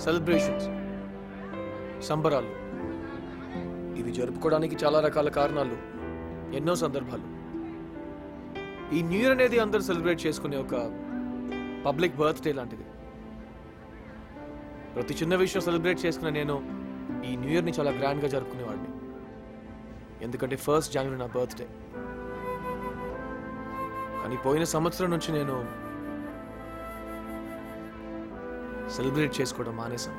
Celebrations సంబరాలు ఇవి జరుపుకోవడానికి చాలా రకాల కారణాలు ఎన్నో సందర్భాలు ఈ న్యూ ఇయర్ అనేది అందరూ సెలబ్రేట్ చేసుకునే ఒక పబ్లిక్ బర్త్డే లాంటిది ప్రతి చిన్న విషయం సెలబ్రేట్ చేసుకునే నేను ఈ న్యూ ఇయర్ని చాలా గ్రాండ్గా జరుపుకునేవాడిని ఎందుకంటే ఫస్ట్ జనవరి నా బర్త్డే కానీ పోయిన సంవత్సరం నుంచి నేను సెలబ్రేట్ చేసుకోవడం మానేశాను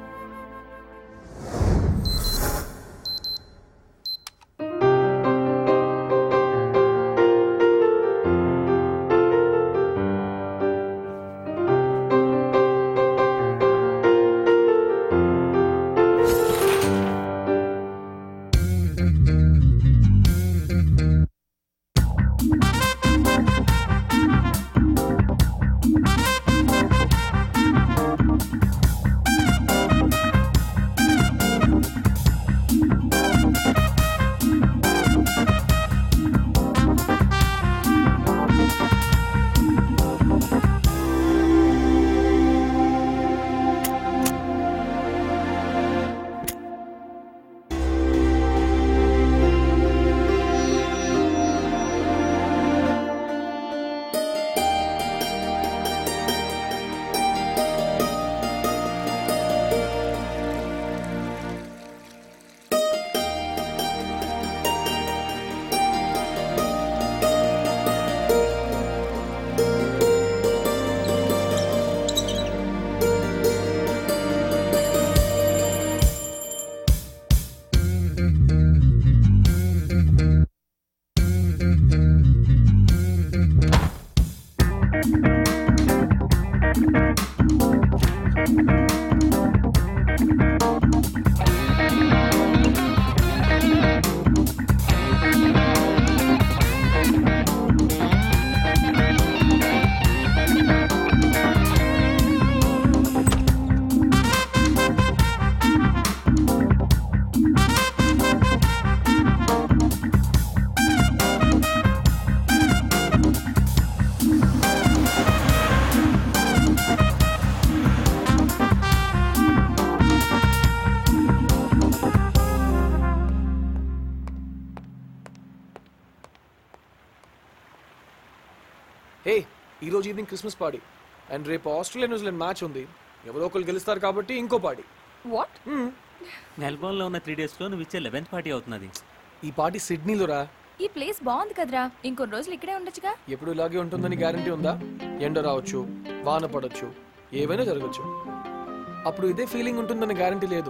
హే ఈ రోజు ఈవినింగ్ క్రిస్మస్ పార్టీ అండ్ రేపు ఆస్ట్రేలియా న్యూజిలాండ్ మ్యాచ్ ఉంది ఎవరో ఒకరు గెలుస్తారు కాబట్టి ఇంకో పార్టీ వాట్ మెల్బోర్న్లో ఉన్న త్రీ డేస్లో నువ్వు ఇచ్చే లెవెన్త్ పార్టీ అవుతున్నది ఈ పార్టీ సిడ్నీలో రా ఈ ప్లేస్ బాగుంది కదరా ఇంకొన్ని రోజులు ఇక్కడే ఉండొచ్చుగా ఎప్పుడు ఇలాగే ఉంటుందని గ్యారంటీ ఉందా ఎండ రావచ్చు వాన పడవచ్చు ఏవైనా జరగచ్చు అప్పుడు ఇదే ఫీలింగ్ ఉంటుందని గ్యారంటీ లేదు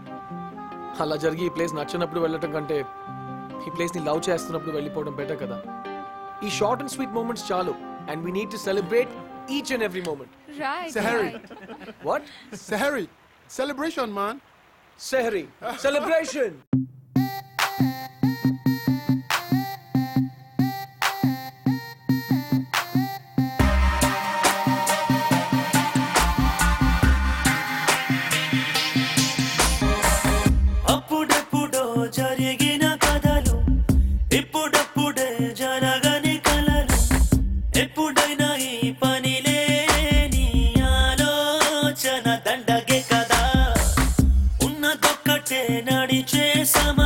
అలా జరిగి ఈ ప్లేస్ నచ్చినప్పుడు వెళ్ళటం కంటే ఈ ప్లేస్ ని లవ్ చేస్తున్నప్పుడు వెళ్ళిపోవడం బెటర్ కదా ఈ షార్ట్ అండ్ స్వీట్ మూమెంట్స్ చాలు and we need to celebrate each and every moment right Sahari. What Sahari, celebration, man. Sehari celebration అప్పుడెప్పుడో జరిగిన కథలు ఇప్పుడప్పుడే జరగని కలలు ఎప్పుడైనా ఈ పని లేని ఆలోచన దండగే కదా ఉన్నదొక్కటే నడిచే సమయం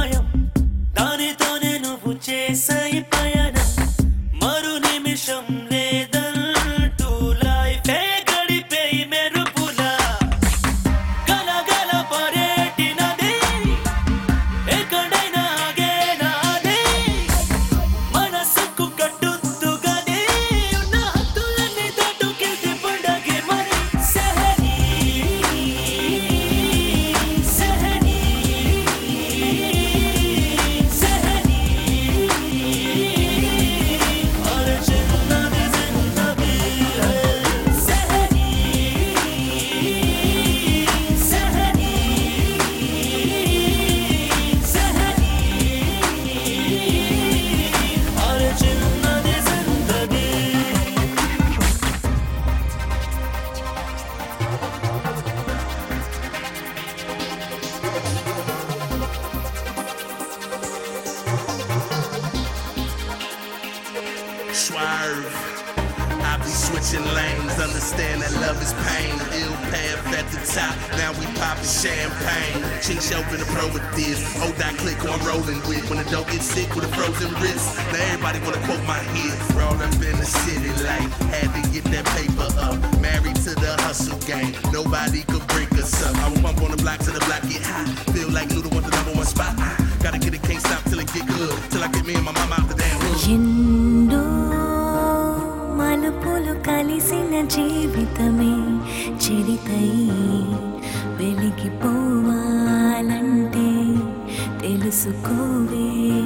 switching lanes. Understand that love is pain. Ill path at the top. Now we popping champagne. Chink show been a pro with this. Oh, that click who I'm rolling with. When the dope get sick with a frozen wrist. Now everybody wanna quote my hit. Roll up in the city life. Had to get that paper up. Married to the hustle game. Nobody could break us up. I will bump on the block till the block get hot. Feel like Luda want the number one spot. Gotta get it, can't stop till it get good. Till I get me and my mama out the damn hood. ఎన్నో మలుపులు కలిసిన జీవితమే చెరితై వెలిగిపోవాలంటే తెలుసుకోవే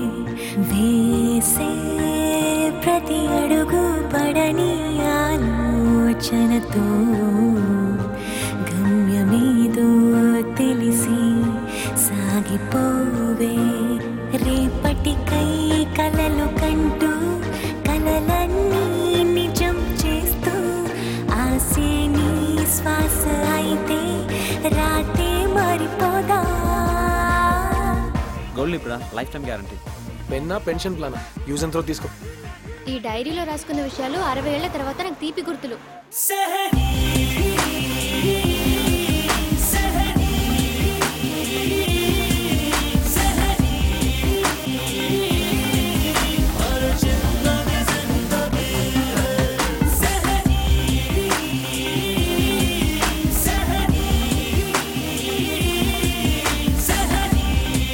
వేసే ప్రతి అడుగు పడని ఆలోచనతో గమ్యమేదో తెలిసి సాగిపోవే రేపటికై కలలు కంటూ కలలన్నీ నిజం చేస్తూ ఆసే నీ శ్వాస అయితే రాతే మారిపోదా గోల్డ్ ఇప్పుడు లైఫ్ టైం గ్యారంటీ పెన్నా pension plan use and throw తీసుకో ఈ డైరీలో రాసుకున్న విషయాలు అరవై ఏళ్ల తర్వాత నాకు తీపి గుర్తులు सहनी सहनी सहनी और जिंदगी जिंदगी है सहनी सहनी सहनी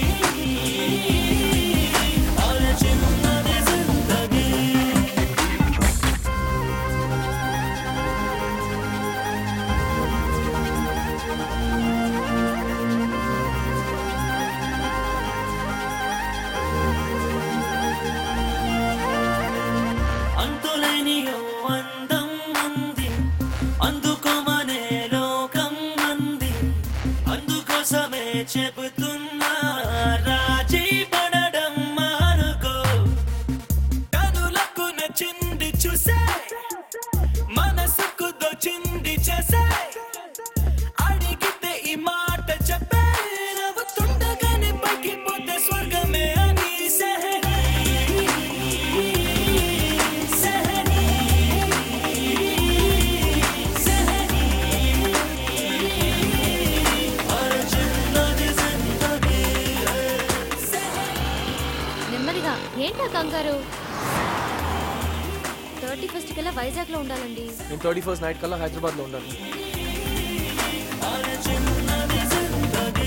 और जिंदगी जिंदगी అంతులేని ఓ అందం ఉంది అందుకోమనే లోకం ఉంది అందుకోసమే చెబుతున్నా రాజీ పడడం మానుకో కనులకు నచ్చింది చూసే మనసుకు దోచింది చేసే అడిగితే ఈ మాట చెప్పే నవ్వుతుండగానే పైకిపోతే స్వర్గమే అని సహనీ सहनी सहनी और जिंदगी जिंदगी నెమ్మదిగా ఏంటా కంగారు థర్టీ ఫస్ట్ కల్లా వైజాగ్ లో ఉండాలండి నేను థర్టీ ఫస్ట్ నైట్ కల్లా హైదరాబాద్లో ఉండాలి और जिंदगी जिंदगी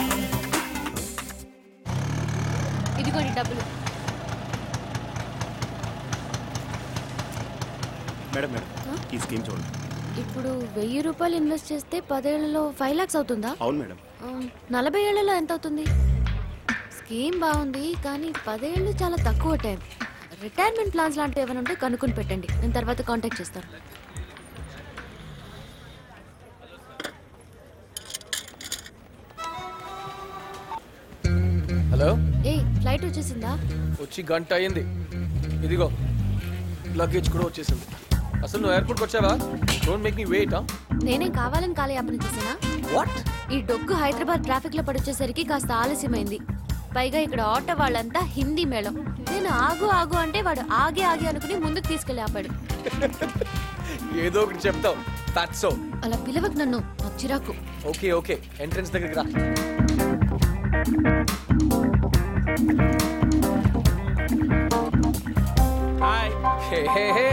ఇదిగోండి డబ్బులు మేడం మేడం ఈ స్కీమ్ చూడండి ఇప్పుడు వెయ్యి రూపాయలు ఇన్వెస్ట్ చేస్తే పదేళ్లలో ఫైవ్ లాక్స్ అవుతుందా అవును మేడం ఆ, నలభై ఏళ్లలో ఎంత అవుతుంది స్కీమ్ బాగుంది కానీ పదేళ్ళు చాలా తక్కువ టైం రిటైర్మెంట్ ప్లాన్స్ లాంటివి ఏమైనా ఉంటే కనుక్కొని పెట్టండి నేను తర్వాత కాంటాక్ట్ చేస్తాను హలో ఏ ఫ్లైట్ వచ్చేసిందా వచ్చి గంట అయ్యింది ఇదిగో లగేజ్ కూడా వచ్చేసింది అసలు నువ్వు ఎయిర్పోర్ట్కి వచ్చావా డోంట్ మేక్ మీ వెయిట్ నేనేం కావాలని కాలయాపన చేశానా వాట్ ఈ డొక్కు హైదరాబాద్ ట్రాఫిక్ లో పడొచ్చేసరికి కాస్త ఆలస్యమైంది పైగా ఇక్కడ ఆటో వాళ్ళంతా హిందీ మేళం నేను ఆగు ఆగు అంటే వాడు ఆగి ఆగి అనుకుని ముందుకు తీసుకెళ్లి ఆపాడు ఏదో ఒకటి చెప్తావు ఫ్యాట్సో అలా పిలవకు నన్ను నాకు చిరాకు ఓకే ఓకే ఎంట్రన్స్ దగ్గరికి రా హాయ్ హే హే హే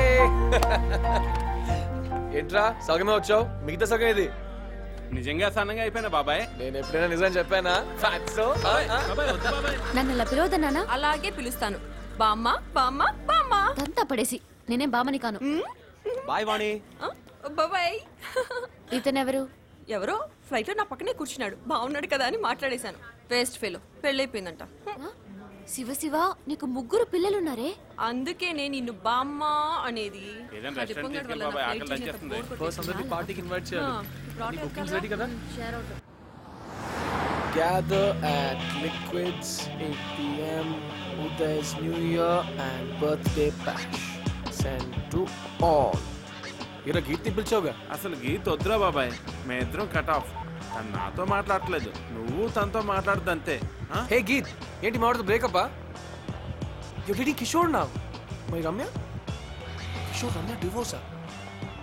ఏంట్రా సగమే వచ్చావు మిగతా సగం ఇది నిజంగా సన్నగా అయిపోయినా బాబాయ్ నేను ఎప్పుడైనా నిజం చెప్పానా ఫ్యాట్సో బాబాయ్ వద్దు బాబాయ్ నన్ను అలా పిలవదన్నానా అలాగే పిలుస్తాను బామ్మ బామ్మ బామ్మ దంతా పడేసి నేనేం బామని కాను బాయ్ వాణి బాబాయ్ ఇతనెవరు ఎవరో ఫ్లైట్ లో నా పక్కనే కూర్చున్నాడు బాగున్నాడు కదా అని మాట్లాడేశాను వేస్ట్ ఫెలో పెళ్ళైపోయిందంట హ్మ్. ఆ? శివ శివ నీకు ముగ్గురు పిల్లలున్నారే అందుకే నేను నిన్ను బామ్మ అనేది ఏదైనా ఆ restaurant డిప్పంగడి తీసుకెళ్ళి వల్ల నా బాబాయ్, flight ఆకలి చూసి ఎంత వేస్తుంది. bore ఫస్ట్ కొట్టేసింది. అందరికి పార్టీకి ఇన్వైట్ ఆ, చేయాలి ఇప్పుడు ఆటో నీ bookings ఎక్కాలా? ready కదా? Share out Gather at Liquids 8 p.m. Uday's New Year and birthday bash. Send to all. Ira Keerthi పిలిచావుగా అసలు గీత వద్దురా బాబాయ్ మేమిద్దరం కట్ ఆఫ్ తను నాతో మాట్లాడట్లేదు నువ్వు తనతో మాట్లాడదంతే ఆ? హే గీత్ ఏంటి మాట్లాడుతూ బ్రేకప్ యు డేటింగ్ కిషోర్ నా మై రమ్య కిషోర్ రమ్య డివోర్సా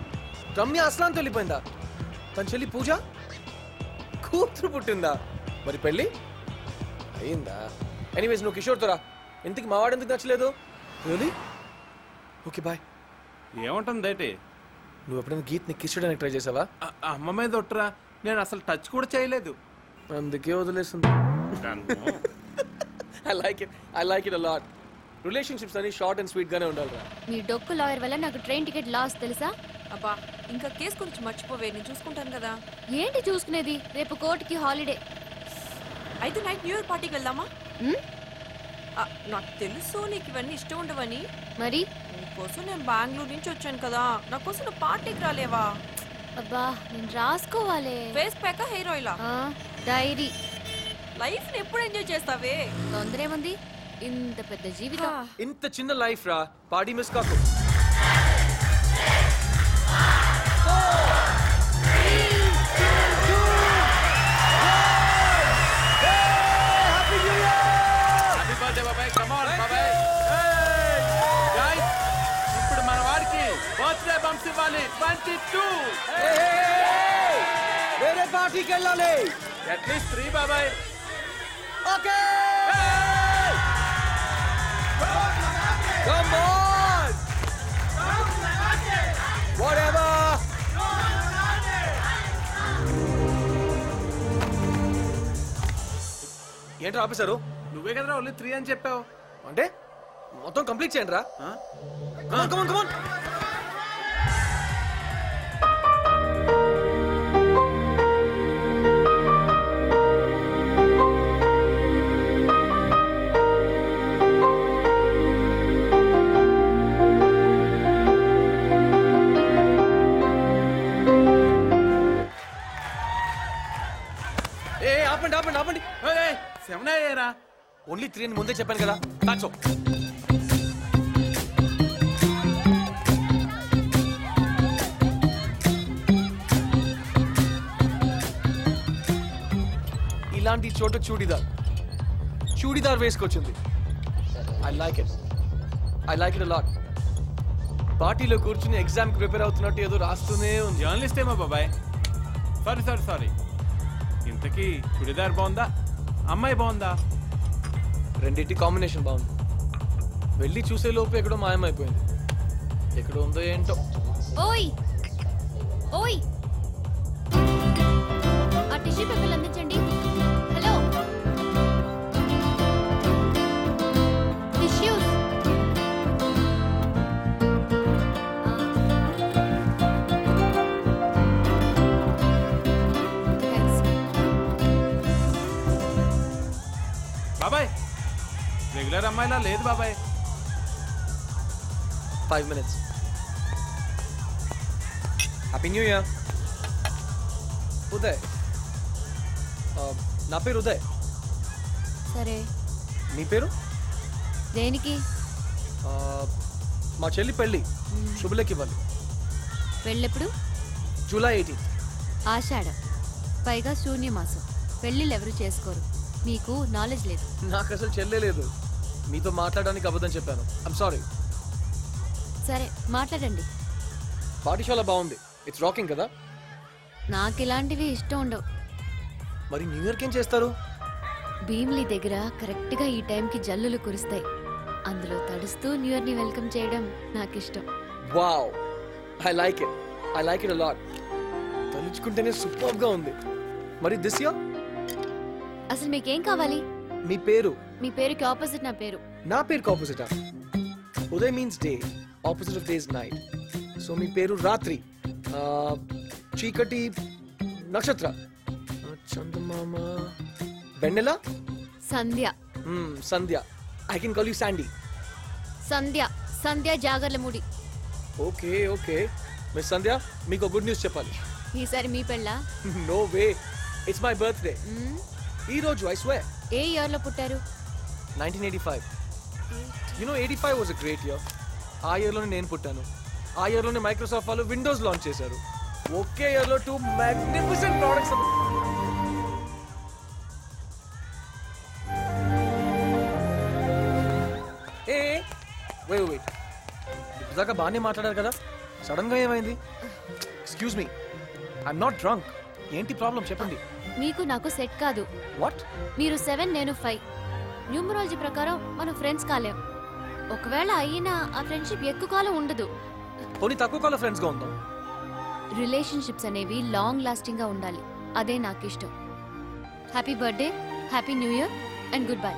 రమ్య అస్లాంతో వెళ్ళిపోయిందా తన చెల్లి పూజ కూతురు పుట్టిందా మరి పెళ్ళి అయిందా ఎనీవేస్ నువ్వు కిషోర్తో రా ఇంతకి మావాడు ఎందుకు నచ్చలేదు రియలీ ఓకే బాయ్ ఏముంటుంది ఏంటి నువ్వు ఎప్పుడైనా గీత్ని కిస్ చేయడానికి ట్రై చేసావా ఆ- ఆ అమ్మ మీద ఒట్టురా నేను అసలు టచ్ కూడా చేయలేదు అందుకే వదిలేస్తుంది I like it I like it a lot relationships అన్ని షార్ట్ అండ్ స్వీట్ గానే ఉండాలిరా మీ డొక్కు లాయర్ వల్ల నాకు ట్రైన్ టికెట్ లాస్ తెలుసా అబ్బా ఇంకా కేసు గురించి మర్చిపోవే నేను చూసుకుంటాను కదా ఏంటి చూసుకునేది రేపు కోర్టుకి హాలిడే అయితే నైట్ న్యూ ఇయర్ పార్టీకి వెళ్దామా ఉమ్, ఆ, నాకు తెలుసు నీకు ఇవన్నీ ఇష్టం ఉండవని మరి నీకోసం నేను బెంగళూరు నుంచి వచ్చాను కదా నా కోసం నువ్వు పార్టీకి రాలేవా అబ్బా నేను రాసుకోవాలే ఫేస్ ప్యాక్ హెయిర్ ఆయిలా ఆ, డైరీ లైఫ్ ని ఎప్పుడు ఎంజాయ్ చేస్తావే తొందర ఏముంది ఇంత పెద్ద జీవితం ఇంత చిన్న లైఫ్ రా పార్టీ మిస్ కాకు హ్యాపీ బర్త్డే బాబాయ్ కమాన్ బాబాయ్ గాయ్స్ ఇప్పుడు మన వాడికి బర్త్డే బంప్స్ ఇవ్వాలి ట్వంటీ టూ వేరే పార్టీకి వెళ్ళాలి అట్లీస్ట్ త్రీ బాబాయ్ ఓకే Come on! Whatever! ఏంట్రా ఆపేశారు నువ్వే కదరా ఓన్లీ త్రీ అని చెప్పావు అంటే మొత్తం కంప్లీట్ చేయండి రా ఆ? కమాన్ కమాన్ కమాన్ ఏ ఆపండి ఆపండి ఆపండి సెవెన్ అయ్యారా ఓన్లీ త్రీ అని ముందే చెప్పాను కదా దాట్స్ ఇలాంటి చోట చూడిదార్ చూడిదార్ వేసుకొచ్చింది I like it I like it lot పార్టీలో కూర్చుని ఎగ్జామ్ కి ప్రిపేర్ అవుతున్నట్టు ఏదో రాస్తూనే ఉంది జర్నలిస్ట్ ఏమో బాబాయ్ సారీ సారీ సారీ ఇంతకీ చుడిదార్ బాగుందా అమ్మాయి బాగుందా రెండింటి కాంబినేషన్ బాగుంది వెళ్ళి చూసే లోపు ఎక్కడో మాయమైపోయింది ఎక్కడ ఉందో ఏంటో ఓయ్ ఓయ్ ఆ టిష్యూ పేపర్లు అందించండి హలో టిష్యూస్ బాబాయ్ రెగ్యులర్ అమ్మాయిలా లేదు బాబాయ్ five minutes happy new year Uday ఆ, నా పేరు ఉదయ్ సరే నీ పేరు దేనికి ఆ, మా చెల్లి పెళ్ళి శుభలేఖ ఇవ్వాలి పెళ్ళెప్పుడు జూలై ఎయిటీన్త్ ఆషాఢ పైగా శూన్యమాసం పెళ్ళిళ్ళు ఎవరు చేసుకోరు మీకు నాలెడ్జ్ లేదు నాకు అసలు చెల్లే లేదు మీతో మాట్లాడడానికి అబద్ధం చెప్పాను ఐమ్ సారీ సరే మాట్లాడండి పార్టీ చాలా బాగుంది ఇట్స్ రాకింగ్ కదా నాకు ఇలాంటివి ఇష్టం ఉండవు మరి న్యూ ఇయర్కి ఏం చేస్తారు భీమిలి దగ్గర కరెక్ట్గా ఈ టైంకి జల్లులు కురుస్తాయి అందులో తడుస్తూ న్యూ ఇయర్ని వెల్కమ్ చేయడం నాకు ఇష్టం wow I like it I like it a lot తలుచుకుంటేనే సూపర్ గా ఉంది మరి దిస్ ఇయర్ అసలు మీకేం కావాలి మీ పేరు మీ పేరుకి ఆపోజిట్ నా పేరు నా పేరుకి opposite Uday means day opposite of days night so మీ పేరు రాత్రి ఆ, చీకటి నక్షత్ర ఆ, చందమామ వెన్నెల Sandhya hmm, Sandhya I can call you Sandy Sandhya Sandhya Jagarlamudi okay okay miss Sandhya మీకు గుడ్ న్యూస్ చెప్పాలి ఈసారి మీ పెళ్ళా no way it's my birthday hmm. ఈ రోజు ఐ స్వే ఏ ఇయర్లో పుట్టారు nineteen eighty five you know eighty five was a great year ఆ ఇయర్లోనే నేను పుట్టాను ఆ ఇయర్లోనే మైక్రోసాఫ్ట్ వాళ్ళు విండోస్ లాంచ్ చేశారు ఒకే ఇయర్లో టూ మ్యాగ్నిఫిసెంట్ ప్రోడక్ట్స్ ఏ వెయిట్ వెయిట్ దాకా బాగానే మాట్లాడారు కదా సడన్ గా ఏమైంది excuse me I'm not drunk ఏంటి ప్రాబ్లం చెప్పండి మీకు నాకు సెట్ కాదు వాట్ మీరు సెవెన్ నేను ఫైవ్ న్యూమరాలజీ ప్రకారం మనం ఫ్రెండ్స్ కాలేం ఒకవేళ అయినా ఆ ఫ్రెండ్షిప్ ఎక్కువ కాలం ఉండదు పోనీ తక్కువ కాల ఫ్రెండ్స్గా ఉందాం రిలేషన్షిప్స్ అనేవి లాంగ్ లాస్టింగ్ గా ఉండాలి అదే నాకు ఇష్టం happy birthday happy new year and good bye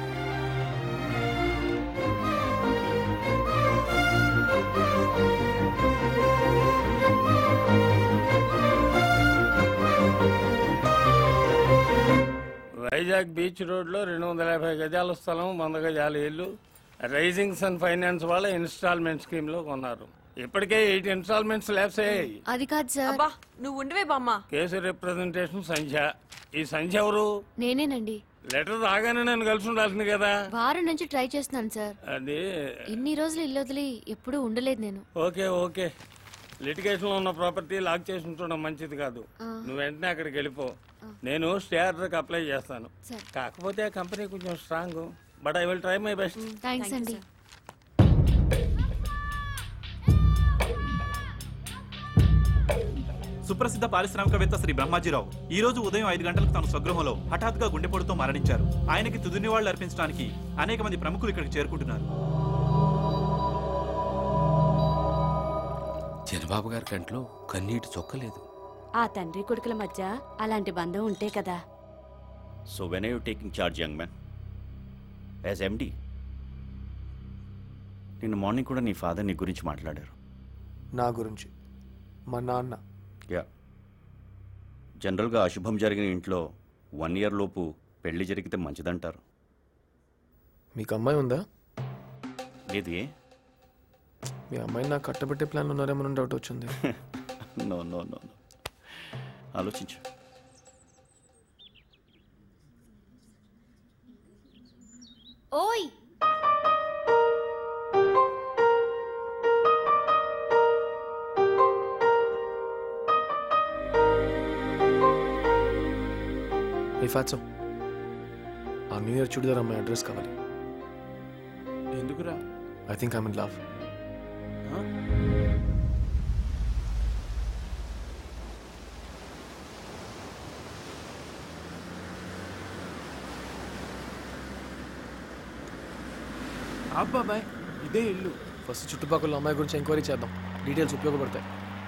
Vizag beach రోడ్లో రెండు వందల యాభై గజాల స్థలం వంద గజాల ఇల్లు రైజింగ్ సన్ ఫైనాన్స్ వాళ్ళ ఇన్స్టాల్మెంట్ స్కీమ్లో కొన్నారు ఇప్పటికే ఎయిట్ ఇన్స్టాల్మెంట్స్ ల్యాబ్స్ అయ్యాయి అది కాదు సార్ అబ్బా నువ్వు ఉండవే బామ్మ కేసు రిప్రజెంటేషన్ సంధ్య ఈ సంధ్య ఎవరు నేనేనండి లెటర్ రాగానే నన్ను కలిసి ఉండాల్సింది కదా వారం నుంచి ట్రై చేస్తున్నాను సార్ అది ఇన్ని రోజులు ఇల్లు వదిలి ఎప్పుడూ ఉండలేదు నేను ఓకే ఓకే లిటిగేషన్ లో ఉన్న ప్రాపర్టీ లాక్ చేసి ఉంచడం మంచిది కాదు ఆ. నువ్వు వెంటనే అక్కడికి వెళ్ళిపో నేను స్టే ఆర్డర్కి అప్లై చేస్తాను సరే. కాకపోతే ఆ కంపెనీ కొంచెం strong but I will try my best thanks అండి సుప్రసిద్ధ పారిశ్రామికవేత్త శ్రీ బ్రహ్మాజీరావు ఈ రోజు ఉదయం ఐదు గంటలకు తన స్వగృహంలో హఠాత్తుగా గుండెపోటుతో మరణించారు ఆయనకి తుది నివాళులు అర్పించడానికి అనేక మంది ప్రముఖులు ఇక్కడికి చేరుకుంటున్నారు చంద్రబాబు గారి కంట్లో కన్నీటి చొక్కలేదు ఆ తండ్రి కొడుకుల మధ్య అలాంటి బంధం ఉంటే కదా so when you taking charge young man as MD నిన్న మార్నింగ్ కూడా నీ ఫాదర్ నీ గురించి మాట్లాడారు నా గురించి మా నాన్న యా జనరల్గా అశుభం జరిగిన ఇంట్లో వన్ ఇయర్ లోపు పెళ్లి జరిగితే మంచిదంటారు మీకు అమ్మాయి ఉందా లేదు ఏ మీ అమ్మాయిని నాకు కట్టబెట్టే ప్లాన్ ఉన్నారేమో డౌట్ వచ్చింది నో నో నో నో ఆలోచించు ఓయ్ ఏ ఫాట్సో ఆ న్యూ ఇయర్ చుడిదార్ అమ్మాయి అడ్రస్ కావాలి ఎందుకురా I think I'm in love అబ్బాబాయ్ ఇదే ఇల్లు ఫస్ట్ చుట్టుపక్కల అమ్మాయి గురించి ఎంక్వైరీ చేద్దాం డీటెయిల్స్ ఉపయోగపడతాయి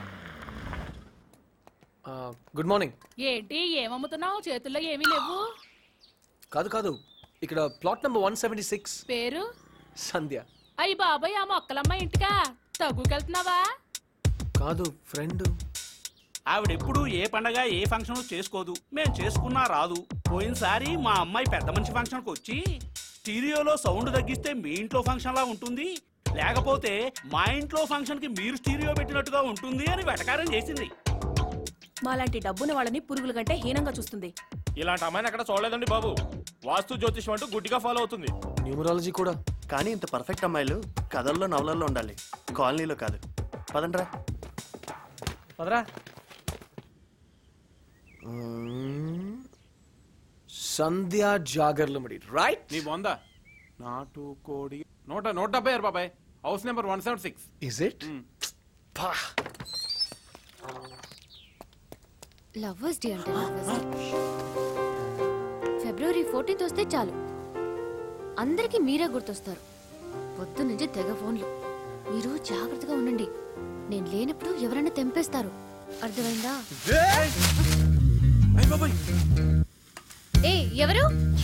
గుడ్ మార్నింగ్ ఏంటి ఏమమ్ముతున్నావు చేతుల్లో ఏమీ లేవు కాదు కాదు ఇక్కడ plot number one seventy six పేరు సంధ్య అయ్యి బాబాయ్ ఆ మొక్కలమ్మ ఇంటికా తగ్గుకెళ్తున్నావా కాదు ఫ్రెండ్ ఆవిడ ఎప్పుడు ఏ పండగ ఏ ఫంక్షన్ చేసుకోదు మేం చేసుకున్నా రాదు పోయినసారి మా అమ్మాయి పెద్ద మంచి ఫంక్షన్కి వచ్చి స్టీరియోలో సౌండ్ తగ్గిస్తే మీ ఇంట్లో ఫంక్షన్ లా ఉంటుంది లేకపోతే మా ఇంట్లో ఫంక్షన్ కి మీరు స్టీరియో పెట్టినట్టుగా ఉంటుంది అని వెటకారం చేసింది మాలాంటి డబ్బున్న వాళ్ళని పురుగుల కంటే హీనంగా చూస్తుంది ఇలాంటి అమ్మాయిని అక్కడ చూడలేదండి బాబు వాస్తు జ్యోతిషం అంటూ గుడ్డిగా ఫాలో అవుతుంది న్యూమరాలజీ కూడా కానీ ఇంత పర్ఫెక్ట్ అమ్మాయిలు కథల్లో నవలల్లో ఉండాలి కాలనీలో కాదు పదండ్రా పదరా సంధ్య జాగర్లమడి రైట్ నీ బొందా నాటు కోడి నూట నూట డెబ్బై ఆరు బాబాయ్ house number one seven six is it lovers day అంటే లవర్స్ డే ఫిబ్రవరి ఫోర్టీన్త్ వస్తే చాలు అందరికీ మీరే గుర్తొస్తారు పొద్దు నుంచి తెగ ఫోన్లు మీరు జాగ్రత్తగా ఉండండి నేను లేనప్పుడు ఎవరైనా తెంపేస్తారు అర్థమైందా ఏ ఎవరు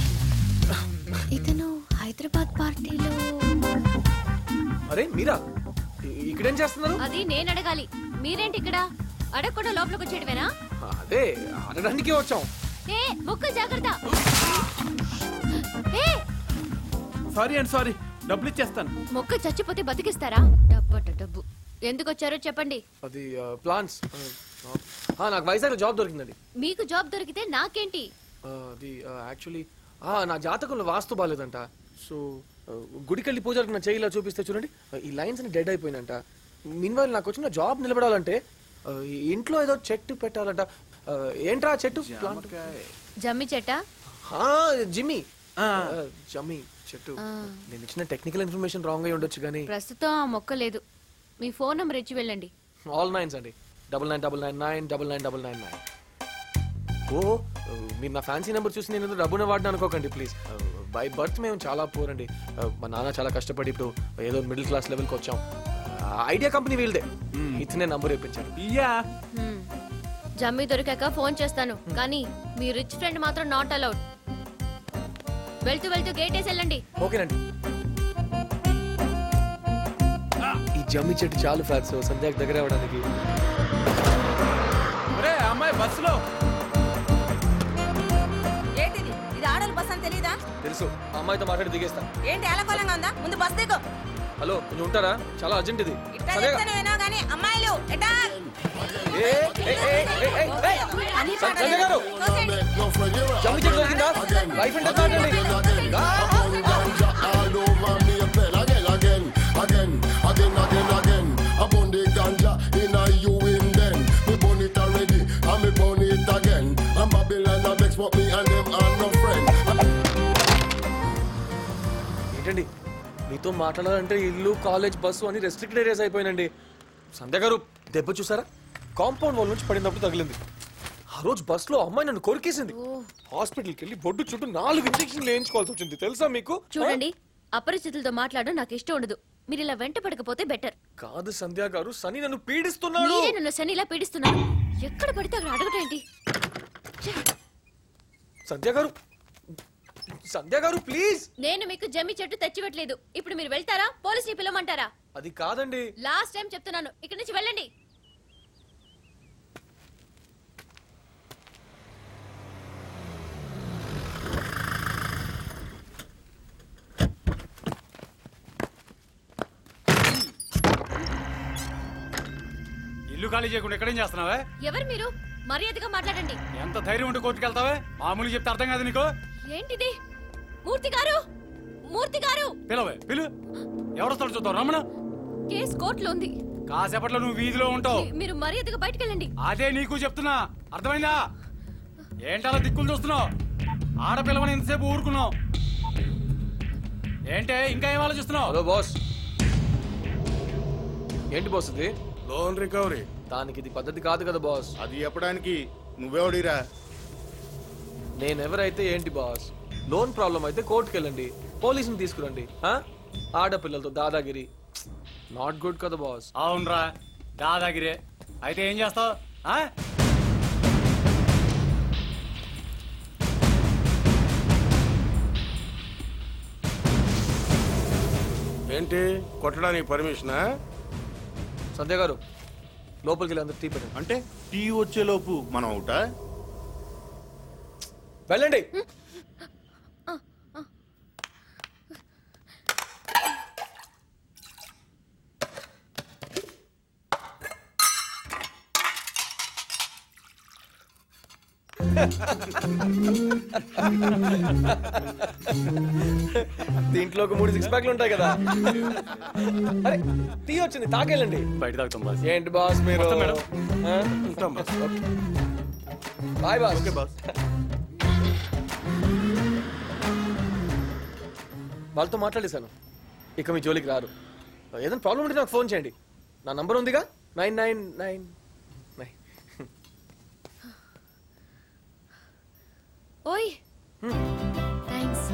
ఇతను హైదరాబాద్ పార్టీలో అరే మీరా ఇ- ఇక్కడేం చేస్తున్నారు అది నేను అడగాలి మీరేంటి ఇక్కడ అడగకుండా లోపలికి వచ్చేయడమేనా అదే అడగడానికి వచ్చాం ఏ ముక్క జాగ్రత్త ఏ సారీ అండ్ సారీ డబ్బులు ఇచ్చేస్తాను మొక్క చచ్చిపోతే బతికిస్తారా డబ్బట డబ్బు ఎందుకు వచ్చారో చెప్పండి అది ప్లాన్స్ నాకు వైజాగ్ జాబ్ దొరికిందండి మీకు జాబ్ దొరికితే నాకేంటి ఆ, అది యాక్చువల్లీ నా జాతకంలో వాస్తు బాగాలేదంట సో గుడికెళ్ళి పూజలకు నా చేయిలా చూపిస్తే చూడండి ఆ, ఈ లైన్స్ అని డెడ్ అయిపోయినంట మీన్వైల్ నాకు వచ్చిన జాబ్ నిలబడాలంటే ఆ, ఈ ఇంట్లో ఏదో చెట్టు పెట్టాలంట ఆ, ఏంట్రా ఆ చెట్టు ప్లాంట్ జమ్మి చెట్ట ఆ, జిమ్మి ఆ, జమ్మి చెట్టు ఆ. నేను ఇచ్చిన టెక్నికల్ ఇన్ఫర్మేషన్ రాంగ్ అయి ఉండొచ్చు కానీ ప్రస్తుతం ఆ మొక్క లేదు మీ ఫోన్ నెంబర్ ఇచ్చి వెళ్ళండి ఆల్ నైన్స్ అండి double nine double nine nine double nine double nine nine ఓ మీరు నా ఫ్యాన్సీ నెంబర్ చూసి నేను ఏదో డబ్బున వాడిన అనుకోకండి ప్లీజ్ బై బర్త్ మేము చాలా పూర్ అండి మా నాన్న చాలా కష్టపడి ఇప్పుడు ఏదో మిడిల్ క్లాస్ లెవెల్కి వచ్చాం ఐడియా కంపెనీ వీళ్ళదే ఇతనే నంబర్ ఇప్పించాను ఇయ్యా హ్మ్. జమ్మి దొరికాక ఫోన్ చేస్తాను కానీ మీ రిచ్ ఫ్రెండ్ మాత్రం నాట్ అలౌడ్ వెళ్తూ వెళ్తూ గేట్ వేసి వెళ్ళండి ఓకేనండి ఈ జమ్మి చెట్టు చాలు ఫ్యాట్స్ సంధ్యాకి దగ్గర అవ్వడానికి ఒరే అమ్మాయి బస్సులో ఏంటిది ఇది ఆడల బస్ అని తెలీదా తెలుసు ఆ అమ్మాయితో మాట్లాడి దిగేస్తా ఏంటి అలకోలంగా ఉందా ముందు బస్ దిగు హలో కొంచెం ఉంటారా చాలా అర్జెంట్ ఇది ఇట్లా సరేగా? చెప్తాను వినో గానీ అమ్మాయిలు ఎటా ఏ, ఏ, ఏ, ఏ, ఏ, ఏ, ఏ. అన్ని స- సంజయ్ గారు జమ్మి చెట్టు దొరికిందా వైఫ్ అండ్ మాట్లాడండి all over me a bell again, again, again, again, again, again. I burn the ganja in a you in then. Me burn it already, and me burn it again. And Babylon a vex but me and them are no friend. ఏంటండి మీతో మాట్లాడాలంటే ఇల్లు college bus అని restricted areas అయిపోయినండి సంధ్య గారు దెబ్బ చూసారా compound wall నుంచి పడినప్పుడు తగిలింది ఆ రోజు బస్ లో అమ్మాయి నన్ను కొరికేసింది హాస్పిటల్కి వెళ్ళి బొడ్డు చుట్టూ నాలుగు ఇంజక్షన్లు వేయించుకోవాల్సి వచ్చింది తెలుసా మీకు చూడండి అపరిచితులతో మాట్లాడడం నాకు ఇష్టం ఉండదు మీరు ఇలా వెంట పడకపోతే బెటర్ కాదు సంధ్య గారు సని నన్ను పీడిస్తున్నాడు మీరే నన్ను శనిలా పీడిస్తున్నారు ఎక్కడ పడితే అక్కడ అడగటం ఏంటి సంధ్య గారు సంధ్య గారు ప్లీజ్ నేను మీకు జమ్మి చెట్టు తెచ్చివ్వట్లేదు ఇప్పుడు మీరు వెళ్తారా పోలీసుని పిలవమంటారా అది కాదండి లాస్ట్ టైం చెప్తున్నాను ఇక్కడి నుంచి వెళ్ళండి ఇల్లు ఖాళీ చేయకుండా ఎక్కడేం చేస్తున్నావే ఎవరు మీరు మర్యాదగా మాట్లాడండి ఎంత ధైర్యం ఉంటే కోర్టుకు వెళ్తావే మామూలు చెప్తే అర్థం కాదు నీకు ఏంటిది మూర్తి గారు మూర్తి గారు పిలవే పిలు ఎవడొస్తాడు చూద్దాం రమణ కేసు కోర్టులో ఉంది కాసేపట్లో నువ్వు వీధిలో ఉంటావు మీ- మీరు మర్యాదగా బయటకు వెళ్ళండి అదే నీకు చెప్తున్నా అర్థమైందా ఏంటలా దిక్కులు చూస్తున్నావు ఆడపిల్లవని ఎంతసేపు ఊరుకున్నావు ఏంటే ఇంకా ఏం ఆలోచిస్తున్నావు హలో బాస్ ఏంటి బాస్ ఇది లోన్ రికవరీ దానికి ఇది పద్ధతి కాదు కదా బాస్ అది చెప్పడానికి నువ్వెవడిరా నేనెవరైతే ఏంటి బాస్ లోన్ ప్రాబ్లం అయితే కోర్టుకి వెళ్ళండి పోలీసుని తీసుకురండి ఆ? ఆడపిల్లలతో దాదాగిరి నాట్ గుడ్ కదా బాస్ అవునరా దాదాగిరే అయితే ఏం చేస్తావు ఏంటి కొట్టడానికి పర్మిషనా సంధ్య గారు లోపలికి వెళ్ళి అందరు టీ పెట్టండి అంటే టీ వచ్చేలోపు మనం అవుటా వెళ్ళండి దీంట్లో ఒక మూడు సిక్స్ ప్యాక్లు ఉంటాయి కదా అరే టీ వచ్చింది తాగేళ్ళండి బయట తాగుతాం బాస్ ఏంటి బాస్ మీరు వస్తాం మేడం. ఆ? ఉంటాం boss bye boss okay boss వాళ్ళతో మాట్లాడేశాను ఇక మీ జోలికి రారు ఏదైనా ప్రాబ్లం ఉంటే నాకు ఫోన్ చేయండి నా నంబర్ ఉందిగా నైన్ నైన్ నైన్ నైన్ ఓయ్ థ్యాంక్స్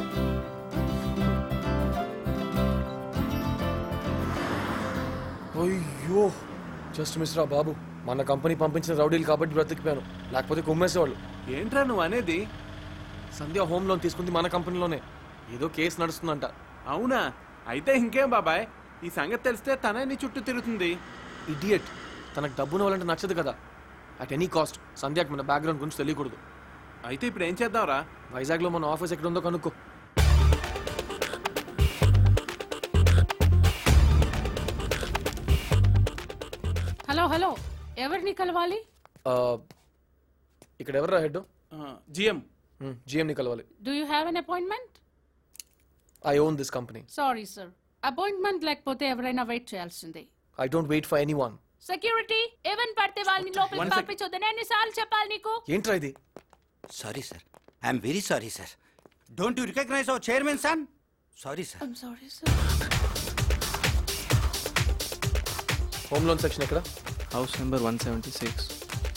అయ్యో జస్ట్ మిస్ రా బాబు మన కంపెనీ పంపించిన రౌడీలు కాబట్టి బ్రతికిపోయాను లేకపోతే కుమ్మేసేవాళ్ళు ఏంట్రా నువ్వు అనేది సంధ్య హోమ్ లోన్ తీసుకుంది మన కంపెనీలోనే ఏదో కేసు నడుస్తుందంట అవునా అయితే ఇంకేం బాబాయ్ ఈ సంగతి తెలిస్తే తనే నీ చుట్టూ తిరుగుతుంది ఇడియట్ తనకు డబ్బున వాళ్ళంటే నచ్చదు కదా అట్ ఎనీ కాస్ట్ సంధ్యకి మన బ్యాక్గ్రౌండ్ గురించి తెలియకూడదు అయితే ఇప్పుడు ఏం చేద్దాంరా వైజాగ్లో మన ఆఫీస్ ఎక్కడ ఉందో కనుక్కో హలో హలో ఎవరిని కలవాలి ఆ, ఇక్కడ ఎవరు హెడ్ జిఎం జిఎంని కలవాలి do you have an appointment I own this company sorry sir appointment లేకపోతే ఎవరైనా వెయిట్ చేయాల్సిందే I don't wait for anyone security ఎవరిని పడితే వాళ్ళని లోపలికి One sec. పంపించొద్దని ఎన్నిసార్లు చెప్పాలి నీకు ఏంట్రా ఇది sorry sir I'm very sorry sir don't you recognize our chairman son sorry sir I'm sorry sir home loan section ఎక్కడ house number one seventy six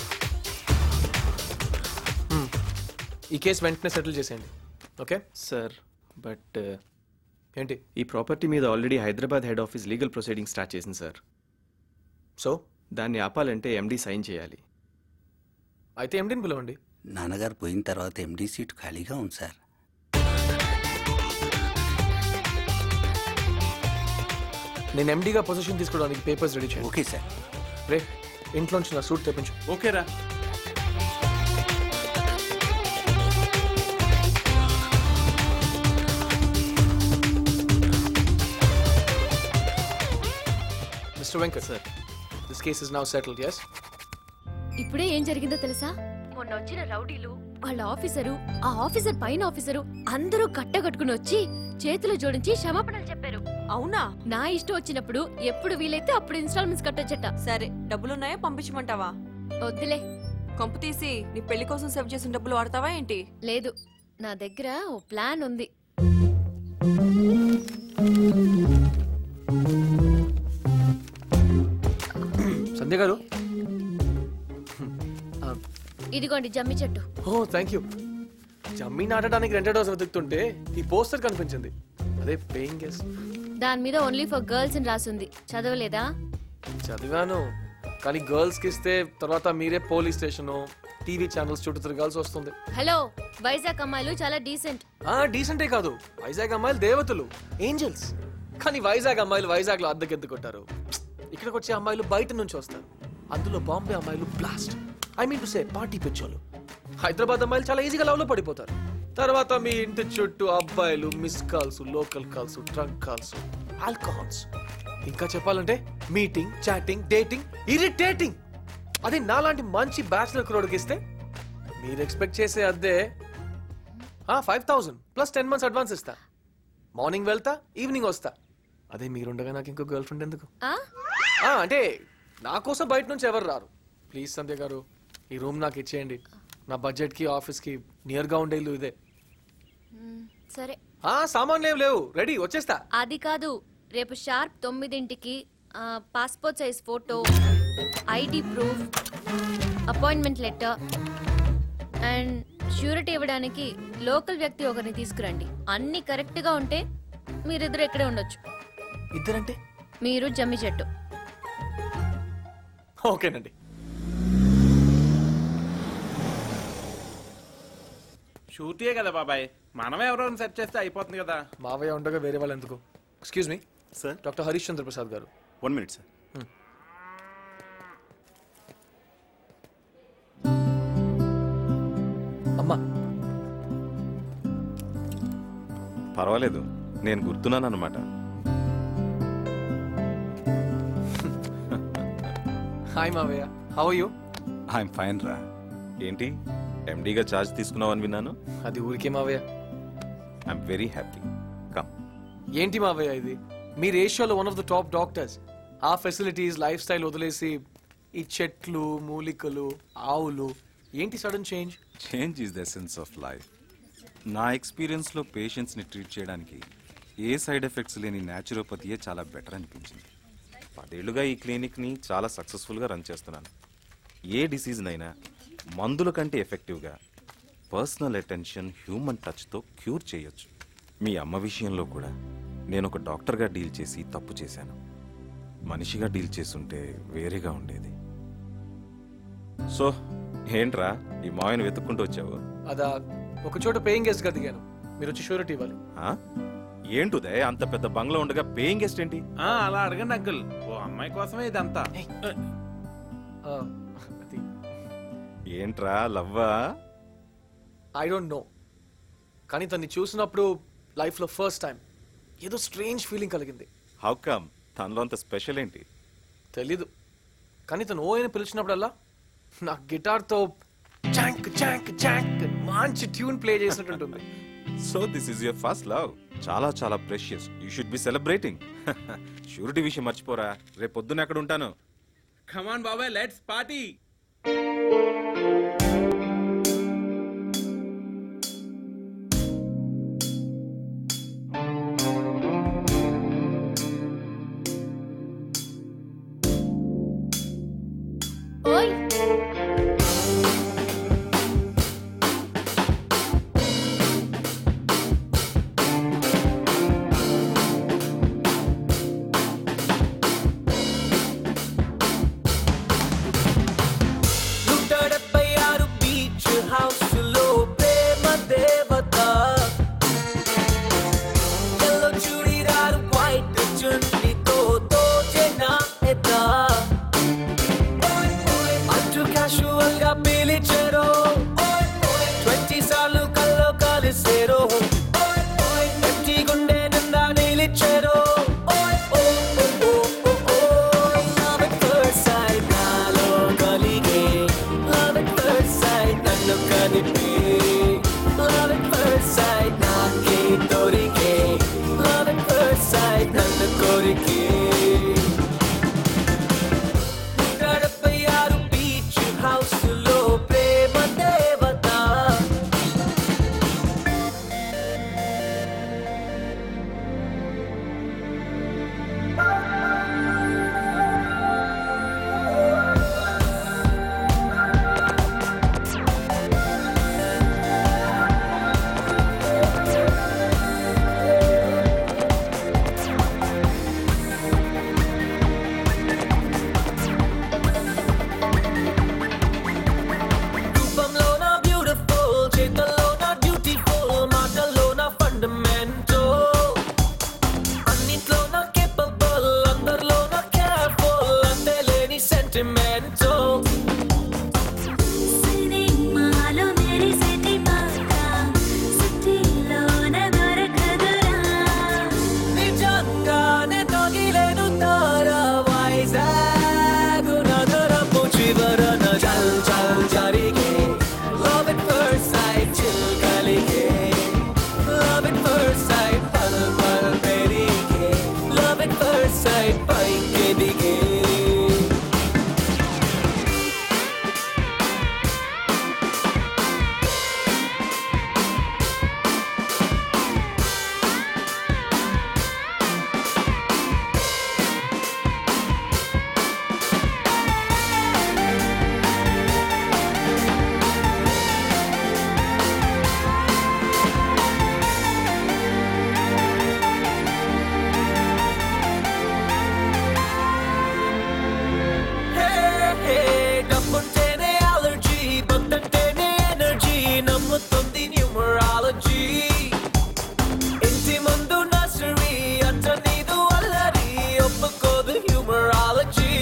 ఈ కేసు వెంటనే సెటిల్ చేసేయండి ఓకే సార్ బట్ ఏంటి ఈ ప్రాపర్టీ మీద already Hyderabad head office legal proceeding start చేసింది sir so దాన్ని ఆపాలంటే ఎండి సైన్ చేయాలి అయితే ఎండిని పిలవండి నాన్నగారు పోయిన తర్వాత ఎండీ సీట్ ఖాళీగా ఉంది సార్ నేను ఎండీగా పొజిషన్ తీసుకోవడానికి పేపర్స్ రెడీ చేయండి ఓకే సార్ రే ఇంట్లోంచి నా సూట్ తెప్పించు ఓకేరా mister Venkat sir this case is now settled yes ఇప్పుడే ఏం జరిగిందో తెలుసా మొన్న వచ్చిన రౌడీలు వాళ్ళ ఆఫీసరు ఆ ఆఫీసర్ పైన ఆఫీసరు అందరూ కట్టగట్టుకుని వచ్చి చేతులు జోడించి క్షమాపణలు చెప్పారు అవునా నా ఇష్టం వచ్చినప్పుడు ఎప్పుడు వీలైతే అప్పుడు ఇన్స్టాల్మెంట్స్ కట్టొచ్చట సరే డబ్బులున్నాయా పంపించమంటావా వద్దులే కొంపు తీసి నీ పెళ్లి కోసం సేవ్ చేసిన డబ్బులు వాడతావా ఏంటి లేదు నా దగ్గర ఓ ప్లాన్ ఉంది సంధ్య గారు ఇదిగోండి జమ్మి చెట్టు ఓ థ్యాంక్ యూ జమ్మి నాటడానికి రెంటెడ్ హౌస్ వెతుకుతుంటే ఈ పోస్టర్ కనిపించింది అదే పేయింగ్ గెస్ట్ దాని మీద ఓన్లీ ఫర్ గర్ల్స్ అని రాసుంది చదవలేదా చదివాను కానీ గర్ల్స్ కి ఇస్తే తర్వాత మీరే పోలీస్ స్టేషన్ టీవీ ఛానల్స్ చుట్టూ తిరగాల్సి వస్తుంది హలో వైజాగ్ అమ్మాయిలు చాలా డీసెంట్ ఆ డీసెంటే కాదు వైజాగ్ అమ్మాయిలు దేవతలు ఏంజల్స్ కానీ వైజాగ్ అమ్మాయిలు వైజాగ్ లో అద్దెకెత్తుకుంటారు ఇక్కడికి వచ్చే అమ్మాయిలు బయట నుంచి వస్తారు అందులో బాంబే అమ్మాయిలు blast I mean to say party పిచ్చోలు హైదరాబాద్ అమ్మాయిలు చాలా ఈజీగా లవ్ లో పడిపోతారు తర్వాత మీ ఇంటి చుట్టూ అబ్బాయిలు miss calls local calls trunk calls alcohols ఇంకా చెప్పాలంటే మీటింగ్ చాటింగ్ డేటింగ్ ఇరిటేటింగ్ అదే నాలాంటి మంచి బ్యాచులర్ క్రోడ్కి ఇస్తే మీరు ఎక్స్పెక్ట్ చేసే అద్దె five thousand plus ten months advance ఇస్తా మార్నింగ్ వెళ్తా ఈవినింగ్ వస్తా అదే మీరుండగా నాకు ఇంకో గర్ల్ ఫ్రెండ్ ఎందుకు ఆ? ఆ, అంటే నా కోసం బయట నుంచి ఎవరు రారు ప్లీజ్ సంధ్య గారు ఈ రూమ్ నాకు ఇచ్చేయండి నా బడ్జెట్ కి ఆఫీస్ కి నియర్ గా ఉండే ఇల్లు ఇదే మ్, సరే ఆ సామాన్లు ఏం లేవు రెడీ వచ్చేస్తా అది కాదు రేపు షార్ప్ తొమ్మిదింటికి ఆ, passport size photo ID proof appointment letter and surety ఇవ్వడానికి లోకల్ వ్యక్తి ఒకరిని తీసుకురండి అన్ని కరెక్ట్గా ఉంటే మీరిద్దరు ఇక్కడే ఉండొచ్చు ఇద్దరంటే మీరు జమ్మి చెట్టు ఓకేనండి షూరిటీయే కదా బాబాయ్ మనమే ఎవరైనా సెర్చ్ చేస్తే అయిపోతుంది కదా మావయ్య ఉండగా వేరే వాళ్ళు ఎందుకు excuse me sir doctor Harish Chandra Prasad గారు వన్ మినిట్ సార్ అమ్మా పర్వాలేదు నేను గుర్తున్నాను అనమాట హాయ్ మావయ్య హౌ యూ ఐఎమ్ ఫైన్ రా ఏంటి ఎండీగా ఛార్జ్ తీసుకున్నావని విన్నాను అది ఊరికే మావయ్య ఐఎమ్ వెరీ హ్యాపీ కమ్ ఏంటి మావయ్య ఇది మీ రేషియోలో one of the top doctors ఆ ఫెసిలిటీస్ లైఫ్ స్టైల్ వదిలేసి ఈ చెట్లు మూలికలు ఆవులు ఏంటి sudden change change is the essence of life నా ఎక్స్పీరియన్స్లో పేషెంట్స్ని ట్రీట్ చేయడానికి ఏ సైడ్ ఎఫెక్ట్స్ లేని న్యాచురోపతియే చాలా బెటర్ అనిపించింది పదేళ్లుగా ఈ క్లినిక్ని చాలా సక్సెస్ఫుల్గా రన్ చేస్తున్నాను ఏ డిసీజ్నైనా మందుల కంటే ఎఫెక్టివ్గా పర్సనల్ అటెన్షన్ హ్యూమన్ టచ్తో క్యూర్ చేయొచ్చు మీ అమ్మ విషయంలో కూడా నేను ఒక డాక్టర్గా డీల్ చేసి తప్పు చేశాను మనిషిగా డీల్ చేసుంటే వేరేగా ఉండేది సో ఏంట్రా ఈ మాయను వెతుక్కుంటూ వచ్చావు అదా ఒక చోట పేయింగ్ గెస్ట్ గా దిగాను మీరు వచ్చి షూరిటీ ఇవ్వాలి ఆ? ఏంటుదే అంత పెద్ద బంగ్లా ఉండగా పేయింగ్ గెస్ట్ ఏంటి ఆ, అలా అడగండి అంకుల్ ఓ అమ్మాయి కోసమే ఇదంతా ఏంట్రా లవ్వా ఐ డోంట్ నో కానీ తన్ని చూసినప్పుడు లైఫ్లో ఫస్ట్ టైం ఏదో స్ట్రేంజ్ ఫీలింగ్ కలిగింది హౌ కమ్ తనలో అంత స్పెషల్ ఏంటి తెలీదు కానీ తను ఓ అని పిలిచినప్పుడల్లా నా గిటార్తో చాంక్ చాంక్ చాంక్ మంచి ట్యూన్ ప్లే చేసినట్టుంటుంది so this is your first love చాలా చాలా precious you should be celebrating surety విషయం మర్చిపోరా రేపు పొద్దున ఎక్కడ ఉంటాను కమాన్ బాబాయ్ లెట్స్ పార్టీ పిలిచారో ట్వంటీ సార్లు కల్లో కలిసేరో ఎంటి గుండె నిండా నిలిచారో Love at first sight నాలో కలిగే Love at first sight నన్ను కదిపే Love at first sight నాకే దొరికే Love at first sight నన్ను కోరికే నడపై ఆరు బీచ్ హౌస్ లో ప్రేమ దేవత రూపంలోన బ్యూటిఫుల్ చేతల్లోన బ్యూటిఫుల్ మాటల్లోన ఫండమెంటల్ అన్నిట్లోన కేపబుల్ అందరిలోన కేర్ఫుల్ అంతే లేని సెంటిమెంటల్ సినిమాలో మెరిసేటి పాట సిటీలోన దొరకదురా నిజంగానే తగిలేను తారా వైజాగ్ నగరపు చివరన చల్ చల్ జరిగే లవ్ ఎట్ ఫస్ట్ సైట్ చిల్ కలిగే లవ్ ఎట్ ఫస్ట్ సైట్ పల్ పల్ పెరిగే లవ్ ఎట్ ఫస్ట్ సైట్ పైకి దిగే డబ్బుంటేనే అలర్జీ బందంటేనే ఎనర్జీ నమ్ముతుంది న్యూమరాలజీ ఇంటి ముందు నర్సరీ అంట నీదు అల్లరి ఒప్పుకోదు హ్యూమరాలజీ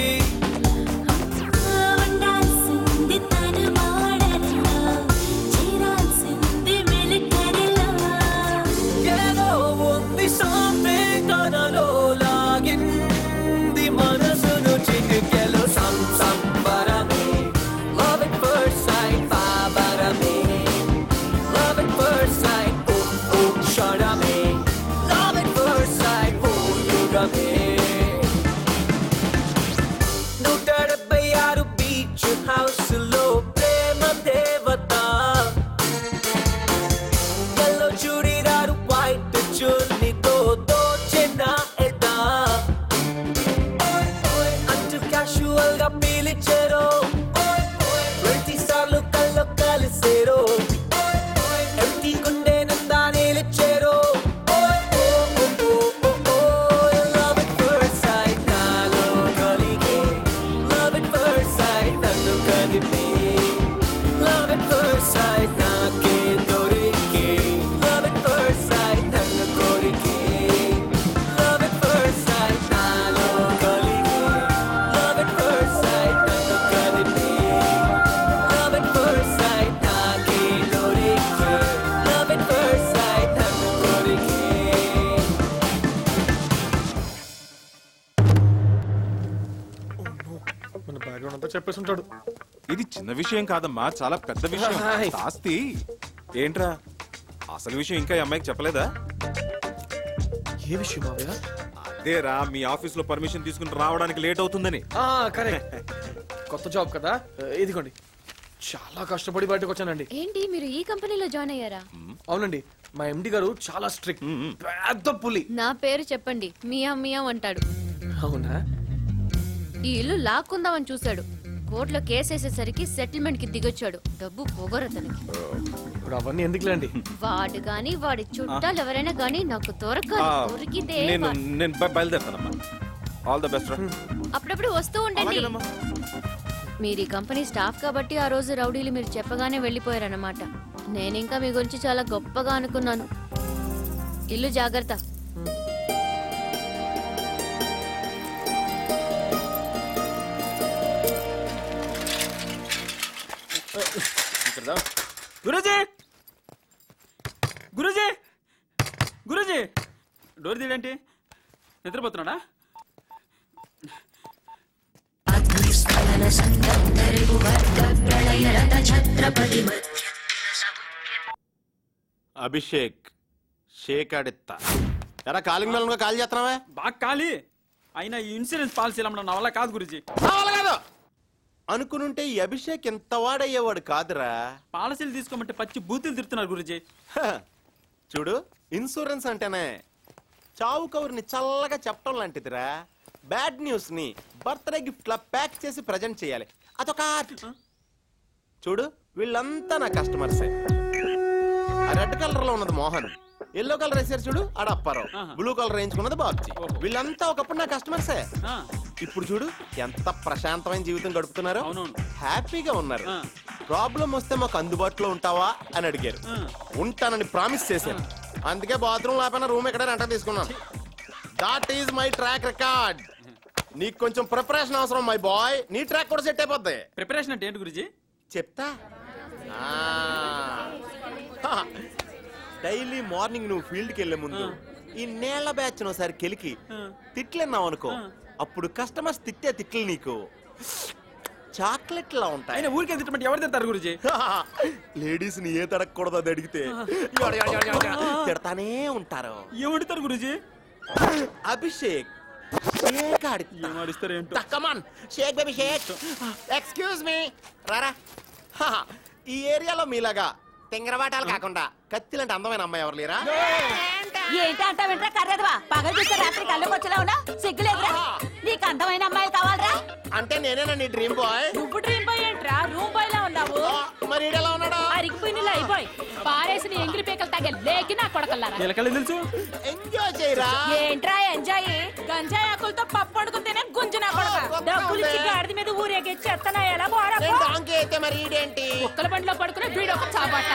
ఉండాల్సింది తన మోడల్లో చేరాల్సింది మిలిటరీలో ఏదో ఉంది సంథింగ్ తనలో లాగింది మనసును చిటికెలు సం సంబరమే లవ్ ఎట్ ఫస్ట్ సైట్ బాబరమే లవ్ ఎట్ ఫస్ట్ సైట్ ఓ ఓ షడమే లవ్ ఎట్ ఫస్ట్ సైట్ ఓ యుగమే నూట డెబ్బై ఆరు బీచ్ హౌస్ లో ప్రేమ దేవత ఎల్లో చూడిదారు వైట్ చున్నీతో దోచిన ఎదా అంటూ క్యాషువల్ గా పిలిచారో ట్వంటీ సార్లు కల్లో కలిసేరో ఎంటీ గుండె నిందా నిలిచారో లవ్ ఎట్ ఫస్ట్ సైట్ నాలో కలిగే లవ్ ఎట్ ఫస్ట్ సైట్ నన్ను కదిపే లవ్ ఎట్ ఫస్ట్ సైట్ నాకే దొరికే లవ్ ఎట్ ఫస్ట్ సైట్ నన్ను కోరికే లవ్ ఎట్ ఫస్ట్ సైట్ నాలో కలిగే లవ్ ఎట్ ఫస్ట్ సైట్ నన్ను కదిపే లవ్ ఎట్ ఫస్ట్ సైట్ నాకే దొరికే లవ్ ఎట్ ఫస్ట్ సైట్ నన్ను కోరికే మన బ్యాక్గ్రౌండ్ అంతా చెప్పేసి ఉంటాడు ఇది చిన్న విషయం కాదమ్మా చాలా పెద్ద విషయం హాయ్. ఆస్తి ఏంట్రా అసలు విషయం ఇంకా ఈ అమ్మాయికి చెప్పలేదా ఏ విషయం మావయ్య అదేరా మీ ఆఫీస్ లో పర్మిషన్ తీసుకుని రావడానికి లేట్ అవుతుందని ఆ, కరెక్ట్ కొత్త జాబ్ కదా ఇదిగోండి చాలా కష్టపడి బయటకు వచ్చానండి ఏంటి మీరు ఈ కంపెనీలో జాయిన్ అయ్యారా అవునండి మా ఎండి గారు చాలా స్ట్రిక్ట్ పెద్ద పులి నా పేరు చెప్పండి మియా మియా అంటాడు అవునా ఈ ఇల్లు లాక్కుందామని చూశాడు కోర్టులో కేసేసేసరికి సెటిల్మెంట్ కి దిగొచ్చాడు డబ్బు పొగరతనికి ఇప్పుడు అవన్నీ ఎందుకులేండి వాడు గాని వాడి చుట్టాలు ఎవరైనా గాని నాకు దొరకాలి ఆ, దొరికితే నేను వా- నేను బ- బయలుదేరుతానమ్మా ఆల్ ద బెస్ట్ రా అప్పుడప్పుడు వస్తూ ఉండండి మీరు ఈ కంపెనీ స్టాఫ్ కాబట్టి ఆ రోజు రౌడీలు మీరు చెప్పగానే వెళ్ళిపోయారన్నమాట నేను ఇంకా మీ గురించి చాలా గొప్పగా అనుకున్నాను ఇల్లు జాగ్రత్త ఇక్కడ దా. గురూజీ గురూజీ గురూజీ డోర్ తీయడంటి నిద్రపోతున్నాడా అభిషేక్ షేక్ ఆడిత్తా ఎరా కాలింగ్ బెల్ కాల్ చేస్తున్నావా బాగా ఖాళీ అయినా ఈ ఇన్సూరెన్స్ పాలసీ అమ్మడం నా వల్ల కాదు గురూజీ కాదు అనుకునుంటే ఈ అభిషేక్ ఎంత వాడయ్యేవాడు కాదురా పాలసీలు తీసుకోమంటే పచ్చి బూతులు తిడుతున్నారు గురూజీ హ, చూడు ఇన్సూరెన్స్ అంటేనే చావు కవర్ని చల్లగా చెప్పడం లాంటిదిరా బ్యాడ్ న్యూస్ ని బర్త్డే గిఫ్ట్ లా ప్యాక్ చేసి ప్రజెంట్ చేయాలి అదొక art. చూడు వీళ్ళంతా నా కస్టమర్సే ఆ రెడ్ కలర్ లో ఉన్నది మోహన్ ఎల్లో కలర్ వేసారు చూడు ఆడ అప్పారావు బ్లూ కలర్ వేయించుకున్నది బాబ్జీ వీళ్ళంతా ఒకప్పుడు నా కస్టమర్సే ఇప్పుడు చూడు ఎంత ప్రశాంతమైన జీవితం గడుపుతున్నారు హ్యాపీగా ఉన్నారు ప్రాబ్లం వస్తే మాకు అందుబాటులో ఉంటావా అని అడిగారు ఉంటానని ప్రామిస్ చేశాను అందుకే బాత్రూమ్ లేకపోయినా రూమ్ ఎక్కడ రెంట తీసుకున్నాను that is my track record నీకు కొంచెం ప్రిపరేషన్ అవసరం మై బాయ్ నీ ట్రాక్ కూడా సెట్ అయిపోద్ది ప్రిపరేషన్ అంటే ఏంటి గురూజీ చెప్తా డైలీ మార్నింగ్ నువ్వు ఫీల్డ్ కి వెళ్లే ముందు ఈ నేల బ్యాచ్ ఒకసారి కెలికి తిట్లన్నావు అనుకో అప్పుడు కస్టమర్స్ తిట్టే తిట్లు నీకు చాక్లెట్ లా ఉంటాయి అయినా ఊరికే తిట్టమంటే ఎవరు తింటారు గురూజీ లేడీస్ ని ఏ తడకూడదు అది అడిగితే యొడ యొడ యొడ యొడ తిడతానే ఉంటారు ఏమంటారు గురూజీ అభిషేక్ షేక్ ఆడిస్తా ఏమాడిస్తారు ఏంటో come on shake baby shake excuse me రారా హా, ఈ ఏరియాలో మీలాగా తింగరవాటాలు కాకుండా కత్తిలాంటి అందమైన అమ్మాయి ఎవరు లేరా ఏంటి అంటా వింటరా కర్రేదవా పగలు చూస్తే రాత్రి కళ్ళకి వచ్చేలా ఉన్నా సిగ్గులేదురా నీకు అందమైన అమ్మాయిలు కావాలరా అంటే నేనేనా నీ డ్రీమ్ బాయ్ నువ్వు డ్రీమ్ బాయ్ ఏంట్రా రూమ్ బాయ్ లా ఉన్నావు మరి ఈడెలా ఉన్నాడా అరిగిపోయిన లైబాయ్ పారేసిన ఎంగిలి పీకలు తగ్గ లేకి నా కొడకల్లారా ఎలకలు తెలుసు ఎంజాయ్ చేయరా ఏంట్రా ఎంజాయ్ గంజాయి ఆకులతో పప్పు వండుకుంటేనే గుంజు నా కొడక డబ్బులు ఇచ్చి గాడిద మీద ఊరేగే చెత్తనా ఎలా పోరా నేను డాంకీ అయితే మరి ఈడేంటి కుక్కల బండిలో పడుకునే వీడు ఒక చాపట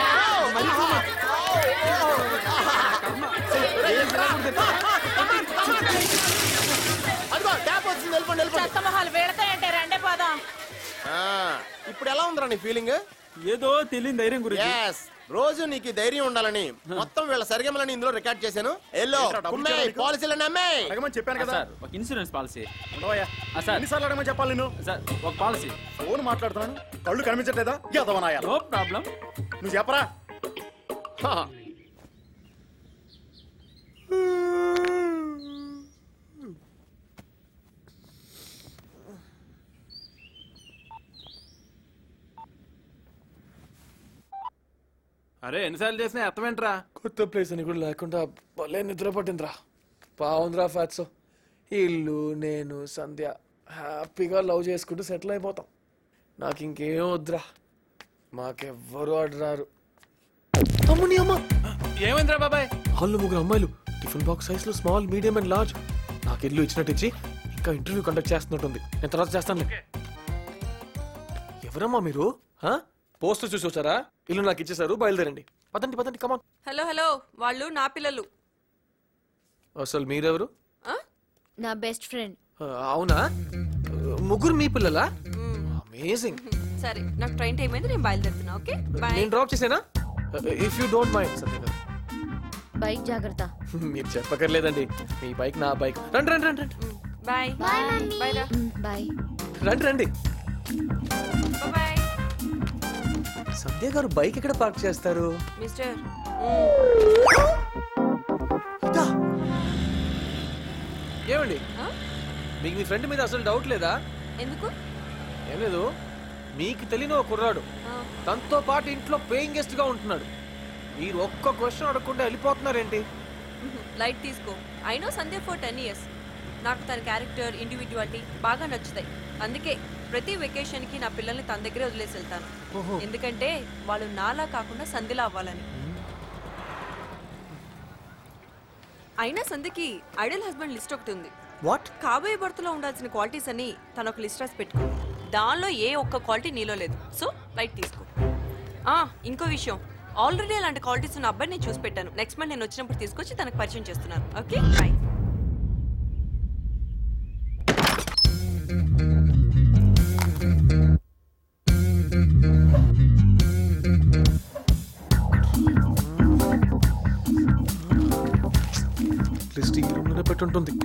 అదిగో ట్యాప్ వచ్చింది వెళ్ళిపోండి వెళ్ళిపోండి చెత్త మొహాలు వీళ్ళతో ఏంటే రెండే పోదాం ఆ, ఇప్పుడు ఎలా ఉందిరా నీ ఫీలింగ్ ఏదో తెలియని ధైర్యం గురించి ఎస్ రోజు నీకు ఈ ధైర్యం ఉండాలని మొత్తం వీళ్ళ సరిగమలని ఇందులో రికార్డ్ చేశాను ఎల్లో కుమ్మే పాలసీలు నమ్మే అడగమని చెప్పాను కదా సార్ ఒక ఇన్సూరెన్స్ పాలసీ సార్ ఎన్నిసార్లు అడగమని చెప్పాలి నేను సార్ ఒక పాలసీ ఫోన్ మాట్లాడుతున్నాను కళ్ళు కనిపించట్లేదా ఎదవనాయా నో ప్రాబ్లం నువ్వు చెప్పరా అరే ఎన్నిసార్లు చేసినా అర్థమేంట్రా కొత్త ప్లేస్ అని కూడా లేకుండా భలే నిద్ర పట్టిందిరా బాగుందిరా ఫ్యాట్స్ ఇల్లు నేను సంధ్య హ్యాపీగా లవ్ చేసుకుంటూ సెటిల్ అయిపోతాం నాకు ఇంకేం వద్దురా మాకెవ్వరు అడరారు అమ్మని అమ్మ ఏమైందిరా బాబాయ్ హాల్లో ముగ్గురు అమ్మాయిలు టిఫిన్ బాక్స్ సైజ్ లో స్మాల్ మీడియం అండ్ లార్జ్ నాకు ఇల్లు ఇచ్చినట్టు ఇచ్చి ఇంకా ఇంటర్వ్యూ కండక్ట్ చేస్తున్నట్టుంది నేను తర్వాత చేస్తాను ఎవరమ్మా మీరు పోస్టర్ చూసి వచ్చారా ఇల్లు నాకు ఇచ్చేసారు బయలుదేరండి పదండి పదండి కమాన్ హలో హలో వాళ్ళు నా పిల్లలు అసలు మీరెవరు ఆ? నా బెస్ట్ ఫ్రెండ్ ఆ, అవునా ముగ్గురు మీ పిల్లలా అమేజింగ్ సరే నాకు ట్రైన్ టైం అయింది నేను బయలుదేరుతున్నా ఓకే బాయ్ నేను డ్రాప్ చేసేనా if you don't mind Satya గారు బైక్ జాగ్రత్త మీరు చెప్పకర్లేదండి మీ బైక్ నా బైక్ రండి రండి రండి రండి బాయ్ బాయ్ రా బాయ్ రండి రండి బాయ్ సంధ్య గారు బైక్ ఎక్కడ పార్క్ చేస్తారు మిస్టర్ ఏమండి మీకు మీ ఫ్రెండ్ మీద అసలు డౌట్ లేదా ఎందుకు ఏం లేదు మీకు తెలియని ఒక కుర్రాడు తనతో పాటు ఇంట్లో పేయింగ్ గెస్ట్ గా ఉంటున్నాడు మీరు ఒక్క క్వశ్చన్ అడగకుండా వెళ్ళిపోతున్నారేంటి లైట్ తీసుకో I know Sandhya for ten years నాకు తన క్యారెక్టర్ ఇండివిజువాలిటీ బాగా నచ్చుతాయి అందుకే ప్రతి వెకేషన్ కి నా పిల్లల్ని తన దగ్గరే వదిలేసి వెళ్తాను ఓహో. ఎందుకంటే వాళ్ళు నాలా కాకుండా సంధిలా అవ్వాలని అయినా సంధ్యకి ఐడల్ హస్బెండ్ లిస్ట్ ఒకటి ఉంది వాట్ కాబోయే భర్తలో ఉండాల్సిన క్వాలిటీస్ అని తను ఒక లిస్ట్ రాసి పెట్టుకో దానిలో ఏ ఒక్క క్వాలిటీ నీలో లేదు సో లైట్ తీసుకో ఆ ఇంకో విషయం ఆల్రెడీ అలాంటి క్వాలిటీస్ ఉన్న అబ్బాయి నేను చూసి పెట్టాను నెక్స్ట్ మంత్ నేను వచ్చినప్పుడు తీసుకొచ్చి తనకు పరిచయం చేస్తున్నాను ఓకే బాయ్ పెట్టుంటుంది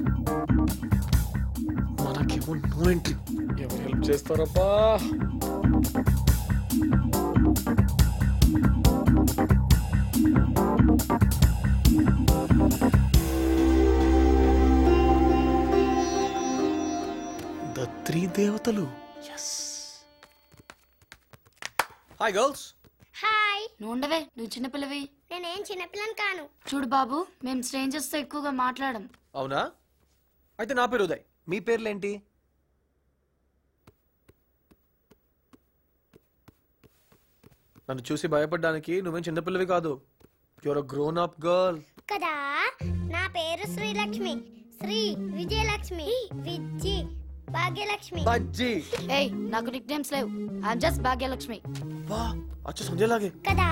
మనకేమో నో ఎంట్రీ ఎవరు హెల్ప్ చేస్తారబ్బా ద త్రీ దేవతలు హాయ్ గర్ల్స్ హాయ్ నువ్వు ఉండవే నువ్వు చిన్నపిల్లవి నేనేం చిన్నపిల్లని కాను చూడు బాబు మేము స్ట్రేంజర్స్ తో ఎక్కువగా మాట్లాడం అవునా అయితే నా పేరు ఉదయ్ మీ పేర్లేంటి నన్ను చూసి భయపడడానికి నువ్వేం చిన్నపిల్లవి కాదు యువర్ గ్రోన్ అప్ గర్ల్ కదా నా పేరు శ్రీలక్ష్మి శ్రీ విజయలక్ష్మి విజ్జి భాగ్యలక్ష్మి బజ్జీ ఏయ్ నాకు నిక్ నేమ్స్ లేవు ఐఎమ్ జస్ట్ భాగ్యలక్ష్మి వా అచ్చ సంజయ్ లాగే కదా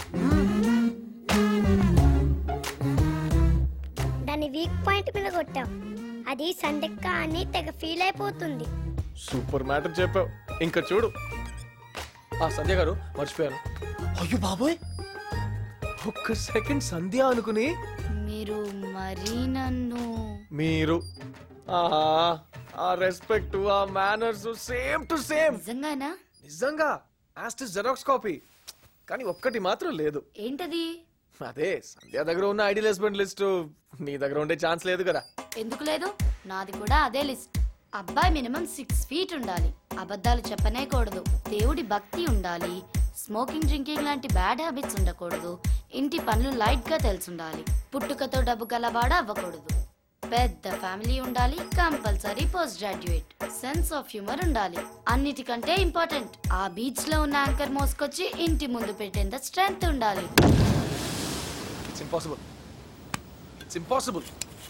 దాని వీక్ పాయింట్ మీద కొట్టాం అది సందెక్క అని తెగ ఫీల్ అయిపోతుంది సూపర్ మ్యాటర్ చెప్పావు ఇంకా చూడు ఆ సంధ్య గారు మర్చిపోయాను అయ్యో బాబోయ్ ఒక్క సెకండ్ సంధ్య అనుకుని మీరు మరీ నన్ను మీరు ఆహా ఆ రెస్పెక్ట్ ఆ మేనర్స్ సేమ్ టు సేమ్ నిజంగానా నిజంగా యాస్ట్ జెరాక్స్ కాపీ కానీ ఒక్కటి మాత్రం లేదు ఏంటది అదే సంధ్య దగ్గర ఉన్న ఐడియల్ హస్బెండ్ లిస్ట్ నీ దగ్గర ఉండే ఛాన్స్ లేదు కదా ఎందుకు లేదు నాది కూడా అదే లిస్ట్ అబ్బాయి మినిమం సిక్స్ ఫీట్ ఉండాలి అబద్ధాలు చెప్పనే కూడదు దేవుడి భక్తి ఉండాలి స్మోకింగ్ డ్రింకింగ్ లాంటి బ్యాడ్ హ్యాబిట్స్ ఉండకూడదు ఇంటి పనులు లైట్ గా తెలుసుండాలి పుట్టుకతో డబ్బు గలవాడ అవ్వకూడదు పెద్ద ఫ్యామిలీ ఉండాలి compulsory post graduate sense of humour ఉండాలి అన్నిటికంటే ఇంపార్టెంట్ ఆ బీచ్ లో ఉన్న యాంకర్ మోసుకొచ్చి ఇంటి ముందు పెట్టేంత స్ట్రెంగ్త్ ఉండాలి ఇట్స్ ఇంపాసిబుల్ ఇట్స్ ఇంపాసిబుల్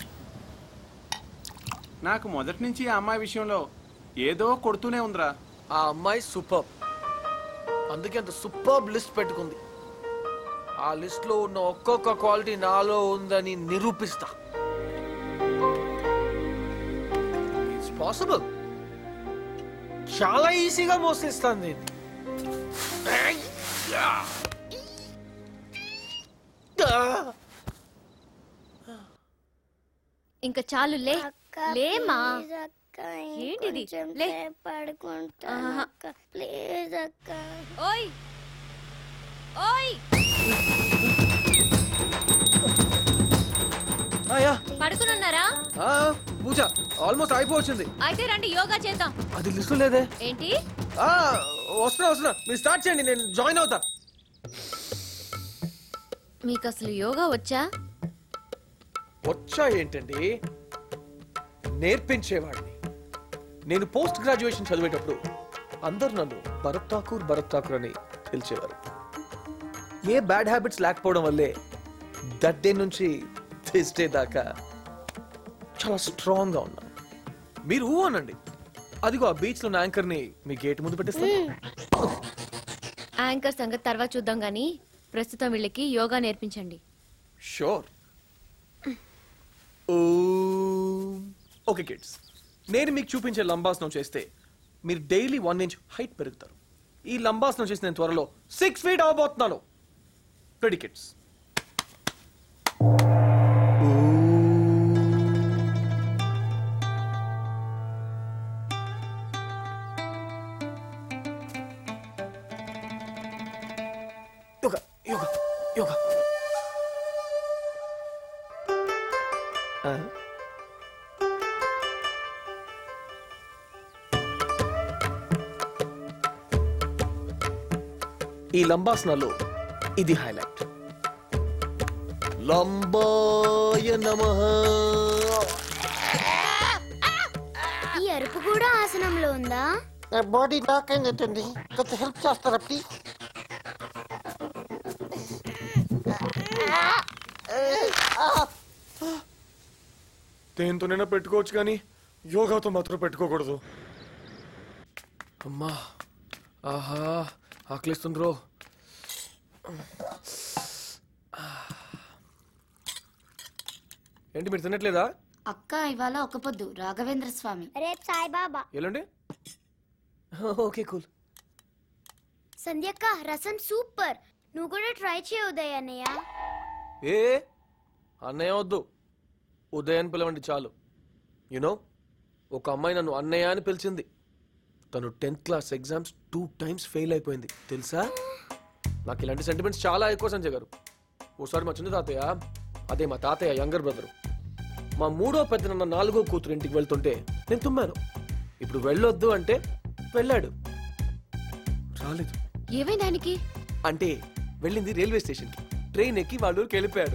నాకు మొదటి నుంచి ఆ అమ్మాయి విషయంలో ఏదో కొడుతూనే ఉందిరా ఆ అమ్మాయి సూపర్ అందుకే అంత సూపర్ లిస్ట్ పెట్టుకుంది ఆ లిస్ట్ లో ఉన్న ఒక్కొక్క క్వాలిటీ నాలో ఉందని నిరూపిస్తా ఇట్స్ పాసిబుల్ చాలా ఈజీగా మోసేస్తాను నేను ఇంకా చాలు లే లేమా ఏంటిది లే ఆహా. ప్లీజ్ అక్క ఓయ్ ఓయ్ ఆయా పడుకునున్నారా పూజ ఆల్మోస్ట్ అయిపోవచ్చింది అయితే రండి యోగా చేద్దాం అది లిస్ట్ లేదే ఏంటి ఆ, వస్తున్నా వస్తున్నా మీరు స్టార్ట్ చేయండి నేను జాయిన్ అవుతా మీకు అసలు యోగా వచ్చా వచ్చా ఏంటండి నేర్పించేవాడిని నేను పోస్ట్ గ్రాడ్యుయేషన్ చదివేటప్పుడు అందరు నన్ను భరత్ ఠాకూర్ భరత్ ఠాకూర్ అని పిలిచేవారు ఏ బ్యాడ్ హ్యాబిట్స్ లేకపోవడం వల్లే దట్ డే నుంచి దిస్ డే దాకా చాలా స్ట్రాంగ్ గా ఉన్నాను మీరు ఊ అనండి అదిగో ఆ బీచ్ లో యాంకర్ ని మీ గేట్ ముందు పెట్టేస్తాను యాంకర్ సంగతి తర్వాత చూద్దాం గానీ ప్రస్తుతం వీళ్ళకి యోగా నేర్పించండి షూర్ ఓకే కిడ్స్ నేను మీకు చూపించే లంబాసనం చేస్తే మీరు డైలీ వన్ ఇంచ్ హైట్ పెరుగుతారు ఈ లంబాసనం చేసి నేను త్వరలో సిక్స్ ఫీట్ అవ్వబోతున్నాను ready kids yoga yoga yoga ఈ లంబాసనాలు ఇది హైలైట్ లంబాయ నమః ఈ అరుపు కూడా ఆసనంలో ఉందా బాడీ నాక్ అయినట్టుంది కొంత హెల్ప్ చేస్తారా ప్లీజ్ దేంతోనైనా పెట్టుకోవచ్చు కానీ యోగాతో మాత్రం పెట్టుకోకూడదు అమ్మా ఆహా ఆకలిస్తుండ్రో ఏంటి మీరు తినట్లేదా అక్క ఇవాళ ఒక పొద్దు రాఘవేంద్ర స్వామి రేపు సాయిబాబా ఎల్లుండి ఓకే కూల్ సంధ్యక్క రసం సూపర్ నువ్వు కూడా ట్రై చేయ ఉదయ్ అన్నయ్య ఏ అన్నయ్య వద్దు ఉదయం పిలవండి చాలు యునో ఒక అమ్మాయి నన్ను అన్నయ్య అని పిలిచింది తను tenth class exams two times fail అయిపోయింది తెలుసా నాకు ఇలాంటి సెంటిమెంట్స్ చాలా ఎక్కువ సంజయ్ గారు ఓసారి మా చిన్న తాతయ్య అదే మా తాతయ్య యంగర్ బ్రదర్ మా మూడో పెద్ద నాలుగో కూతురు ఇంటికి వెళ్తుంటే నేను తుమ్మాను ఇప్పుడు వెళ్ళొద్దు అంటే వెళ్ళాడు రాలేదు ఏమైంది ఆయనకి అంటే వెళ్ళింది రైల్వే స్టేషన్కి ట్రైన్ ఎక్కి వాళ్ళ ఊరికి వెళ్ళిపోయాడు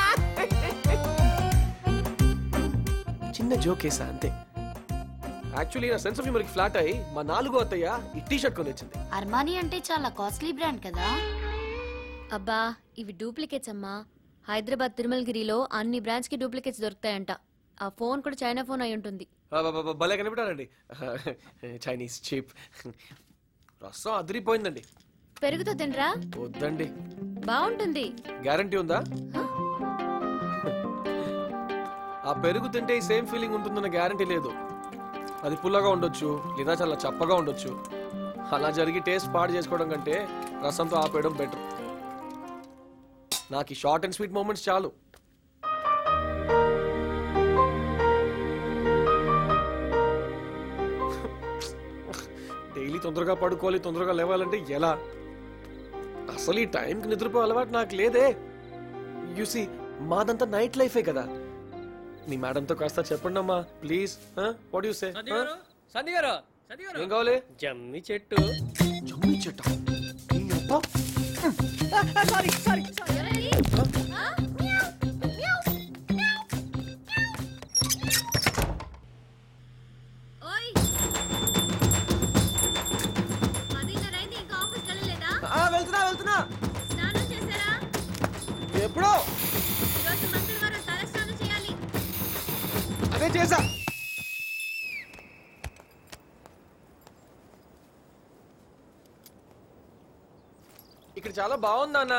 చిన్న జోక్ వేసా అంతే యాక్చువల్లీ నా సెన్స్ ఆఫ్ హ్యూమర్కి ఫ్లాట్ అయ్యి మా నాలుగో అత్తయ్య ఈ టీ షర్ట్ కొని వచ్చింది అర్మానీ అంటే చాలా కాస్ట్లీ బ్రాండ్ కదా అబ్బా ఇవి డూప్లికేట్స్ అమ్మా హైదరాబాద్ తిరుమలగిరిలో అన్ని బ్రాంచ్ కి డూప్లికేట్స్ దొరుకుతాయంట ఆ ఫోన్ కూడా చైనా ఫోన్ అయి ఉంటుంది ఆ, బ- బ- బ- భలే కనిపెట్టారండి చైనీస్ చీప్ రసం అదిరిపోయిందండి పెరుగుతో తినరా వద్దండి బాగుంటుంది గ్యారంటీ ఉందా ఆ పెరుగు తింటే ఈ సేమ్ ఫీలింగ్ ఉంటుందన్న గ్యారంటీ లేదు అది పుల్లగా ఉండొచ్చు లేదా చాలా చప్పగా ఉండొచ్చు అలా జరిగి టేస్ట్ పాడు చేసుకోవడం కంటే రసంతో ఆపేయడం బెటర్ నాకు ఈ షార్ట్ అండ్ స్వీట్ మూమెంట్స్ చాలు డైలీ తొందరగా పడుకోవాలి తొందరగా లేవాలంటే ఎలా అసలు ఈ టైంకి నిద్రపో అలవాటు నాకు లేదే యూసి మాదంతా నైట్ లైఫే కదా మీ మేడంతో కాస్త చెప్పండి అమ్మా ప్లీజ్ వాట్ యు సే సంధి గారు సంధి గారు ఏం కావాలి జమ్మి చెట్టు జమ్మి చెట్టు సారీ సారీ ఓయ్ పదిన్నర అయింది ఇంకా ఆఫీస్కి వెళ్ళలేదా వెళ్తున్నా వెళ్తున్నా స్నానం చేశారా ఎప్పుడో ఈరోజు మంగళవారం తల స్నానం చేయాలి అదే చేసా ఇక్కడ చాలా బాగుంది అన్న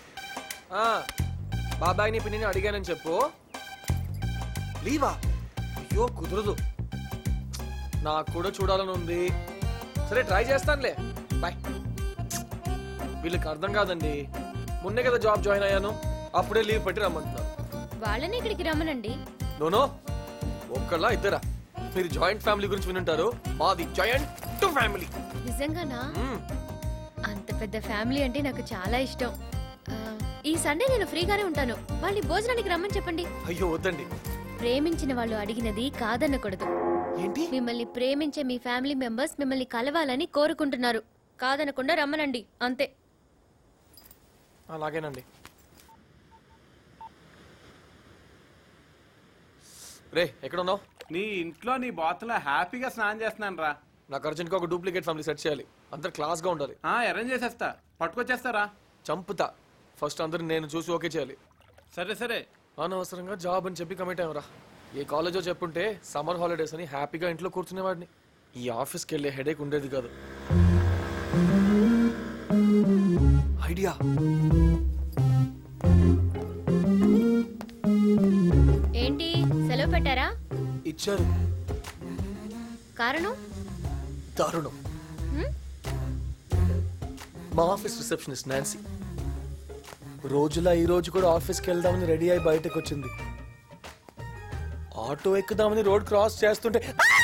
బాబాయ్ని పిన్నిని అడిగానని చెప్పు లీవా అయ్యో కుదరదు నాకు కూడా చూడాలని ఉంది సరే ట్రై చేస్తానులే బాయ్ వీళ్ళకి అర్థం కాదండి మొన్నే కదా జాబ్ జాయిన్ అయ్యాను అప్పుడే లీవ్ పెట్టి రమ్మంటున్నారు వాళ్ళని ఇక్కడికి రమ్మనండి నోనో ఒక్కళ్ళ ఇద్దరా మీరు జాయింట్ ఫ్యామిలీ గురించి వినుంటారు మాది జాయింట్ ఫ్యామిలీ నిజంగానా అంత పెద్ద ఫ్యామిలీ అంటే నాకు చాలా ఇష్టం ఆ, ఈ సండే నేను ఫ్రీగానే ఉంటాను వాళ్ళని భోజనానికి రమ్మని చెప్పండి అయ్యో వద్దండి ప్రేమించిన వాళ్ళు అడిగినది కాదనకూడదు ఏంటి మిమ్మల్ని ప్రేమించే మీ ఫ్యామిలీ మెంబర్స్ మిమ్మల్ని కలవాలని కోరుకుంటున్నారు కాదనకుండా రమ్మనండి అంతే అలాగేనండి రే ఎక్కడ ఉన్నావు నీ ఇంట్లో నీ బాతులో హ్యాపీగా స్నానం చేస్తున్నాను రా నాకు అర్జెంట్గా ఒక డూప్లికేట్ ఫ్యామిలీ సెట్ చేయాలి అందరు క్లాస్గా ఉండాలి అరేంజ్ చేసేస్తా పట్టుకొచ్చేస్తారా చంపుతా ఫస్ట్ అందరిని నేను చూసి ఓకే చేయాలి సరే సరే అనవసరంగా జాబ్ అని చెప్పి కమిట్ అయ్యారా ఏ కాలేజో చెప్పుంటే సమ్మర్ హాలిడేస్ అని హ్యాపీగా ఇంట్లో కూర్చునేవాడిని ఈ ఆఫీస్కి వెళ్ళే హెడేక్ ఉండేది కాదు ఐడియా ఏంటి సెలవు పెట్టారా ఇచ్చారు కారణం దారుణం హ్మ్? మా ఆఫీస్ రిసెప్షనిస్ట్ నాన్సీ రోజులా ఈ రోజు కూడా ఆఫీస్కి వెళ్దామని రెడీ అయి బయటకు వచ్చింది ఆటో ఎక్కుదామని రోడ్ క్రాస్ చేస్తుంటే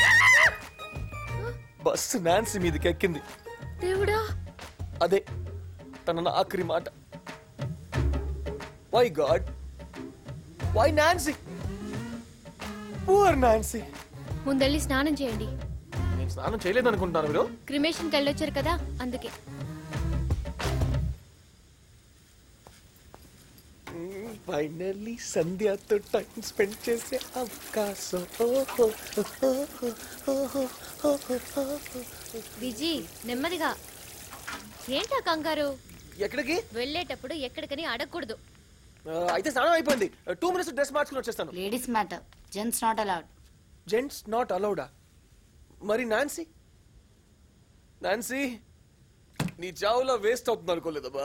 బస్సు నాన్సీ మీదకి ఎక్కింది దేవుడా అదే తన ఆఖరి మాట why god why Nancy poor Nancy ముందెళ్ళి స్నానం చేయండి నేను స్నానం చేయలేదు అనుకుంటున్నాను మీరు క్రిమేషన్కి వెళ్ళొచ్చారు కదా అందుకే ఫైనల్లీ సంధ్యతో టైం స్పెండ్ చేసే అవకాశం ఓహో, ఓహో, ఓహో, ఓహో, ఓహో. విజీ నెమ్మదిగా ఏంటా కంగారు ఎక్కడికి వెళ్ళేటప్పుడు ఎక్కడికని అడగకూడదు ఆ, అయితే స్నానం అయిపోయింది టూ మినిట్స్ డ్రెస్ మార్చుకుని వచ్చేస్తాను ladies matter gents not allowed gents not అలౌడా మరి నాన్సీ నాన్సీ నీ చావులో వేస్ట్ అవుతుంది అనుకోలేదబ్బా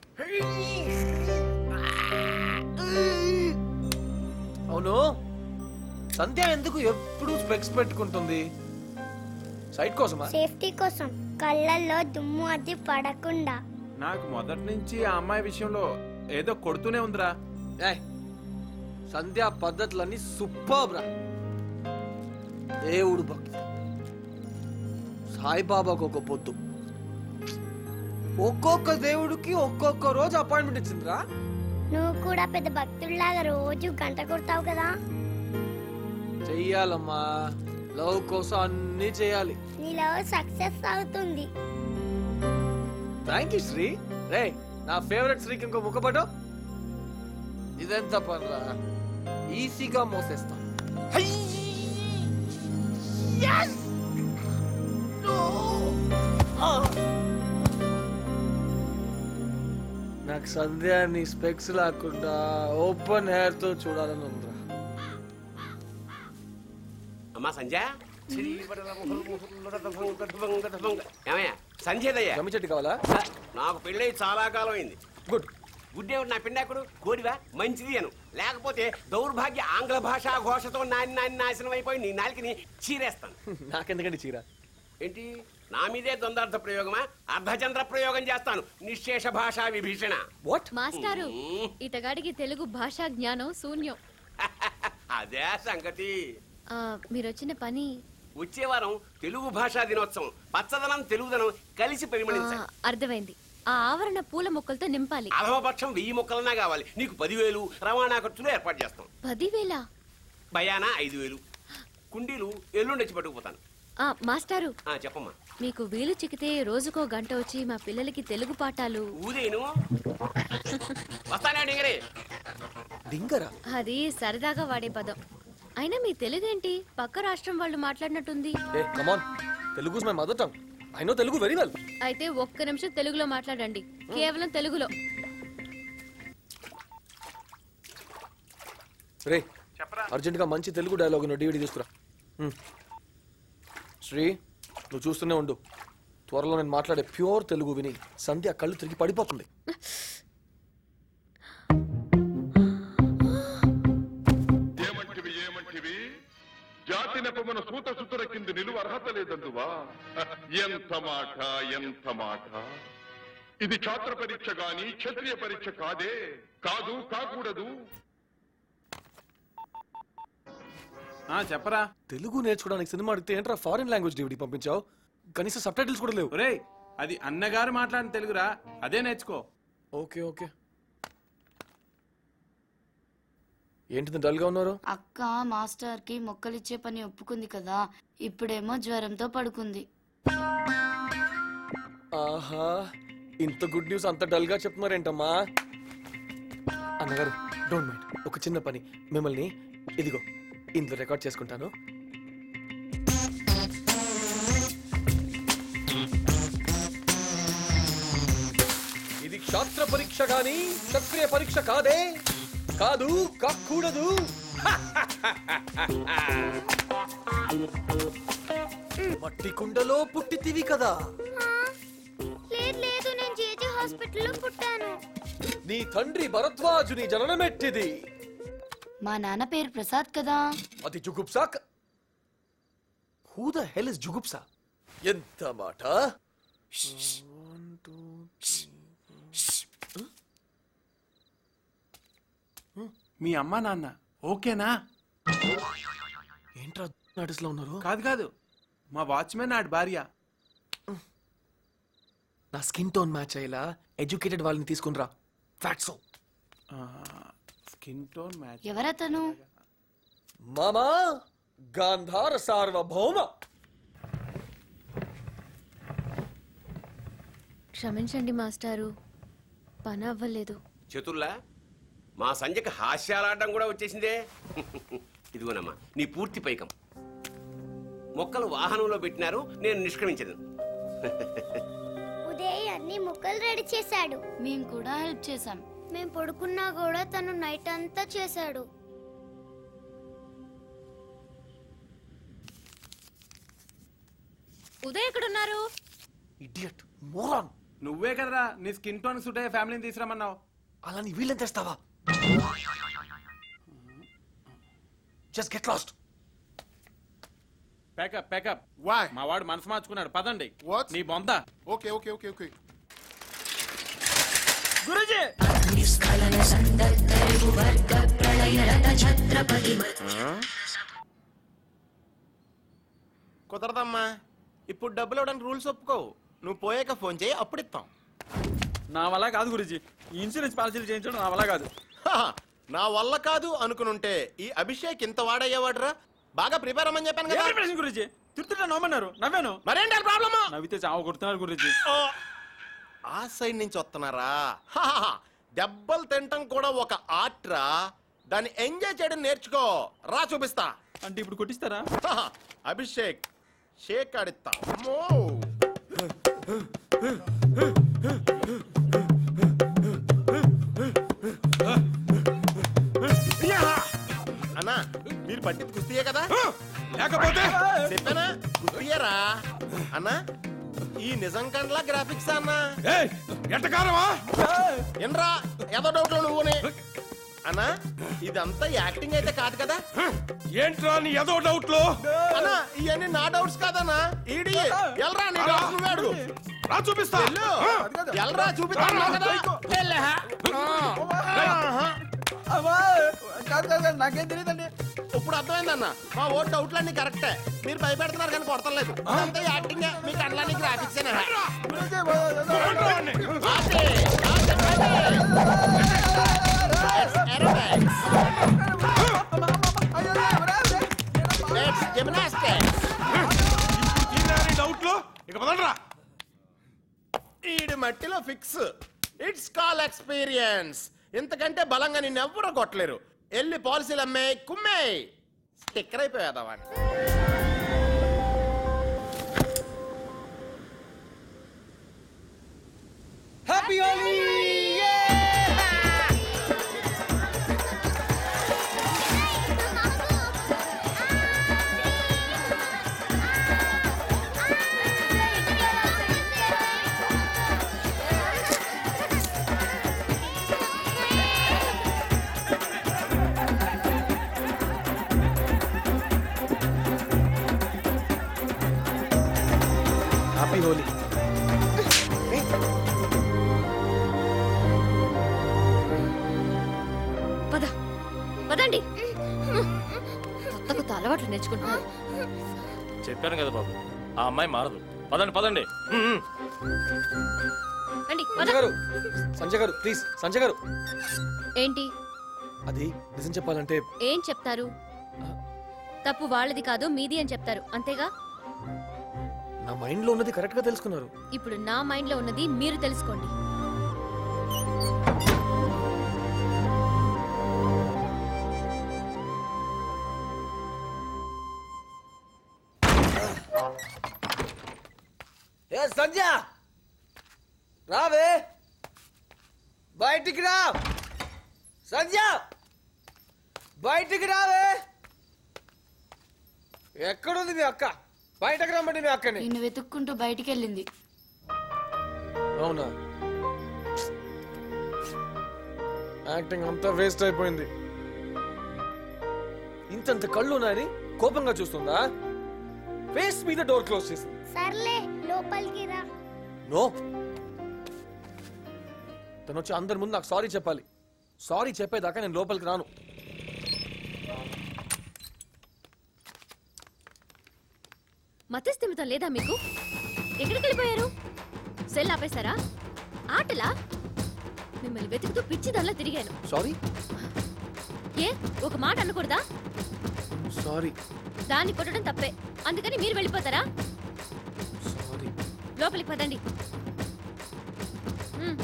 అవును సంధ్య ఎందుకు ఎప్పుడు స్పెక్స్ పెట్టుకుంటుంది సైట్ కోసమా సేఫ్టీ కోసం కళ్ళల్లో దుమ్ము అది పడకుండా నాకు మొదటి నుంచి ఆ అమ్మాయి విషయంలో ఏదో కొడుతూనే ఉందిరా సంధ్యా పద్ధతులన్నీ సూపర్ రా దేవుడు భక్తి సాయిబాబాకు ఒక పొద్దు ఒక్కొక్క దేవుడికి ఒక్కొక్క రోజు అపాయింట్మెంట్ ఇచ్చిందిరా నువ్వు కూడా పెద్ద భక్తుడిలాగా రోజు గంట కొడతావు కదా చెయ్యాలమ్మా లవ్ కోసం అన్నీ చేయాలి నీలో సక్సెస్ అవుతుంది థ్యాంక్ యూ శ్రీ రే నా ఫేవరెట్ శ్రీకి ఇంకో ముఖపటం ఇదెంత పనిరా ఈజీగా మోసేస్తా నాకు సంధ్యాన్ని స్పెక్స్ లేకుండా ఓపెన్ హెయిర్ తో చూడాలని ఉందిరా అమ్మా సంధ్య ఏమయ్యా సంధ్యదయ్యా జమ్మి చెట్టు కావాలా నాకు పెళ్ళై చాలా కాలం అయింది గుడ్ గుడ్ ఏమిటి నా పిండాకుడు కోడివా మంచిది అను లేకపోతే దౌర్భాగ్య ఆంగ్ల భాషా ఘోషతో నాని నాని నాశనం అయిపోయి నీ నాలికని చీరేస్తాను నాకెందుకండి చీర ఏంటి నా మీదే ద్వందార్థ ప్రయోగమా అర్ధచంద్ర ప్రయోగం చేస్తాను నిశ్శేష భాషా విభీషణ వాట్ మాస్టారు ఇతగాడికి తెలుగు భాషా జ్ఞానం శూన్యం అదే సంగతి ఆ, మీరొచ్చిన పని వచ్చే వారం తెలుగు భాషా దినోత్సవం పచ్చదనం తెలుగుదనం కలిసి ఆ, పరిమళించాలి అర్థమైంది ఆ ఆవరణ పూల మొక్కలతో నింపాలి అధమపక్షం వెయ్యి మొక్కలన్నా కావాలి నీకు పదివేలు రవాణా ఖర్చులు ఏర్పాటు చేస్తాం పదివేల భయానా ఐదు వేలు కుండీలు ఎల్లుండి వచ్చి పట్టుకుపోతాను ఆ, మాస్టారు ఆ, చెప్పమ్మా మీకు వీలు చిక్కితే రోజుకో గంట వచ్చి మా పిల్లలకి తెలుగు పాఠాలు ఊదేను వస్తానే డింగరే డింగరా అది సరదాగా వాడే పదం అయినా మీ తెలుగేంటి పక్క రాష్ట్రం వాళ్ళు మాట్లాడినట్టుంది ఏ come on Telugu my mother tongue I know Telugu very well అయితే ఒక్క నిమిషం తెలుగులో మాట్లాడండి కేవలం తెలుగులో రే అర్జెంట్ గా మంచి తెలుగు డైలాగ్ ఉన్న డివిడి తీసుకురా హ్మ్. శ్రీ నువ్వు చూస్తూనే ఉండు త్వరలో నేను మాట్లాడే ప్యూర్ తెలుగు విని సంధ్య కళ్ళు తిరిగి పడిపోతుంది ఏమంటివి ఏమంటివి జాతి నెపమున సూత సుతుర కింది నిలువ అర్హత లేదందువా ఎంత మాట ఎంత మాట ఇది ఛాత్ర పరీక్ష గాని క్షత్రియ పరీక్ష కాదే కాదు కాకూడదు చెప్పరా తెలుగు నేర్చుకోవడానికి సినిమా అడిగితే ఏంట్రా ఫారిన్ లాంగ్వేజ్ డివిడి పంపించావు కనీసం సబ్ టైటిల్స్ కూడా లేవు రే అది అన్నగారు మాట్లాడిన తెలుగురా అదే నేర్చుకో ఓకే ఓకే ఏంటిది డల్ గా ఉన్నారు అక్క మాస్టర్ కి మొక్కలిచ్చే పని ఒప్పుకుంది కదా ఇప్పుడేమో జ్వరంతో పడుకుంది ఆహా ఇంత గుడ్ న్యూస్ అంత డల్ గా చెప్తున్నారేంటమ్మా అన్నగారు డోంట్ మైండ్ ఒక చిన్న పని మిమ్మల్ని ఇదిగో ఇందులో రికార్డ్ చేసుకుంటాను ఇది శాస్త్ర పరీక్ష గాని క్షత్రియ పరీక్ష కాదే కాదు కాకూడదు మట్టి కుండలో పుట్టితివి కదా లేదు లేదు నేను జేజే హాస్పిటల్లో పుట్టాను నీ తండ్రి భరద్వాజుని జననమెట్టిది మా నాన్న పేరు ప్రసాద్ కదా అది జుగుప్సా హూ ద హెల్ ఇస్ జుగుప్సా ఎంత మాట మీ అమ్మా నాన్న ఓకేనా ఏంట్రా నటిస్లో ఉన్నారు కాదు కాదు మా వాచ్మెన్ ఆడి భార్య నా స్కిన్ టోన్ మ్యాచ్ అయ్యేలా ఎడ్యుకేటెడ్ వాళ్ళని తీసుకునిరా ఫ్యాట్సో స్కిన్ టోన్ మ్యాచ్ ఎవరతను మామా గాంధార సార్వభౌమ క్షమించండి మాస్టారు పని అవ్వలేదు చతుర్లా మా సంజయకి హాస్యాలాడడం కూడా వచ్చేసిందే ఇదిగోనమ్మా నీ పూర్తి పైకం మొక్కలు వాహనంలో పెట్టినారు నేను నిష్క్రమించను ఉదయ్ అన్ని ముక్కలు రెడీ చేశాడు మేము కూడా హెల్ప్ చేశాం మేము పడుకున్నా కూడా తను నైట్ అంతా చేశాడు ఉదయ్ ఎక్కడున్నారు ఇడియట్ మోరాన్ నువ్వే కదరా నీ స్కిన్ టోన్ సూట్ అయ్యే ఫ్యామిలీని తీసుకురమ్మన్నావు అలా నీ వీళ్ళని తెస్తావా just get lost pack up pack up Why? మా వాడు మనసు మార్చుకున్నాడు పదండి What? నీ బొంద ఓకే ఓకే ఓకే ఓకే గురుజీ నిష్కలన సందర్భ వర్గ ప్రళయ కుదరదమ్మా ఇప్పుడు డబ్బులు ఇవ్వడానికి రూల్స్ ఒప్పుకోవు నువ్వు పోయాక ఫోన్ చేయి అప్పుడు ఇస్తాం నా వల్ల కాదు గురుజీ ఈ ఇన్సూరెన్స్ పాలసీలు చేయించడం నా వల్ల కాదు హహ, నా వల్ల కాదు అనుకునుంటే ఈ అభిషేక్ ఇంత వాడయ్యేవాడ్రా బాగా ప్రిపేర్ అవ్వమని చెప్పాను కదా ఏం ప్రశ్న గురుజీ తిడుతుంటే నమ్మన్నారు నవ్వాను మరేంటి ప్రాబ్లమ్ నవ్వితే చావ కొడుతున్నారు గురుజీ ఆ సైడ్ నుంచి వస్తున్నారా హహహ, దెబ్బలు తినటం కూడా ఒక ఆర్ట్ రా దాన్ని ఎంజాయ్ చేయడం నేర్చుకో రా చూపిస్తా అంటే ఇప్పుడు కొట్టిస్తారా హహ, అభిషేక్ షేక్ ఆడిస్తా అమ్మో. అన్నా మీరు పట్టింది కుస్తీయే కదా లేకపోతే చెప్పానా కుస్తీయరా అన్నా ఈ నిజం కండ్లా గ్రాఫిక్స్ అన్నా ఎట్టకారమా ఎన్రా ఏదో డౌట్ నువ్వునే అన్నా ఇదంతా యాక్టింగ్ అయితే కాదు కదా ఏంట్రా నీ ఏదో డౌట్లు అన్నా ఇవన్నీ నా డౌట్స్ కాదన్నా ఈడి ఎల్రా నీ డౌట్స్ నువ్వే అడుగు రా చూపిస్తా వెళ్ళు. ఎల్రా చూపిస్తాను కదా వెళ్ళే. ఆహా. కాదు కాదు కాదు, నాకేం తెలియదండి ఇప్పుడు అర్థమైందన్న మా ఓట్ డౌట్లన్నీ కరెక్టే మీరు భయపెడుతున్నారు కానీ కొడతలేదు అంతే యాక్టింగ్ మీ కళ్ళని గ్రాఫిక్స్ డౌట్లు ఇక పదండ్రా ఈడి మట్టిలో ఫిక్స్ ఇట్స్ కాల్ ఎక్స్పీరియన్స్ ఇంతకంటే బలంగా నిన్ను ఎవ్వరూ కొట్టలేరు వెళ్ళి పాలసీలు అమ్మే కుమ్మే స్టిక్కర్ అయిపోయాదా వాడిని హ్యాపీ హోలీ హ్యాపీ హోలీ పద పదండి కొత్త కొత్త అలవాట్లు నేర్చుకుంటున్నారు చెప్పాను కదా బాబు ఆ అమ్మాయి మారదు పదండి పదండి రండి పద సంజయ్ గారు సంజయ్ గారు ప్లీజ్ సంజయ్ గారు ఏంటి అది నిజం చెప్పాలంటే ఏం చెప్తారు తప్పు వాళ్ళది కాదు మీది అని చెప్తారు అంతేగా నా మైండ్ లో ఉన్నది కరెక్ట్ గా తెలుసుకున్నారు ఇప్పుడు నా మైండ్ లో ఉన్నది మీరు తెలుసుకోండి ఏ సంధ్య రావే బయటికి రా సంధ్య బయటికి రావే ఎక్కడుంది మీ అక్క బయటకు రమ్మండి మీ అక్కని నిన్ను వెతుక్కుంటూ బయటికి వెళ్ళింది అవునా యాక్టింగ్ అంతా వేస్ట్ అయిపోయింది ఇంతంత కళ్ళు ఉన్నాయని కోపంగా చూస్తుందా ఫేస్ మీద డోర్ క్లోజ్ చేసింది సర్లే లోపలికి రా నో తను వచ్చి అందరి ముందు నాకు సారీ చెప్పాలి సారీ చెప్పేదాకా నేను లోపలికి రాను మతస్థిమితం లేదా మీకు ఎక్కడికి వెళ్ళిపోయారు సెల్ ఆపేశారా ఆటలా మిమ్మల్ని వెతుకుతూ పిచ్చిదల్లా తిరిగాను సారీ ఏ ఒక మాట అనకూడదా సారీ దాన్ని కొట్టడం తప్పే అందుకని మీరు వెళ్ళిపోతారా సారీ లోపలికి పదండి మ్,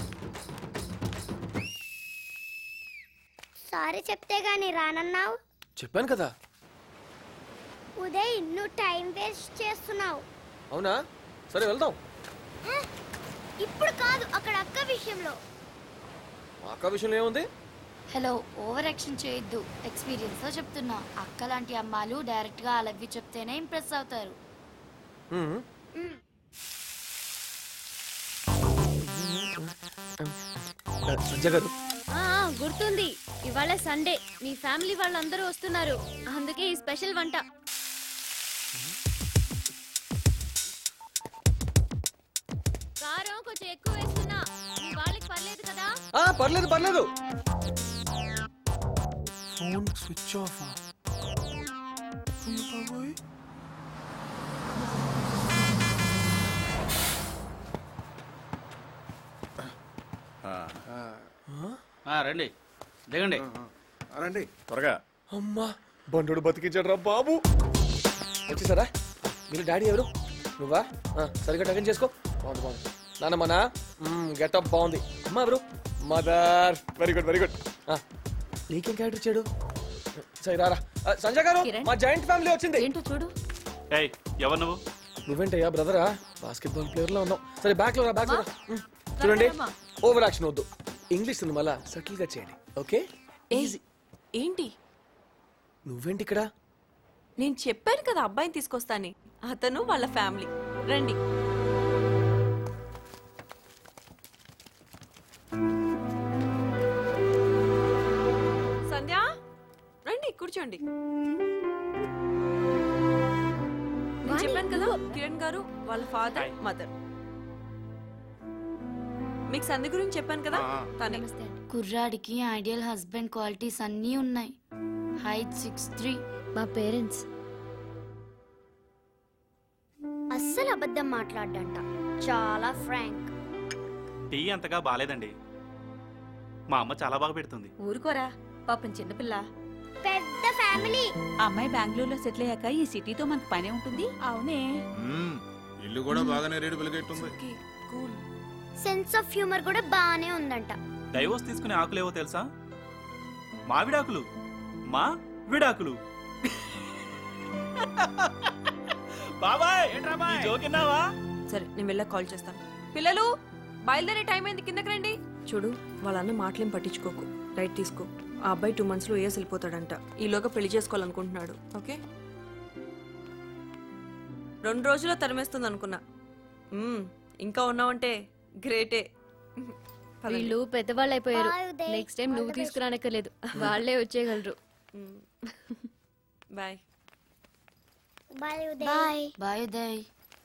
సారీ చెప్తే గాని రానన్నావు చెప్పాను కదా ఉదయ్ నువ్వు టైం వేస్ట్ చేస్తున్నావు అవునా సరే వెళ్దాం ఆ, ఇప్పుడు కాదు అక్కడ అక్క విషయంలో మా అక్క విషయంలో ఏముంది హలో ఓవర్ యాక్షన్ చేయొద్దు ఎక్స్పీరియన్స్ తో చెప్తున్నా అక్క లాంటి అమ్మాలు డైరెక్ట్ గా అలవ్వి చెప్తేనే ఇంప్రెస్ అవుతారు హ్మ్. సంజయ్ గారు ఆ, ఆ, గుర్తుంది ఇవాళ సండే మీ ఫ్యామిలీ వాళ్ళందరూ వస్తున్నారు అందుకే ఈ స్పెషల్ వంట కారం కొంచెం ఎక్కువ వేస్తున్నా మీ వాళ్ళకి పర్లేదు కదా ఆ, పర్లేదు పర్లేదు ఫోన్ స్విచ్ ఆఫ్ రండి దిగండి రండి త్వరగా అమ్మా బండు బతికించాడు రా బాబు వచ్చేసారా మీరు డాడీ ఎవరు నువ్వా ఆ, సరిగ్గా టగన్ చేసుకో బాగుంది బాగుంది నాన్నమ్మనా గెటప్ బాగుంది అమ్మా ఎవరు mother very good very good నీకేం క్యారెక్టర్ ఇచ్చాడు సరే రారా ఆ, సంజయ్ గారు మా జాయింట్ ఫ్యామిలీ వచ్చింది ఏంటో చూడు ఏయ్ ఎవరు నువ్వు నువ్వేంటయ్యా బ్రదరా బాస్కెట్బాల్ ప్లేయర్ లో ఉన్నావు సరే బ్యాక్ లో రా బ్యాక్ లో రా మ్, చూడండి రామ్మా. ఓవర్ యాక్షన్ వద్దు ఇంగ్లీష్ సినిమాలా సటిల్ గా చేయండి ఓకే ఏయ్, ఏంటి నువ్వేంటి ఇక్కడ నేను చెప్పాను కదా అబ్బాయిని తీసుకొస్తాని అతను వాళ్ళ ఫ్యామిలీ రండి సంధ్య రండి కూర్చోండి నేను చెప్పాను కదా కిరణ్ గారు వాళ్ళ ఫాదర్ మదర్ మీకు సంధ్య గురించి చెప్పాను కదా తనే కుర్రాడికి ఐడియల్ హస్బెండ్ క్వాలిటీస్ అన్నీ ఉన్నాయి హైట్ సిక్స్ త్రీ మా పేరెంట్స్ అస్సలు అబద్ధం మాట్లాడంట చాలా ఫ్రాంక్ టీ అంతగా బాలేదండి మా అమ్మ చాలా బాగా పెడుతుంది ఊరుకోరా పాపం చిన్నపిల్ల పెద్ద ఫ్యామిలీ అమ్మాయి బెంగళూరులో సెటిల్ అయ్యాక ఈ సిటీతో మనకు పనే ఉంటుంది అవునే ఇల్లు కూడా బాగానే రేటు వెలుగెట్టుంది సెన్స్ ఆఫ్ హ్యూమర్ కూడా బానే ఉందంట డైవోర్స్ తీసుకునే ఆకులేవో తెలుసా మావిడాకులు మా విడాకులు బాబాయ్ ఈ జోక్ విన్నావా సరే నేను వెళ్ళాక కాల్ చేస్తాను పిల్లలు బయలుదేరే టైం అయింది కిందకి రండి చూడు వాళ్ళ అన్న మాటలేం పట్టించుకోకు రైట్ తీసుకో ఆ అబ్బాయి టూ మంత్స్ లో ఏఎస్ వెళ్ళిపోతాడంట ఈలోగా పెళ్లి చేసుకోవాలనుకుంటున్నాడు ఓకే రెండు రోజుల్లో తరిమేస్తుంది అనుకున్నా మ్మ్, ఇంకా ఉన్నావంటే గ్రేటే పదండి. వీళ్ళు పెద్దవాళ్ళు అయిపోయారు Bye, Uday. నెక్స్ట్ టైం నువ్వు తీసుకురానక్కర్లేదు వాళ్ళే వచ్చేయగలరు bye bye bye bye Uday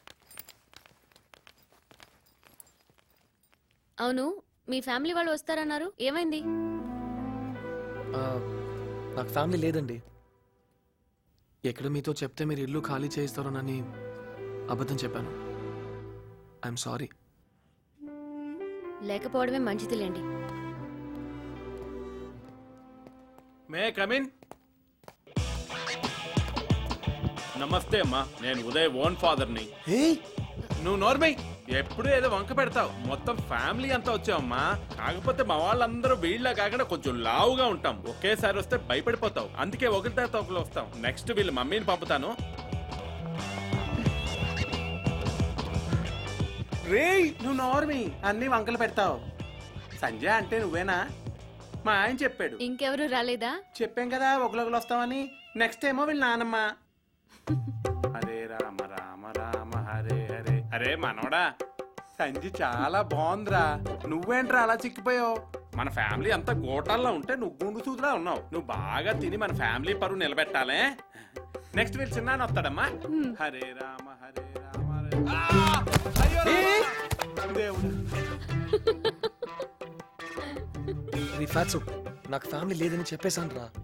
అవును మీ ఫ్యామిలీ వాళ్ళు వస్తారన్నారు ఏమైంది ఆ, నాకు ఫ్యామిలీ లేదండి ఎక్కడ మీతో చెప్తే మీరు ఇల్లు ఖాళీ చేయిస్తారోనని అబద్ధం చెప్పాను ఐఎమ్ సారీ లేకపోవడమే మంచిదిలేండి మే కమిన్ నమస్తే అమ్మా నేను ఉదయ్ ఓన్ ఫాదర్ని నువ్వు నోర్మై ఎప్పుడు ఏదో వంక పెడతావు మొత్తం ఫ్యామిలీ అంతా వచ్చావమ్మా కాకపోతే మా వాళ్ళందరూ వీళ్ళ కాకుండా కొంచెం లావుగా ఉంటాం ఒకేసారి వస్తే భయపడిపోతావు అందుకే ఒకరి తర్వాత ఒకరు వస్తాం నెక్స్ట్ వీళ్ళ మమ్మీని పంపుతాను రే నువ్వు నోర్మి అన్ని వంకలు పెడతావు సంజయ్ అంటే నువ్వేనా మా ఆయన చెప్పాడు ఇంకెవరు రాలేదా చెప్పాం కదా ఒకలొకలు వస్తామని నెక్స్ట్ ఏమో వీళ్ళ నానమ్మ హరే రామ రామ రామ హరే హరే అరే మనోడా సంజయ్ చాలా బాగుందిరా నువ్వేంట్రా అలా చిక్కిపోయావు మన ఫ్యామిలీ అంతా గోటాల్లో ఉంటే నువ్వు గుండు సూదులా ఉన్నావు నువ్వు బాగా తిని మన ఫ్యామిలీ పరువు నిలబెట్టాలే నెక్స్ట్ వీళ్ళు చిన్న వస్తాడమ్మా హరే రామ హరే రామ హరే ఆ! అయ్యో రామ. దేవుడు నీ ఫ్యాట్స్ నాకు ఫ్యామిలీ లేదని చెప్పేశాను రా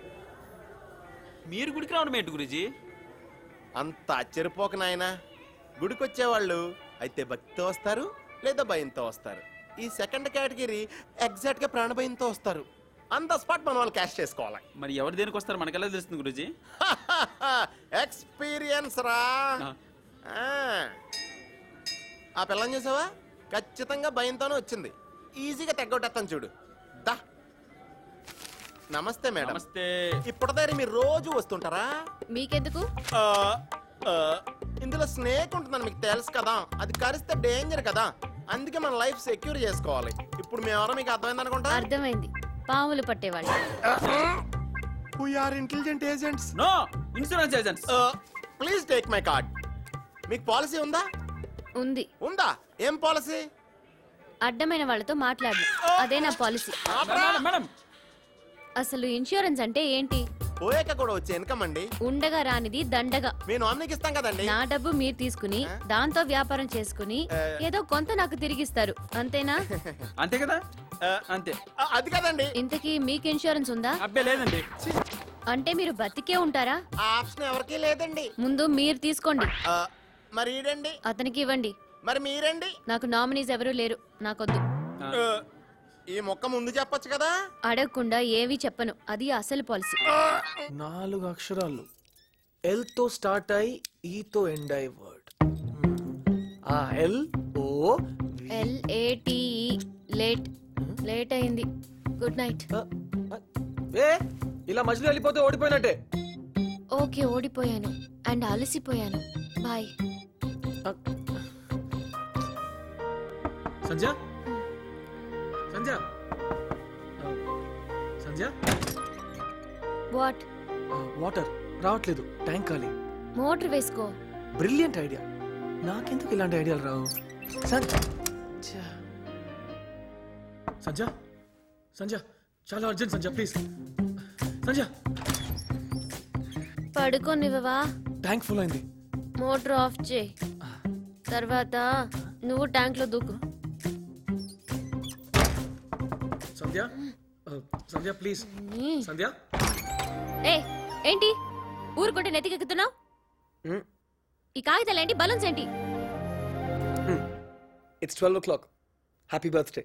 మీరు గుడికి రావడం ఏంటి గురుజీ అంత ఆశ్చర్యపోక నాయనా గుడికొచ్చేవాళ్ళు అయితే భక్తితో వస్తారు లేదా భయంతో వస్తారు ఈ సెకండ్ కేటగిరీ ఎగ్జాక్ట్ గా ప్రాణభయంతో వస్తారు ఆన్ ద స్పాట్ మనం వాళ్ళు క్యాష్ చేసుకోవాలి మరి ఎవరు దేనికి వస్తారు మనకెలా తెలుస్తుంది గురుజీ ఎక్స్పీరియన్స్ రా ఆ. ఆ పిల్లని చూసావా ఖచ్చితంగా భయంతోనే వచ్చింది ఈజీగా తెగ్గొట్టేస్తాను చూడు దా నమస్తే మేడం నమస్తే ఇప్పటిదారి మీరు రోజు వస్తుంటారా మీకెందుకు ఆ, ఆ, ఇందులో స్నేక్ ఉంటుందని మీకు తెలుసు కదా అది కరిస్తే డేంజర్ కదా అందుకే మన లైఫ్ సెక్యూర్ చేసుకోవాలి ఇప్పుడు మేమెవరో మీకు అర్థమైంది అనుకుంటా అర్థమైంది పాములు పట్టేవాళ్ళు we are intelligent agents no insurance agents please take my card మీకు పాలసీ ఉందా ఉంది ఉందా ఏం పాలసీ అడ్డమైన వాళ్ళతో మాట్లాడు అదే నా పాలసీ మేడం అసలు ఇన్సూరెన్స్ అంటే ఏంటి పోయాక కూడా వచ్చే ఇన్కమ్ అండి ఉండగా రానిది దండగా మీ నామినీకి ఇస్తాం కదండి నా డబ్బు మీరు తీసుకుని దాంతో వ్యాపారం చేసుకుని ఏదో కొంత నాకు తిరిగిస్తారు అంతేనా అంతే కదా అంతే అది కదండి ఇంతకీ మీకు ఇన్సూరెన్స్ ఉందా అబ్బే లేదండి అంటే మీరు బతికే ఉంటారా ఆ ఆప్షన్ ఎవరికీ లేదండి ముందు మీరు తీసుకోండి ఆ, మరి ఈడండి అతనికి ఇవ్వండి మరి మీరండి నాకు నామినీస్ ఎవరూ లేరు నాకొద్దు ఆ, ఈ మొక్క ముందు చెప్పొచ్చు కదా అడగకుండా ఏవి చెప్పను అది అసలు పాలసీ నాలుగు అక్షరాలు ఎల్ తో స్టార్ట్ అయి ఈతో ఎండ్ అయ్యే వర్డ్ ఆ L oh L A T E late late అయింది గుడ్ నైట్ ఏ ఇలా మధ్యలో వెళ్ళిపోతే ఓడిపోయినట్టే ఓకే ఓడిపోయాను అండ్ అలసిపోయాను బాయ్ సంధ్య సంధ్య ఆ, సంధ్య వాట్ వాటర్ రావట్లేదు ట్యాంక్ ఖాళీ మోటార్ వేసుకో బ్రిలియంట్ ఐడియా నాకెందుకు ఇలాంటి ఐడియాలు రావు సంధ్య సంధ్య సంధ్య చాలా అర్జెంట్ సంధ్య ప్లీజ్ సంధ్య పడుకోనివ్వవా ట్యాంక్ ఫుల్ అయింది మోటార్ ఆఫ్ చేయి తర్వాత నువ్వు ట్యాంక్లో దూకు సంధ్య ఆ, సంధ్య ప్లీజ్ సంధ్య ఏ ఏంటి ఊరుకుంటే నెత్తికెక్కుతున్నావు మ్, ఈ కాగితాలు ఏంటి బలూన్స్ ఏంటి it's twelve o'clock happy birthday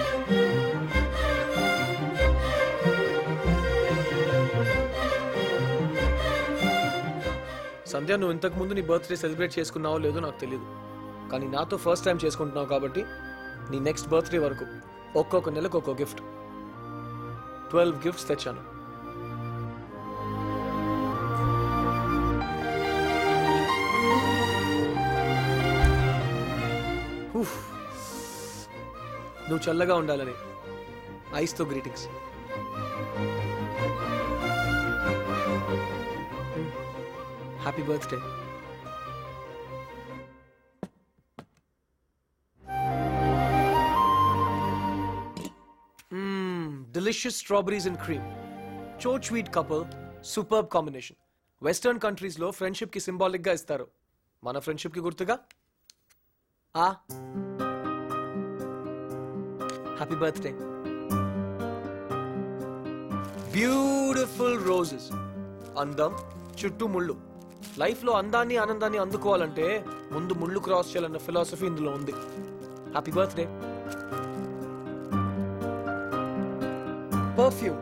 Sandhya నువ్వు ఇంతకు ముందు నీ బర్త్డే సెలబ్రేట్ చేసుకున్నావో లేదో నాకు తెలియదు కానీ నాతో ఫస్ట్ టైం చేసుకుంటున్నావు కాబట్టి నీ నెక్స్ట్ బర్త్డే వరకు ఒక్కొక్క నెలకు ఒక్కో గిఫ్ట్ ట్వెల్వ్ గిఫ్ట్స్ తెచ్చాను ఉఫ్. నువ్వు చల్లగా ఉండాలని ఐస్తో greetings happy birthday delicious strawberries and cream చోట్ sweet couple superb combination western countries లో ఫ్రెండ్షిప్ కి సింబాలిక్ గా ఇస్తారు మన ఫ్రెండ్షిప్ కి గుర్తుగా ఆ హ్యాపీ బర్త్డే బ్యూటిఫుల్ రోజెస్ అందం చుట్టూ ముళ్ళు లైఫ్ లో అందాన్ని ఆనందాన్ని అందుకోవాలంటే ముందు ముళ్ళు క్రాస్ చేయాలన్న ఫిలాసఫీ ఇందులో ఉంది happy birthday perfume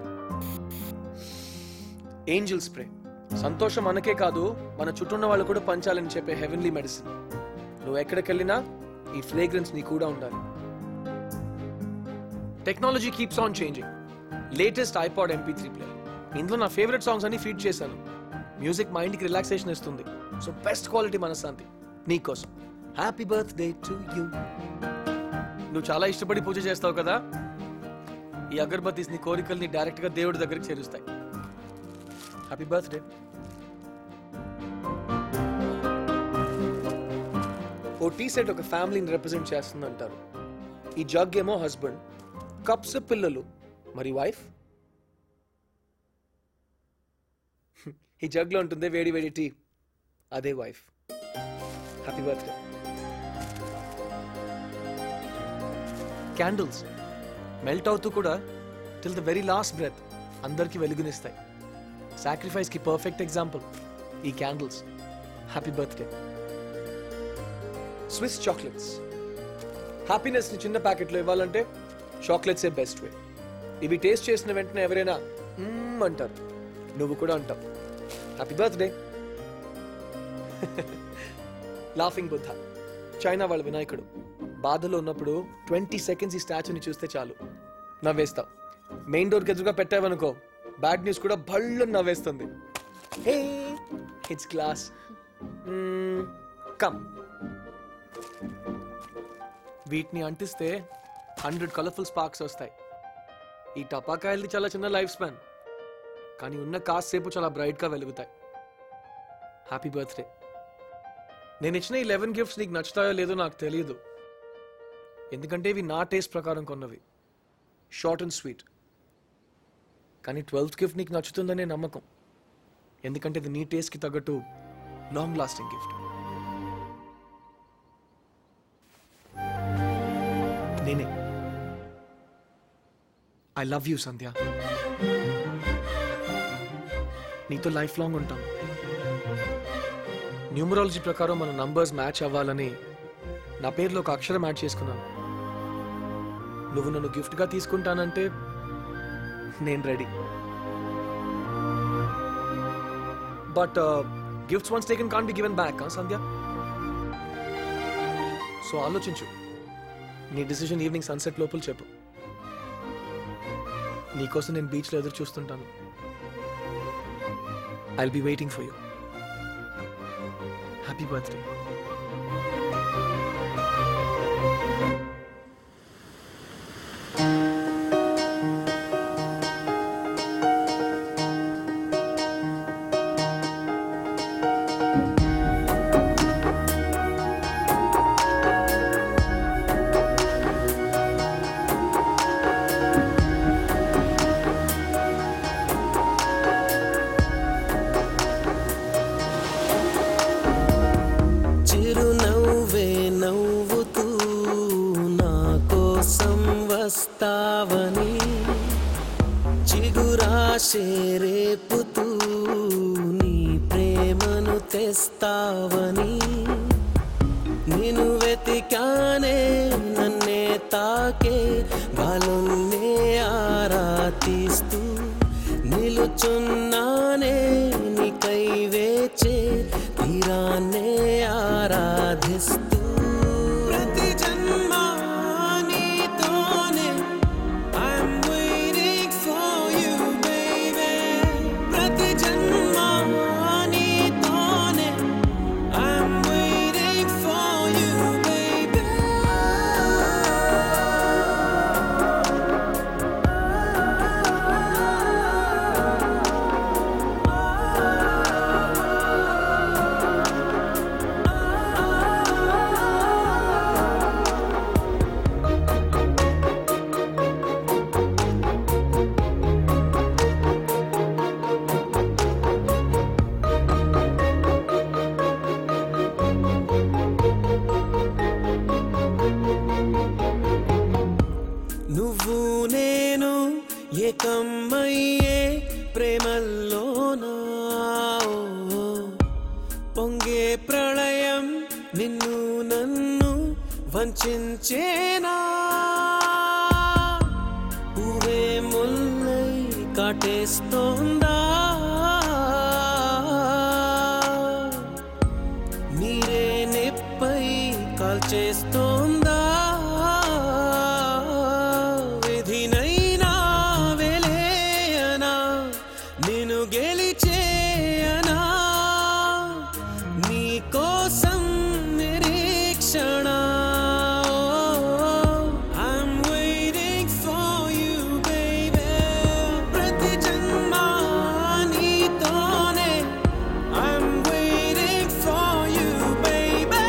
angel spray సంతోషం మనకే కాదు మన చుట్టూ ఉన్న వాళ్ళు కూడా పంచాలని చెప్పే హెవెన్లీ మెడిసిన్ నువ్వు ఎక్కడికి వెళ్ళినా ఈ ఫ్రేగ్రెన్స్ నీ కూడా ఉండాలి technology keeps on changing latest iPod MP three player ఇందులో నా ఫేవరెట్ సాంగ్స్ అన్ని ఫీడ్ చేశాను మ్యూజిక్ మైండ్కి రిలాక్సేషన్ ఇస్తుంది సో బెస్ట్ క్వాలిటీ మనశ్శాంతి నీకోసం హ్యాపీ బర్త్డే టు యూ నువ్వు చాలా ఇష్టపడి పూజ చేస్తావు కదా ఈ అగర్బత్తీస్ నీ కోరికల్ని డైరెక్ట్ గా దేవుడి దగ్గరికి చేరుస్తాయి హ్యాపీ బర్త్డే ఓ టీ సెట్ ఒక ఫ్యామిలీని రిప్రజెంట్ చేస్తుంది అంటారు ఈ జగ్ ఏమో హస్బెండ్ కప్స్ పిల్లలు మరి వైఫ్ ఈ జగ్ లో ఉంటుంది వేడి వేడి టీ అదే wife happy birthday candles melt అవుతూ కూడా till the very last breath అందరికీ వెలుగునిస్తాయి సాక్రిఫైస్ కి పర్ఫెక్ట్ ఎగ్జాంపుల్ ఈ candles happy birthday Swiss chocolates happiness ని చిన్న ప్యాకెట్లో ఇవ్వాలంటే చాక్లెట్సే బెస్ట్ వే ఇవి టేస్ట్ చేసిన వెంటనే ఎవరైనా "మ్మ్" అంటారు నువ్వు కూడా అంటావు happy birthday laughing Buddha China వాళ్ళ వినాయకుడు బాధలో ఉన్నప్పుడు ట్వంటీ సెకండ్స్ ఈ స్టాచ్యూని చూస్తే చాలు నవ్వేస్తాం మెయిన్ డోర్కి ఎదురుగా పెట్టావనుకో బ్యాడ్ న్యూస్ కూడా భళ్ళు నవ్వేస్తుంది హే ఇట్స్ క్లాస్ కమ్ వీటిని అంటిస్తే హండ్రెడ్ కలర్ఫుల్ స్పార్క్స్ వస్తాయి ఈ టపాకాయలది చాలా చిన్న లైఫ్ స్పాన్ కానీ ఉన్న కాసేపు చాలా బ్రైట్గా వెలుగుతాయి హ్యాపీ బర్త్డే నేను ఇచ్చిన ఈ లెవెన్ గిఫ్ట్స్ నీకు నచ్చుతాయో లేదో నాకు తెలియదు ఎందుకంటే ఇవి నా టేస్ట్ ప్రకారం కొన్నవి షార్ట్ అండ్ స్వీట్ కానీ ట్వెల్త్ గిఫ్ట్ నీకు నచ్చుతుందనే నమ్మకం ఎందుకంటే ఇది నీ టేస్ట్కి తగ్గట్టు లాంగ్ లాస్టింగ్ గిఫ్ట్ నేనే ఐ లవ్ యూ సంధ్య నీతో లైఫ్ లాంగ్ ఉంటాం న్యూమరాలజీ ప్రకారం మన నంబర్స్ మ్యాచ్ అవ్వాలని నా పేరులో ఒక అక్షరం యాడ్ చేసుకున్నాను నువ్వు నన్ను గిఫ్ట్గా తీసుకుంటానంటే నేను ready but gifts once taken can be given back Sandhya so ఆలోచించు నీ డిసిషన్ ఈవినింగ్ సన్సెట్ లోపల చెప్పు నీకోసం నేను బీచ్లో ఎదురు చూస్తుంటాను I be waiting for you happy birthday చిరునవ్వే నవ్వుతూ నా కోసం వస్తావని చిగురాశే రేపుతూ నీ ప్రేమను తెస్తావని నేను వెతికానే నన్నే తాకే గాలుల్నే ఆరా తీస్తూ నిలుచున్నానే నీకై వేచే తీరాన్నే ఆరాధిస్తూ ప్రతి జన్మ నీతోనే I'm waiting for you, baby. ప్రతి జన్మ నీతోనే I'm waiting for you, baby. నువ్వు నేను ఏకమయ్యే ప్రేమల్లోనా ఓ, పొంగే ప్రళయం నిన్ను నన్ను వంచేనా పువ్వే ముల్లై కాటేస్తోందా నీరే నిప్పై కాల్చేస్తోందా విధినైనా వెలేయనా నేను గెలిచేయనా నీ కోసం నిరీక్షణ I'm waiting for you, baby. ప్రతి జన్మ నీతోనే I'm waiting for you, baby.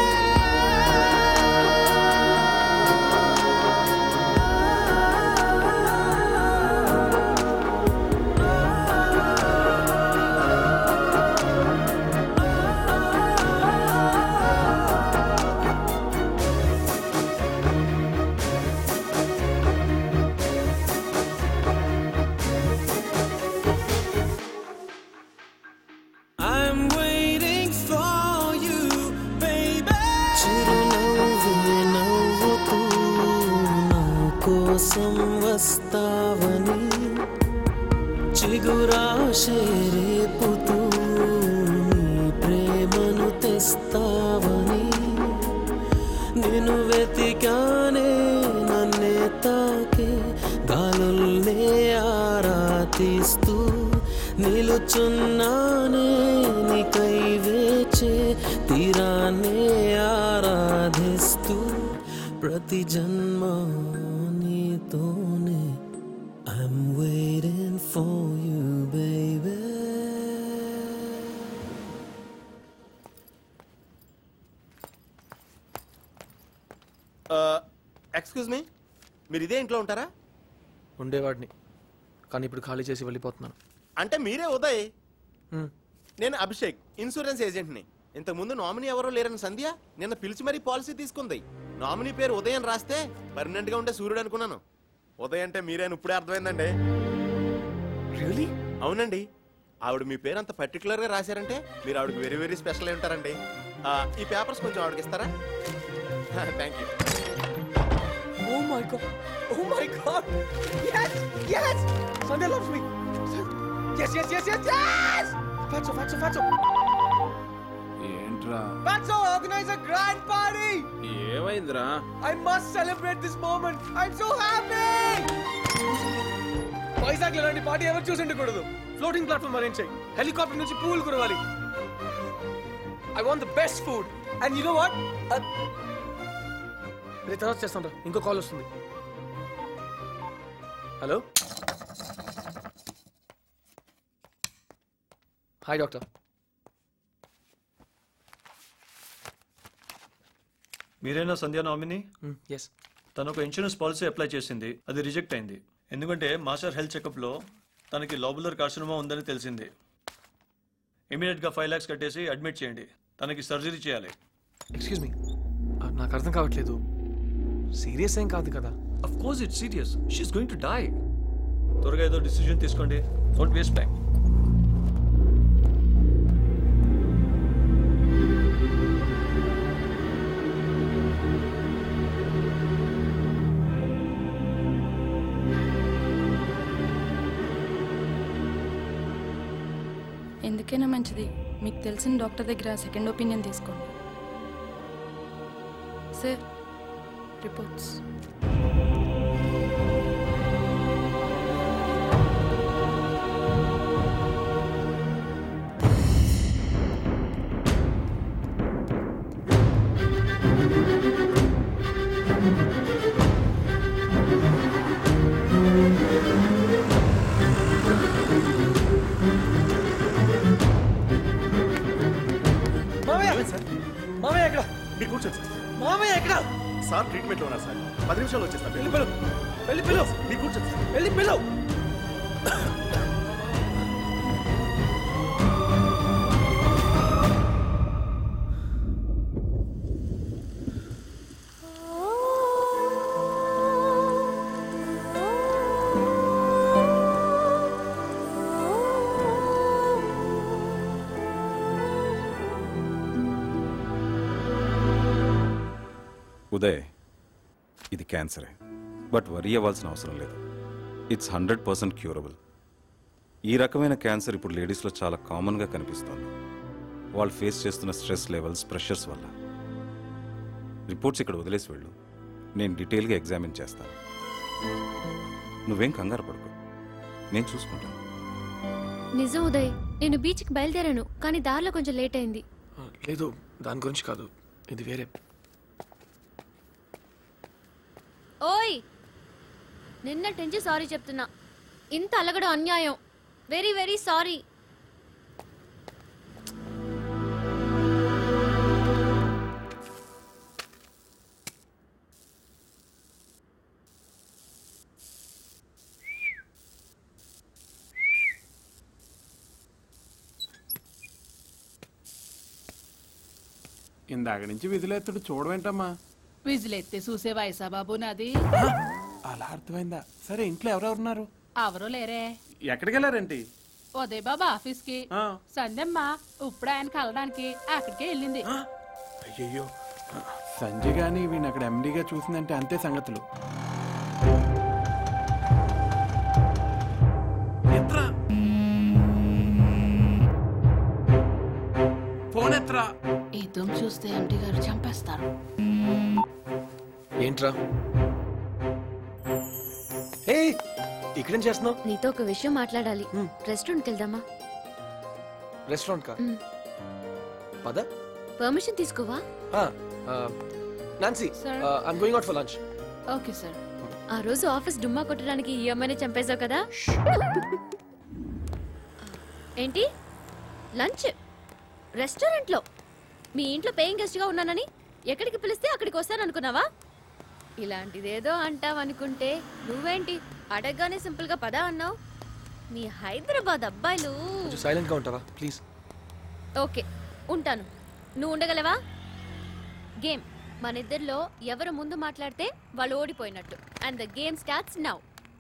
I'm waiting for you, baby. చిరునవ్వే నవ్వుతూ నా కోసం వస్తావని చిగురాశే రేపుతూ నీ ప్రేమను తెస్తావని నేను వెతికానే నన్నే తాకే గాలుల్నే ఆరాధిస్తూ నిలుచున్నానే నీకై వేచే తీరాన్నే ఆరాధిస్తూ ప్రతి జన్మ నీతోనే I'm waiting for you, baby. Excuse me మీరు ఇదే ఇంట్లో ఉంటారా ఉండేవాడిని కానీ ఇప్పుడు ఖాళీ చేసి వెళ్ళిపోతున్నాను అంటే మీరే ఉదయ్ Hmm. నేను అభిషేక్ ఇన్సూరెన్స్ ఏజెంట్ని ఇంతకుముందు నామినీ ఎవరో లేరని సంధ్య నిన్న పిలిచి మరీ పాలసీ తీసుకుంది నామినీ పేరు ఉదయం రాస్తే పర్మనెంట్ గా ఉండే సూర్యుడు అనుకున్నాను ఉదయ్ అంటే మీరే అని ఇప్పుడే అర్థమైందండి రియలీ అవునండి ఆవిడ మీ పేరు అంత పర్టికులర్ గా రాశారంటే మీరు ఆవిడకి వెరీ వెరీ స్పెషల్ అయి ఉంటారండి ఆ, ఈ పేపర్స్ కొంచెం ఆవిడకి ఇస్తారా thank you Oh my god. Oh my god. Yes, yes. Sunday loves me. Yes, yes, yes, yes, yes. Fatso, Fatso, Fatso. ఏంట్రా Fatso, organize a grand party. ఏమైందిరా I must celebrate this moment. I'm so happy. Vizag ఇలాంటి party ఎవరు చూసి ఉండకూడదు floating platform arrange చేయి helicopter నుంచి పూలు కురవాలి I want the best food and you know what రేపు తర్వాత చేస్తాను రా ఇంకో కాల్ వస్తుంది హలో హాయ్ డాక్టర్ మీరేనా సంధ్యా నామిని ఎస్ తను ఒక ఇన్సూరెన్స్ పాలసీ అప్లై చేసింది అది రిజెక్ట్ అయింది ఎందుకంటే మాస్టర్ హెల్త్ చెకప్లో తనకి లోబులర్ కార్సినోమా ఉందని తెలిసింది ఇమీడియట్గా ఫైవ్ ల్యాక్స్ కట్టేసి అడ్మిట్ చేయండి తనకి సర్జరీ చేయాలి ఎక్స్క్యూజ్ మీ నాకు అర్థం కావట్లేదు సీరియస్ ఏం కాదు కదా of course it's serious she is going to die త్వరగా ఏదో డిసిజన్ తీసుకోండి డోంట్ వేస్ట్ టైం ఎందుకైనా మంచిది మీకు తెలిసిన డాక్టర్ దగ్గర సెకండ్ ఒపీనియన్ తీసుకోండి సార్ రిపోర్ట్స్ మామయ్య సార్ మామయ్య ఎక్కడ మీరు కూర్చోండి సార్ మామయ్య ఎక్కడ సార్ ట్రీట్మెంట్ లో ఉన్నారు సార్ పది నిమిషాలు వచ్చేస్తారు వెళ్ళి పిలు వెళ్ళి పిలు మీరు కూర్చోండి సార్ వెళ్ళి పిలు ఉదయ్ ఇది క్యాన్సరే బట్ వరీ అవ్వాల్సిన అవసరం లేదు ఇట్స్ హండ్రెడ్ పర్సెంట్ క్యూరబుల్ ఈ రకమైన క్యాన్సర్ ఇప్పుడు లేడీస్లో చాలా కామన్గా కనిపిస్తోంది వాళ్ళు ఫేస్ చేస్తున్న స్ట్రెస్ లెవెల్స్ ప్రెషర్స్ వల్ల రిపోర్ట్స్ ఇక్కడ వదిలేసి వెళ్ళు నేను డీటెయిల్గా ఎగ్జామిన్ చేస్తాను నువ్వేం కంగారు పడుకో నేను చూసుకుంటాను నిజం ఉదయ్ నేను బీచ్కి బయలుదేరాను కానీ దారిలో కొంచెం లేట్ అయింది లేదు దాని గురించి కాదు ఇది వేరే ఓయ్ నిన్నటి నుంచి సారీ చెప్తున్నా ఇంత అలగడం అన్యాయం వెరీ వెరీ సారీ ఇందాక నుంచి విధులెత్తుడు చూడవేంటమ్మా విజిలెత్తి చూసే వయసా బాబు నాది అలా అర్థమైందా సరే ఇంట్లో ఎవరెవరున్నారు ఎవరూ లేరే ఎక్కడికి వెళ్ళారేంటి ఉదయ్ బాబా ఆఫీస్ కి సంధ్యమ్మ ఇప్పుడు ఆయన కలడానికి అక్కడికే వెళ్ళింది అయ్యయ్యో సంజయ్ గాని వీడిని అక్కడ ఎండీగా చూసిందంటే అంతే సంగతులు ఎత్రా ఫోన్ ఎత్రా ఈ దుమ్ చూస్తే ఎంటీ గారు చంపేస్తారు ఏంట్రా ఏ ఇక్కడేం చేస్తున్నావు నీతో ఒక విషయం మాట్లాడాలి రెస్టారెంట్కి వెళ్దామా రెస్టారెంట్ కా మ్. పద పర్మిషన్ తీసుకోవా Nancy I'm going out for lunch okay sir ఆ రోజు ఆఫీస్ డుమ్మా కొట్టడానికి ఈ అమ్మాయిని చంపేశావు కదా ఏంటి లంచ్ రెస్టారెంట్లో మీ ఇంట్లో పేయింగ్ గెస్ట్గా ఉన్నానని ఎక్కడికి పిలిస్తే అక్కడికి వస్తాను అనుకున్నావా ఇలాంటిదేదో అంటావనుకుంటే నువ్వేంటి అడగగానే సింపుల్గా పదా అన్నావు మీ హైదరాబాద్ అబ్బాయిలు కొంచెం సైలెంట్గా ఉంటావా ప్లీజ్ ఓకే ఉంటాను నువ్వు ఉండగలవా గేమ్ మన ఇద్దరిలో ఎవరు ముందు మాట్లాడితే వాళ్ళు ఓడిపోయినట్టు and the game starts now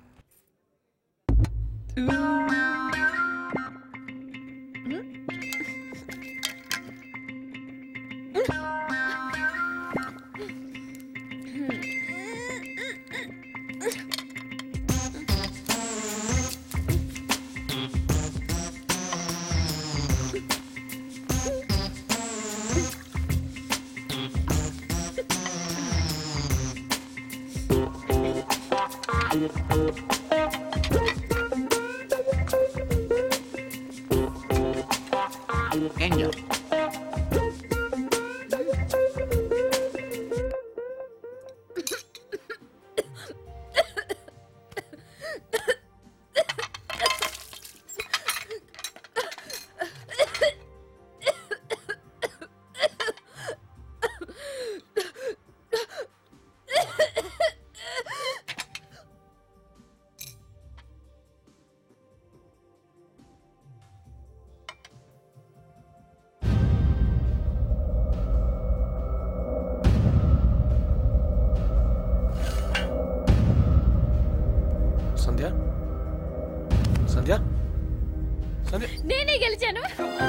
Enjoy. Sandhya Sandhya Sandhya నేనే గెలిచాను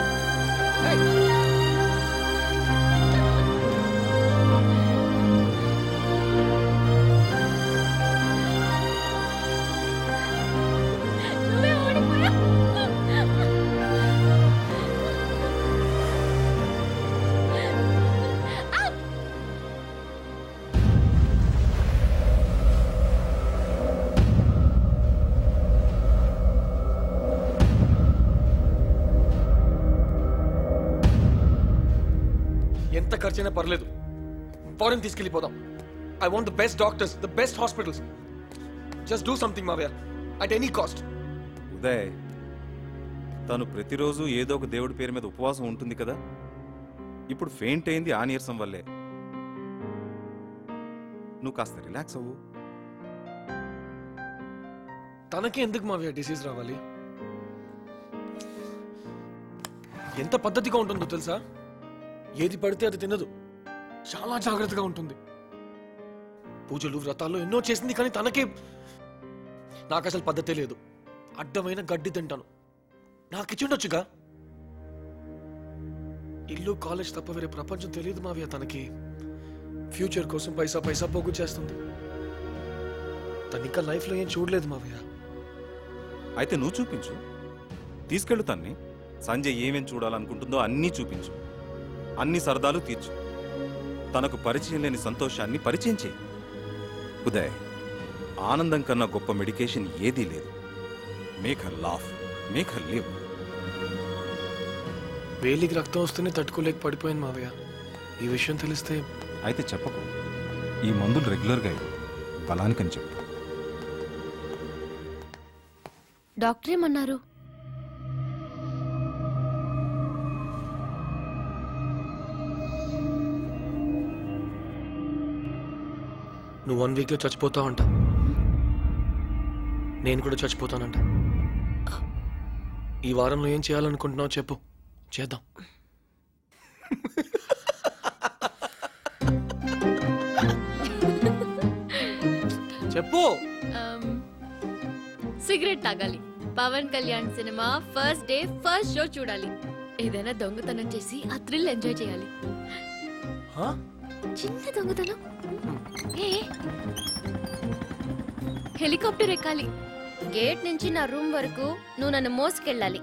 నువ్వే ఓడిపోయావు. ఎంత ఖర్చైనా పర్లేదు ఫారెన్ తీసుకెళ్ళిపోదాం I want the best doctors the best hospitals just do something మావయ్య అట్ ఎనీ కాస్ట్ ఉదయ్ తను ప్రతిరోజు ఏదో ఒక దేవుడి పేరు మీద ఉపవాసం ఉంటుంది కదా ఇప్పుడు ఫెయింట్ అయింది ఆ నీరసం వల్లే నువ్వు కాస్త రిలాక్స్ అవ్వు తనకే ఎందుకు మావయ్య డిసీజ్ రావాలి ఎంత పద్ధతిగా ఉంటుందో తెలుసా ఏది పడితే అది తినదు చాలా జాగ్రత్తగా ఉంటుంది పూజలు వ్రతాలు ఎన్నో చేసింది కానీ తనకే నాకు అసలు పద్ధతే లేదు అడ్డమైన గడ్డి తింటాను నాకు ఇచ్చిండొచ్చుగా ఇల్లు కాలేజ్ తప్ప వేరే ప్రపంచం తెలియదు మావయ్య తనకి ఫ్యూచర్ కోసం పైసా పైసా పోగు చేస్తుంది తను ఇంకా లైఫ్లో ఏం చూడలేదు మావయ్య అయితే నువ్వు చూపించు తీసుకెళ్ళు తన్ని సంజయ్ ఏమేం చూడాలనుకుంటుందో అన్నీ చూపించు అన్ని సరదాలు తీర్చు తనకు పరిచయం లేని సంతోషాన్ని పరిచయం చేయి ఉదయ్ ఆనందం కన్నా గొప్ప మెడికేషన్ ఏదీ లేదు make her laugh make her live వేలికి రక్తం వస్తేనే తట్టుకోలేక పడిపోయాను మావయ్య ఈ విషయం తెలిస్తే అయితే చెప్పకు ఈ మందులు రెగ్యులర్గా ఇవ్వు బలానికని చెప్పు డాక్టర్ ఏమన్నారు నువ్వు వన్ వీక్లో చచ్చిపోతావంట నేను కూడా చచ్చిపోతానంట ఈ వారంలో ఏం చేయాలనుకుంటున్నావు చెప్పు చేద్దాం చెప్పు Um, సిగరెట్ తాగాలి Pawan Kalyan cinema first day first show చూడాలి ఏదైనా దొంగతనం చేసి ఆ థ్రిల్ ఎంజాయ్ చేయాలి హా? చిన్న దొంగతనం ఏ హెలికాప్టర్ ఎక్కాలి గేట్ నుంచి నా రూమ్ వరకు నువ్వు నన్ను మోసుకెళ్ళాలి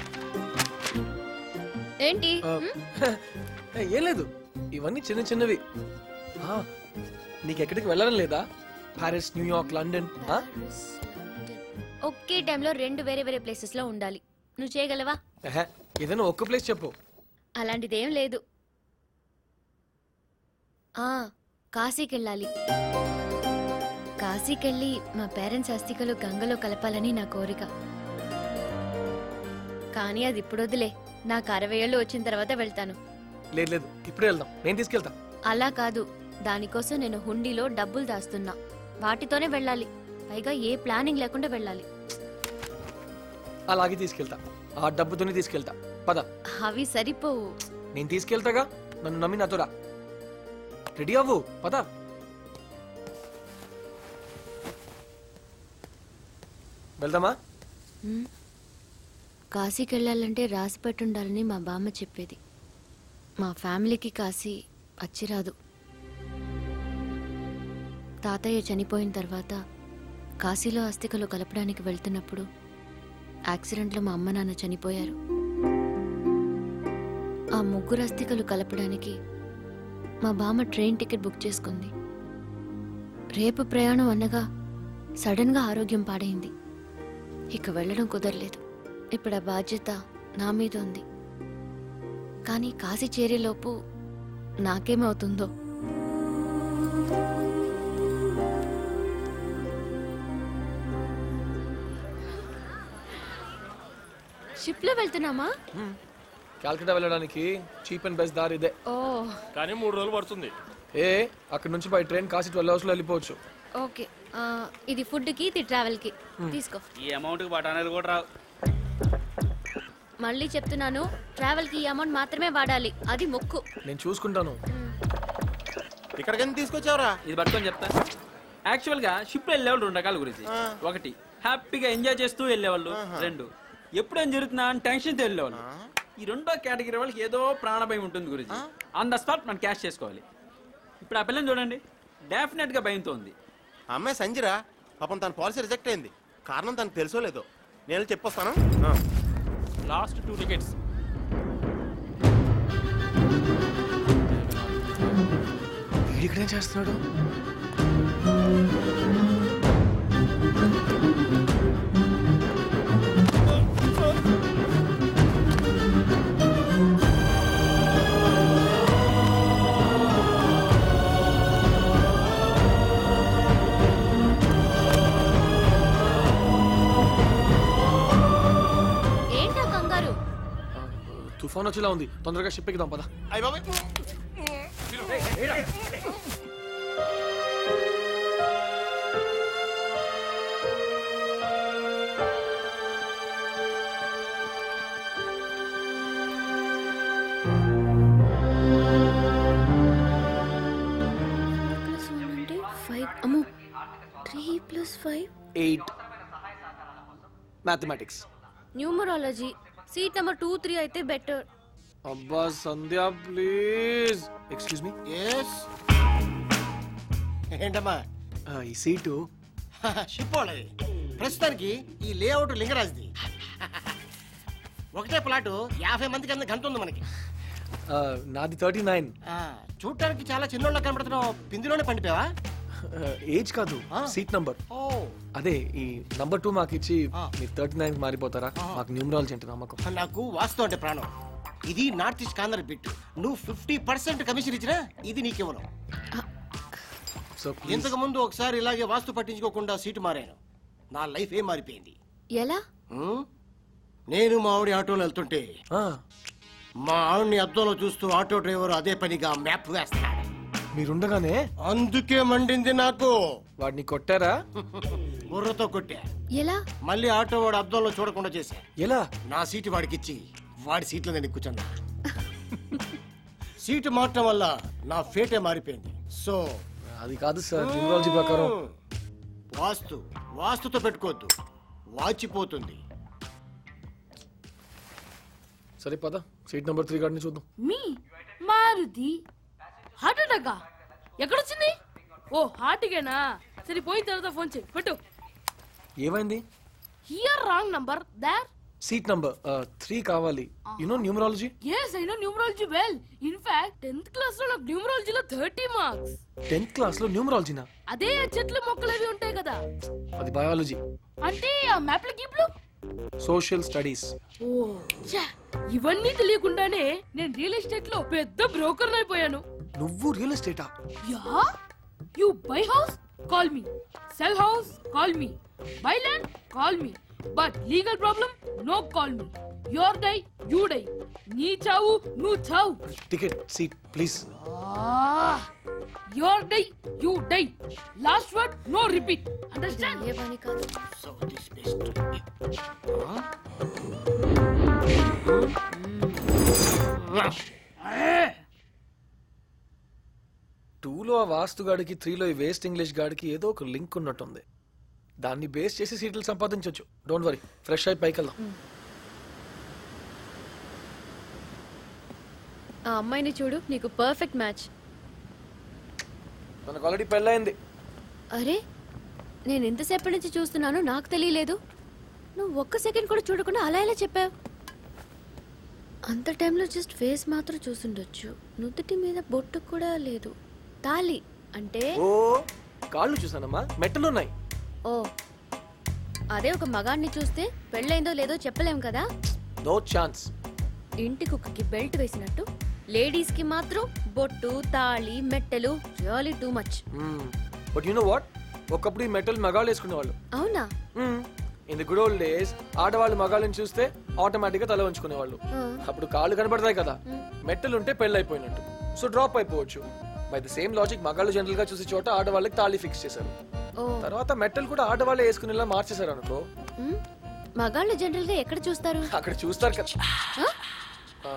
ఏంటి ఆ, హ్మ్? ఏ, ఏం లేదు ఇవన్నీ చిన్న చిన్నవి ఆ, నీకెక్కడికి వెళ్ళడం లేదా ప్యారిస్ న్యూయార్క్ లండన్ ఆ? ఒకే టైంలో రెండు వేరే వేరే ప్లేసెస్ లో ఉండాలి నువ్వు చేయగలవా ఎహె, ఏదైనా ఒక్క ప్లేస్ చెప్పు అలాంటిదేం లేదు ఆ కాశీకెళ్ళాలి కాశీకెళ్ళి మా పేరెంట్స్ అస్థికలు గంగలో కలపాలని నా కోరిక కానీ అది ఇప్పుడు వదిలే నాకు అరవై ఏళ్ళు వచ్చిన తర్వాత వెళ్తాను లేదు లేదు ఇప్పుడే వెళ్దాం నేను తీసుకెళ్తా అలా కాదు దానికోసం నేను హుండీలో డబ్బులు దాస్తున్నా వాటితోనే వెళ్ళాలి పైగా ఏ ప్లానింగ్ లేకుండా వెళ్ళాలి అలాగే తీసుకెళ్తా ఆ డబ్బుతోనే తీసుకెళ్తా పద అవి సరిపోవు నేను తీసుకెళ్తాగా నన్ను నమ్మి నాతో రా రెడీ అవ్వు పద వెళ్దామా మ్మ్. కాశీకి వెళ్ళాలంటే రాసి పెట్టుండాలని మా బామ్మ చెప్పేది మా ఫ్యామిలీకి కాశీ అచ్చిరాదు తాతయ్య చనిపోయిన తర్వాత కాశీలో అస్థికలు కలపడానికి వెళ్తున్నప్పుడు యాక్సిడెంట్లో మా అమ్మ నాన్న చనిపోయారు ఆ ముగ్గురు అస్థికలు కలపడానికి మా బామ్మ ట్రైన్ టికెట్ బుక్ చేసుకుంది రేపు ప్రయాణం అనగా సడన్గా ఆరోగ్యం పాడైంది ఇక వెళ్ళడం కుదరలేదు ఇప్పుడు ఆ బాధ్యత నా మీద ఉంది కానీ కాశీ చేరేలోపు నాకేమవుతుందో షిప్లో వెళ్తున్నామా కాల్కటా వెళ్ళడానికి చీప్ అండ్ బెస్ట్ దారి ఇదే ఓ కానీ మూడు రోజులు పడుతుంది ఏ అక్కడ నుంచి బై ట్రైన్ కాసి ట్వెల్వ్ అవర్స్లో వెళ్ళిపోవచ్చు ఓకే ఆ, ఇది ఫుడ్కి ఇది ట్రావెల్కి తీసుకో ఈ అమౌంట్కి బఠానీలు కూడా రావు మళ్ళీ చెప్తున్నాను ట్రావెల్కి ఈ అమౌంట్ మాత్రమే వాడాలి అది మొక్కు నేను చూసుకుంటాను ఇక్కడికి తీసుకొచ్చావురా ఇది పట్టుకొని చెప్తా యాక్చువల్గా షిప్ వెళ్ళేవాళ్ళు రెండు రకాల గురించి ఒకటి హ్యాపీగా ఎంజాయ్ చేస్తూ వెళ్ళేవాళ్ళు రెండు ఎప్పుడేం జరుగుతుందా అని టెన్షన్తో వెళ్ళేవాళ్ళు ఈ రెండో కేటగిరీ వాళ్ళకి ఏదో ప్రాణభయం ఉంటుంది గురించి ఆన్ ద స్పాట్ మనం క్యాష్ చేసుకోవాలి ఇప్పుడు ఆ పిల్లని చూడండి డెఫినెట్ గా భయంతో ఉంది ఆ అమ్మాయి సంజిరా పాపం తన పాలసీ రిజెక్ట్ అయింది కారణం తనకు తెలుసో లేదో నేను వెళ్ళి చెప్పొస్తాను ఆ. లాస్ట్ టూ టికెట్స్ వీడిక్కడేం చేస్తున్నాడు ఏంటా కంగారు తుఫాన్ వచ్చేలా ఉంది తొందరగా షిప్ ఎక్కుదాం పద అయ్య బాబాయ్ ప్లస్ వన్ అంటే ఫైవ్ అమ్మో three plus five eight mathematics numerology seat number two three అయితే బెటర్ అబ్బా సంధ్య ప్లీజ్ ఎక్స్క్యూజ్ మీ ఏంటమ్మా ఈ సీటు షిప్ వాళ్ళది ప్రస్తుతానికి ఈ లేఅవుట్ లింగరాజ్ది ఒకటే ప్లాటు యాభై మందికి అంత గంట ఉంది మనకి ఆ, నాది థర్టీ నైన్ ఆ, చూడటానికి చాలా చిన్నోళ్ళ కనబడుతున్నావు పిందిలోనే పండిపోయావా ఏజ్ కాదు సీట్ నంబర్ ఓ అదే ఈ నంబర్ టూ మాకు ఇచ్చి మీరు థర్టీ నైన్ మారిపోతారా మాకు న్యూమరాలజీ అంటే నమ్మకం నాకు వాస్తు అంటే ప్రాణం ఇది నార్త్ ఈస్ట్ కాందర్ బిట్ నువ్వు ఫిఫ్టీ పర్సెంట్ కమిషన్ ఇచ్చినా ఇది నీకెవరు సో ఇంతకు ముందు ఒకసారి ఇలాగే వాస్తు పట్టించుకోకుండా సీటు మారాను నా లైఫ్ ఏ మారిపోయింది ఎలా ఉం? నేను మా ఆవిడ ఆటోలో వెళ్తుంటే మా ఆవిడ్ని అద్దంలో చూస్తూ ఆటో డ్రైవర్ అదే పనిగా మ్యాప్ వేస్తున్నాడు మీరుండగానే అందుకే మండింది నాకు వాడిని కొట్టారా బుర్రతో కొట్టా ఎలా మళ్ళీ ఆటో వాడు అద్దంలో చూడకుండా చేశా ఎలా నా సీటు వాడికి ఇచ్చి వాడి సీట్లో నేను కూర్చున్నా సీటు మార్చడం వల్ల నా ఫేటే మారిపోయింది సో అది కాదు సార్ న్యూమరాలజీ ప్రకారం వాస్తు వాస్తుతో పెట్టుకోవద్దు వాచిపోతుంది సరే పద సీట్ నెంబర్ త్రీ గాడిని చూద్దాం మీ మారుతి హార్ట్ అటాకా ఎక్కడొచ్చింది ఓ హార్ట్గేనా సరే పోయిన తర్వాత ఫోన్ చేయి పెట్టు ఏమైంది here wrong number there seat number three కావాలి you know numerology yes I know numerology well in fact tenth class లో నాకు న్యూమరాలజీలో థర్టీ మార్క్స్ టెన్త్ క్లాస్ లో న్యూమరాలజీనా అదే ఆ చెట్లు మొక్కలు అవి ఉంటాయి కదా అది బయాలజీ అంటే ఆ మ్యాప్ల గీప్లు సోషల్ స్టడీస్ ఓ ఛే, ఇవన్నీ తెలియకుండానే నేను రియల్ ఎస్టేట్ లో పెద్ద బ్రోకర్ అయిపోయాను నువ్వు రియల్ ఎస్టేటా yeah you buy house call me sell house call me buy land call me but legal problem no call me your die you die నీ చావు నువ్వు చావు ticket seat please your die you die last word no repeat understand ఏ పని కాదు so this best two vastu గాడికి త్రీలో ఈ వేస్ట్ ఇంగ్లీష్ గాడికి ఏదో ఒక లింక్ ఉన్నట్టుంది దాన్ని బేస్ చేసి సీట్లు సంపాదించవచ్చు డోంట్ వరీ ఫ్రెష్ అయి పైకి వెళ్దాం ఆ అమ్మాయిని చూడు నీకు పర్ఫెక్ట్ మ్యాచ్ మనకు ఆల్రెడీ పెళ్ళయింది అరే నేను ఎంతసేపటి నుంచి చూస్తున్నాను నాకు తెలియలేదు నువ్వు ఒక్క సెకండ్ కూడా చూడకుండా అలా ఎలా చెప్పావు అంత టైంలో జస్ట్ ఫేస్ మాత్రం చూసుండొచ్చు నుదుటి మీద బొట్టు కూడా లేదు తాలి అంటే ఓ కాళ్ళు చూసానమ్మా మెట్టలు ఉన్నాయి ఓ అదే ఒక మగాడిని చూస్తే పెళ్ళైందో లేదో చెప్పలేం కదా నో ఛాన్స్ ఇంటి కుక్కకి బెల్ట్ వేసినట్టు లేడీస్ కి మాత్రం బొట్టు తాళి మెట్టెలు really too much but you know what ఒకప్పుడు ఈ మెటల్ మగాళ్ళు వేసుకునేవాళ్ళు అవునా in the good old days ఆడవాళ్ళు మగాళ్ళని చూస్తే ఆటోమేటిక్ గా తల ఉంచుకునేవాళ్ళు అప్పుడు కాళ్ళు కనబడతాయి కదా మెట్టలు ఉంటే పెళ్ళి అయిపోయినట్టు సో డ్రాప్ అయిపోవచ్చు బై ద సేమ్ లాజిక్ మగాళ్ళు జనరల్ గా చూసే చోట ఆడవాళ్ళకి తాళి ఫిక్స్ చేశారు ఓ తర్వాత మెట్టలు కూడా ఆడవాళ్ళే వేసుకునేలా మార్చేశారు అనుకో మ్, మగాళ్ళు జనరల్ గా ఎక్కడ చూస్తారు అక్కడ చూస్తారు కదా ఆ.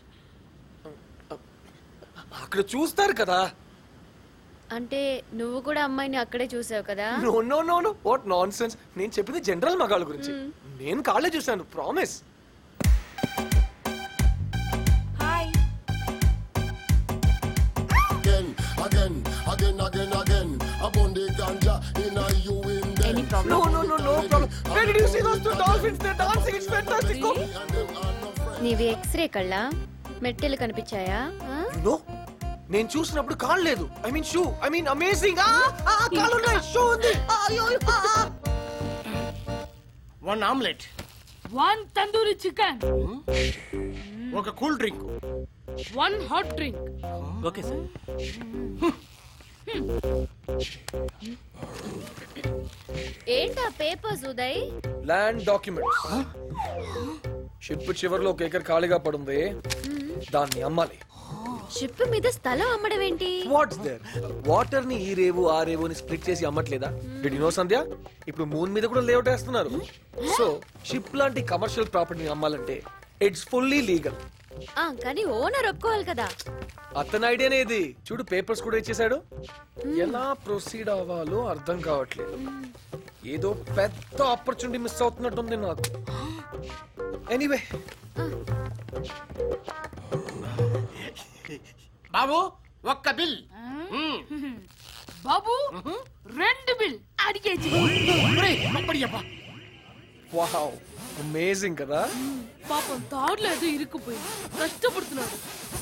అక్కడ చూస్తారు కదా అంటే నువ్వు కూడా అమ్మాయిని అక్కడే చూసావు కదా no no no no what nonsense నేను చెప్పింది జనరల్ మగాళ్ళ గురించి నేను కాళ్ళే చూశాను promise hi again, again, again, again, again. Upon the ganja in a you in them. Any problem? No, no, no, no problem. Where did you see those two dolphins? They're dancing. It's fantastic. Go. నీవి X ray కళ్ళా మెట్టెలు కనిపించాయా ఆ? You know, నేను చూసినప్పుడు కాళ్ళు లేదు I mean shoe I mean amazing కాళ్ళు ఉన్నాయి షూ ఉంది one omelette one tandoori chicken ఒక cool drink one hot drink okay sir ఏంటా papers Uday land documents ship చివర్లో ఒక ఎకర్ ఖాళీగా పడుంది దాన్ని అమ్మాలి షిప్ మీద స్థలం అమ్మడం ఏంటి వాట్స్ దేర్ వాటర్ ని ఈ రేవు ఆ రేవు అని స్ప్లిట్ చేసి అమ్మట్లేదా డిడ్ యు నో సంధ్య ఇప్పుడు మూన్ మీద కూడా లేఅవుట్ వేస్తున్నారు సో షిప్ లాంటి కమర్షియల్ ప్రాపర్టీని అమ్మాలంటే ఇట్స్ ఫుల్లీ లీగల్ ఆ, కానీ ఓనర్ ఒప్పుకోవాలి కదా అతని ఐడియానే ఇది చూడు పేపర్స్ కూడా ఇచ్చేసాడు ఎలా ప్రొసీడ్ అవ్వాలో అర్థం కావట్లేదు ఏదో పెద్ద ఆపర్చునిటీ మిస్ అవుతున్నట్టుంది నాకు ఎనీవే బాబు ఒక్క బిల్ బాబు రెండు బిల్ అడిగేసి వావ్ అమేజింగ్ కదా పాపం తాడులో ఏదో ఇరుక్కుపోయింది కష్టపడుతున్నాడు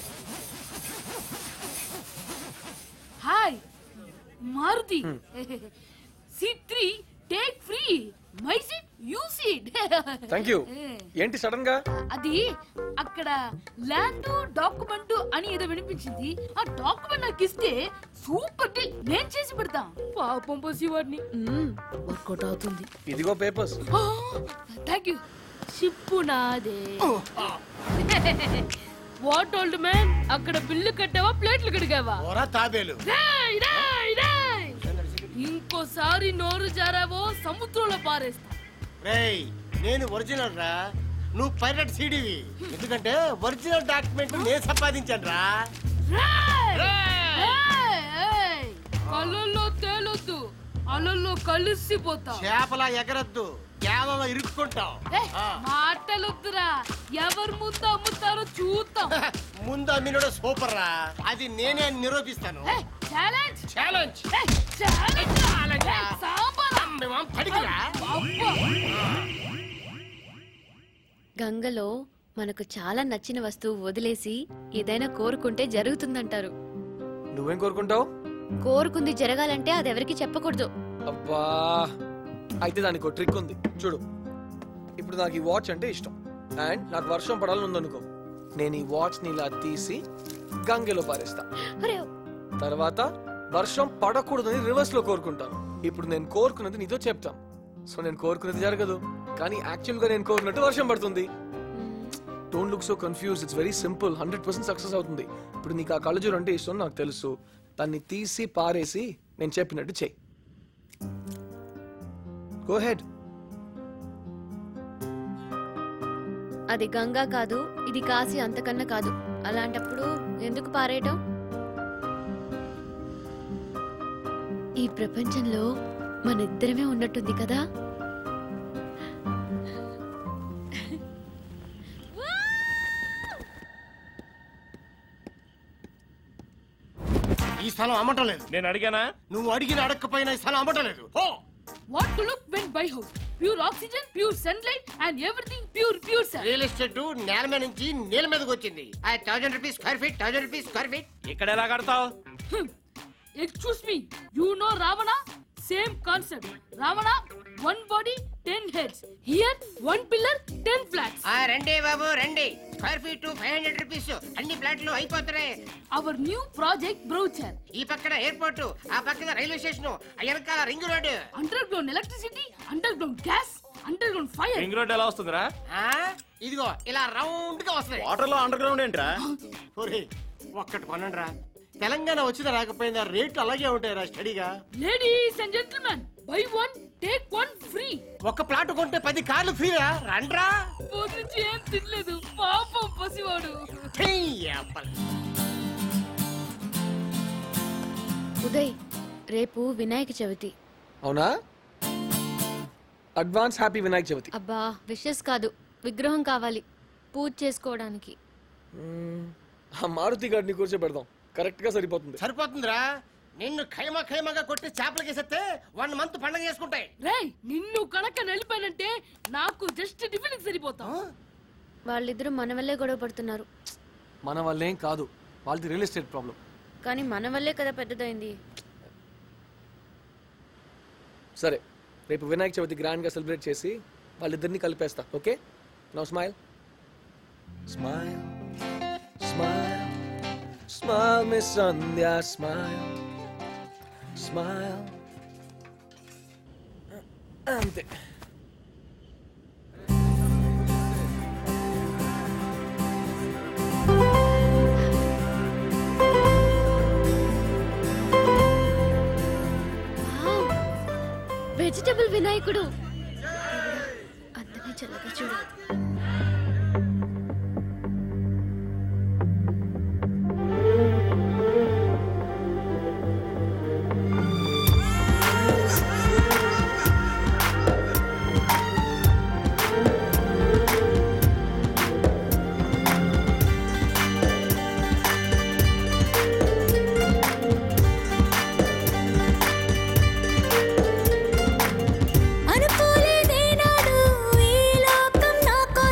hi Maruti seat three take free my seat you seat thank you ఏంటి సడన్ గా అది అక్కడ ల్యాండ్ డాక్యుమెంట్ అని ఏదో వినిపించింది ఆ డాక్యుమెంట్ నాకు ఇస్తే సూపర్ డీల్ నేను చేసి పెడతా పాపం పసివాడిని వర్కౌట్ అవుతుంది ఇదిగో పేపర్స్ థ్యాంక్ యూ షిప్పు నాదే వాట్ ఓల్డ్ మ్యాన్ అక్కడ బిల్లు కట్టావా ప్లేట్లు కడిగావా ఓరా తాబేలు రేయ్, రేయ్, రేయ్! ఇంకోసారి నోరు జారావో సముద్రంలో పారేస్తా రేయ్ నేను ఒరిజినల్ రా నువ్వు పైరట్ సీడీవి ఎందుకంటే ఒరిజినల్ డాక్యుమెంట్ నేను సంపాదించాను రా రేయ్! రేయ్, రేయ్! కళ్ళల్లో తేలొద్దు అలల్లో కలిసిపోతా చేపలా ఎగరద్దు కేవలం ఇరుక్కుంటాం ఏయ్, మాటలొద్దురా ఎవరు ముందు అమ్ముతారో చూద్దాం ముందు అమ్మినోడు సూపర్ రా అది నేనే అని నిరూపిస్తాను ఛాలెంజ్ ఛాలెంజ్ ఛాలెంజ్ సాంబార్ పడికిరా అబ్బా గంగలో మనకు చాలా నచ్చిన వస్తువు వదిలేసి ఏదైనా కోరుకుంటే జరుగుతుందంటారు నువ్వేం కోరుకుంటావు కోరుకుంది జరగాలంటే అది ఎవరికి చెప్పకూడదు అబ్బా అయితే దానికి ఒక ట్రిక్ ఉంది చూడు ఇప్పుడు నాకు ఈ వాచ్ అంటే ఇష్టం అండ్ నాకు వర్షం పడాలని ఉందనుకో నేను ఈ వాచ్ ని ఇలా తీసి గంగలో పారేస్తా అరే తర్వాత వర్షం పడకూడదని రివర్స్ లో కోరుకుంటాను ఇప్పుడు నేను కోరుకున్నది నీతో చెప్తాను సో నేను కోరుకున్నది జరగదు కానీ యాక్చువల్ గా నేను కోరుకున్నట్టు వర్షం పడుతుంది don't look so confuse it's very simple hundred percent success అవుతుంది ఇప్పుడు నీకు ఆ కళ్ళజోడు అంటే ఇష్టం నాకు తెలుసు దాన్ని తీసి పారేసి నేను చెప్పినట్టు చెయ్యి గో హెడ్ అది గంగా కాదు ఇది కాసి అంతకన్నా కాదు అలాంటప్పుడు ఎందుకు పారేయటం ఈ ప్రపంచంలో మన ఇద్దరమే ఉన్నట్టుంది కదా ఈ స్థలం అమ్మటం లేదు నేను అడిగానా నువ్వు అడిగిన అడగకపోయినా ఈ స్థలం అమ్మటం లేదు పో What to look when buy house? Pure oxygen, pure sunlight, and everything pure, pure, sir. Real estate నేల మీద నుంచి నేల మీదకి వచ్చింది ఆ thousand rupees square feet thousand rupees square feet ఇక్కడ ఎలా కడతావు Excuse me, you know Ravana? Same concept. Ravana, one body, ten heads. Here, one pillar, ten flats. ఆ రండి బాబు రండి square feet five hundred rupees అన్ని ప్లాట్లు అయిపోతున్నాయి Our new project brochure. ఈ పక్కన ఎయిర్పోర్ట్ ఆ పక్కన రైల్వే స్టేషన్ ఆ వెనకాల ring road Underground electricity, underground gas, underground fire. Ring road ఎలా వస్తుందిరా ఆ, ఇదిగో ఇలా రౌండ్ గా వస్తాయి వాటర్ లో అండర్ గ్రౌండ్ ఏంట్రా ఒరేయ్, ఒక్కటి కొనండి రా తెలంగాణ వచ్చిందా రాకపోయిందా రేట్లు అలాగే ఉంటాయి రా స్టడీగా Ladies and gentlemen, buy one, take one free. ఒక్క ప్లాట్ కొంటే పది కార్లు ఫ్రీరా రండ్రా పొద్దుచి ఏం తినలేదు పాపం పసివాడు ఉదయ్ రేపు వినాయక చవితి అవునా అడ్వాన్స్ హ్యాపీ వినాయక చవితి అబ్బా విషెస్ కాదు విగ్రహం కావాలి పూజ చేసుకోవడానికి మ్మ్. ఆ మారుతి గారిని కూర్చోబెడదాం కరెక్ట్ గా సరిపోతుంది సరిపోతుందిరా నిన్ను ఖైమా ఖైమాగా కొట్టి చేపలకి వేసేస్తే వన్ మంత్ పండగ చేసుకుంటాయి రేయ్ నిన్ను కనుక నలిపానంటే నాకు జస్ట్ టిఫిన్ సరిపోతాం వాళ్ళిద్దరూ మన వల్లే గొడవ పడుతున్నారు మన వల్లేం కాదు వాళ్ళది రియల్ ఎస్టేట్ ప్రాబ్లం కానీ మన వల్లే కదా పెద్దదైంది సరే రేపు వినాయక చవితి గ్రాండ్ గా సెలబ్రేట్ చేసి వాళ్ళిద్దరిని కలిపేస్తా okay no smile smile smile smile miss Sandhya smile smile అంతే వెజిటబుల్ వినాయకుడు అందరినీ చల్లగా చూడు అనుకోలేదేనాడు ఈ లోకం నాకు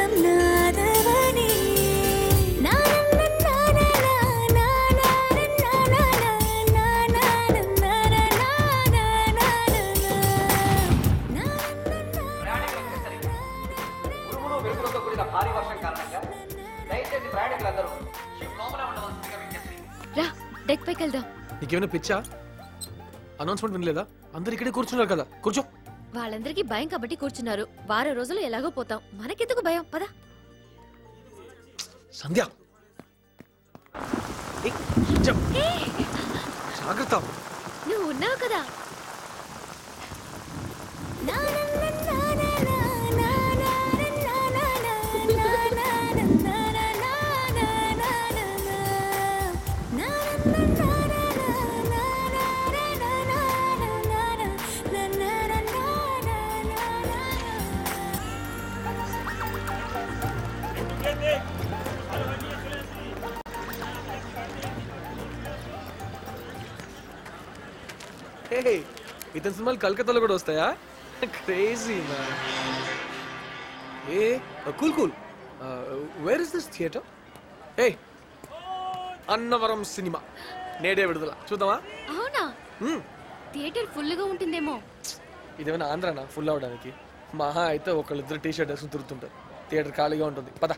నాదవని నా నా నా నా నా నా నా నా నా నా నా ఉరుములు వెలుగులతో కూడిన భారీ వర్షం కారణంగా దయచేసి ప్రయాణికులందరూ షిప్ లోపల ఉండవలసిందిగా విజ్ఞప్తి రా డెక్ పైకి వెళ్దాం నీకేమైనా పిచ్చా అనౌన్స్మెంట్ వినలేదా అందరు ఇక్కడే కూర్చున్నారు కదా కూర్చో వాళ్ళందరికీ భయం కాబట్టి కూర్చున్నారు వారం రోజులు ఎలాగో పోతాం మనకెందుకు భయం పద సంధ్య ఏయ్, జం- జాగ్రత్త నువ్వు ఉన్నావు కదా హే ఇతని సినిమాలు కలకత్తాలో కూడా వస్తాయా క్రేజీ మ్యాన్ ఏ cool cool where is this theatre ఏ అన్నవరం సినిమా నేడే విడుదల చూద్దామా అవునా Hmm. థియేటర్ ఫుల్ గా ఉంటుందేమో ఇదేమైనా ఆంధ్రానా ఫుల్ అవడానికి మహా అయితే ఒకళ్ళిద్దరు టీ షర్ట్ వేసుకుని తిరుగుతుంటారు థియేటర్ ఖాళీగా ఉంటుంది పద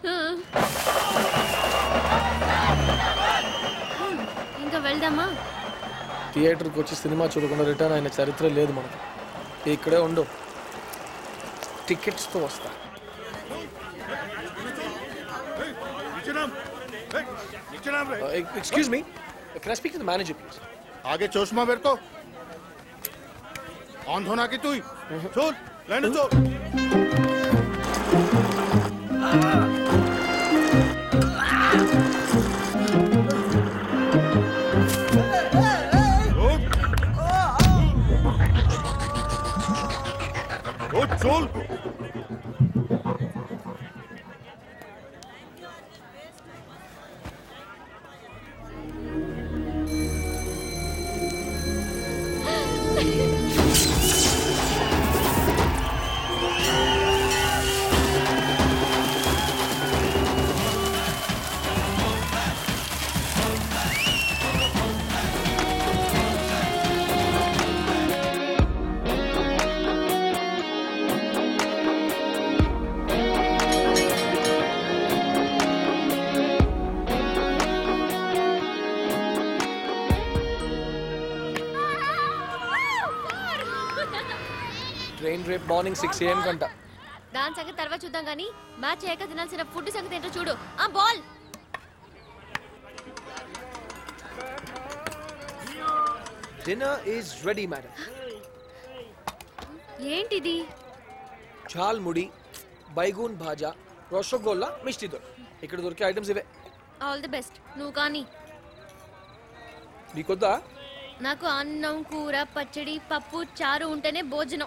ఇంకా వెళ్దామా థియేటర్కి వచ్చి సినిమా చూడకుండా రిటర్న్ అయిన చరిత్ర లేదు మనకి ఇక్కడే ఉండు టికెట్స్తో వస్తా excuse me can I speak to the manager please आगे चोशमा मेरे को ऑन होना की तू चल लेने चल चल ట్రైన్ రేపు మార్నింగ్ సిక్స్ ఏఎం కంట దాని సంగతి తర్వాత చూద్దాం కానీ మ్యాచ్ అయ్యాక తినాల్సిన ఫుడ్ సంగతి ఏంటో చూడు ఆ బాల్ డిన్నర్ ఈజ్ రెడీ మేడం ఏంటిది చాల్ ముడి బైగూన్ భాజా రసగోల్లా మిష్టి దొర్ ఇక్కడ దొరికే ఐటమ్స్ ఇవే ఆల్ ది బెస్ట్ నువ్వు కానీ నీకొద్దా నాకు అన్నం కూర పచ్చడి పప్పు చారు ఉంటేనే భోజనం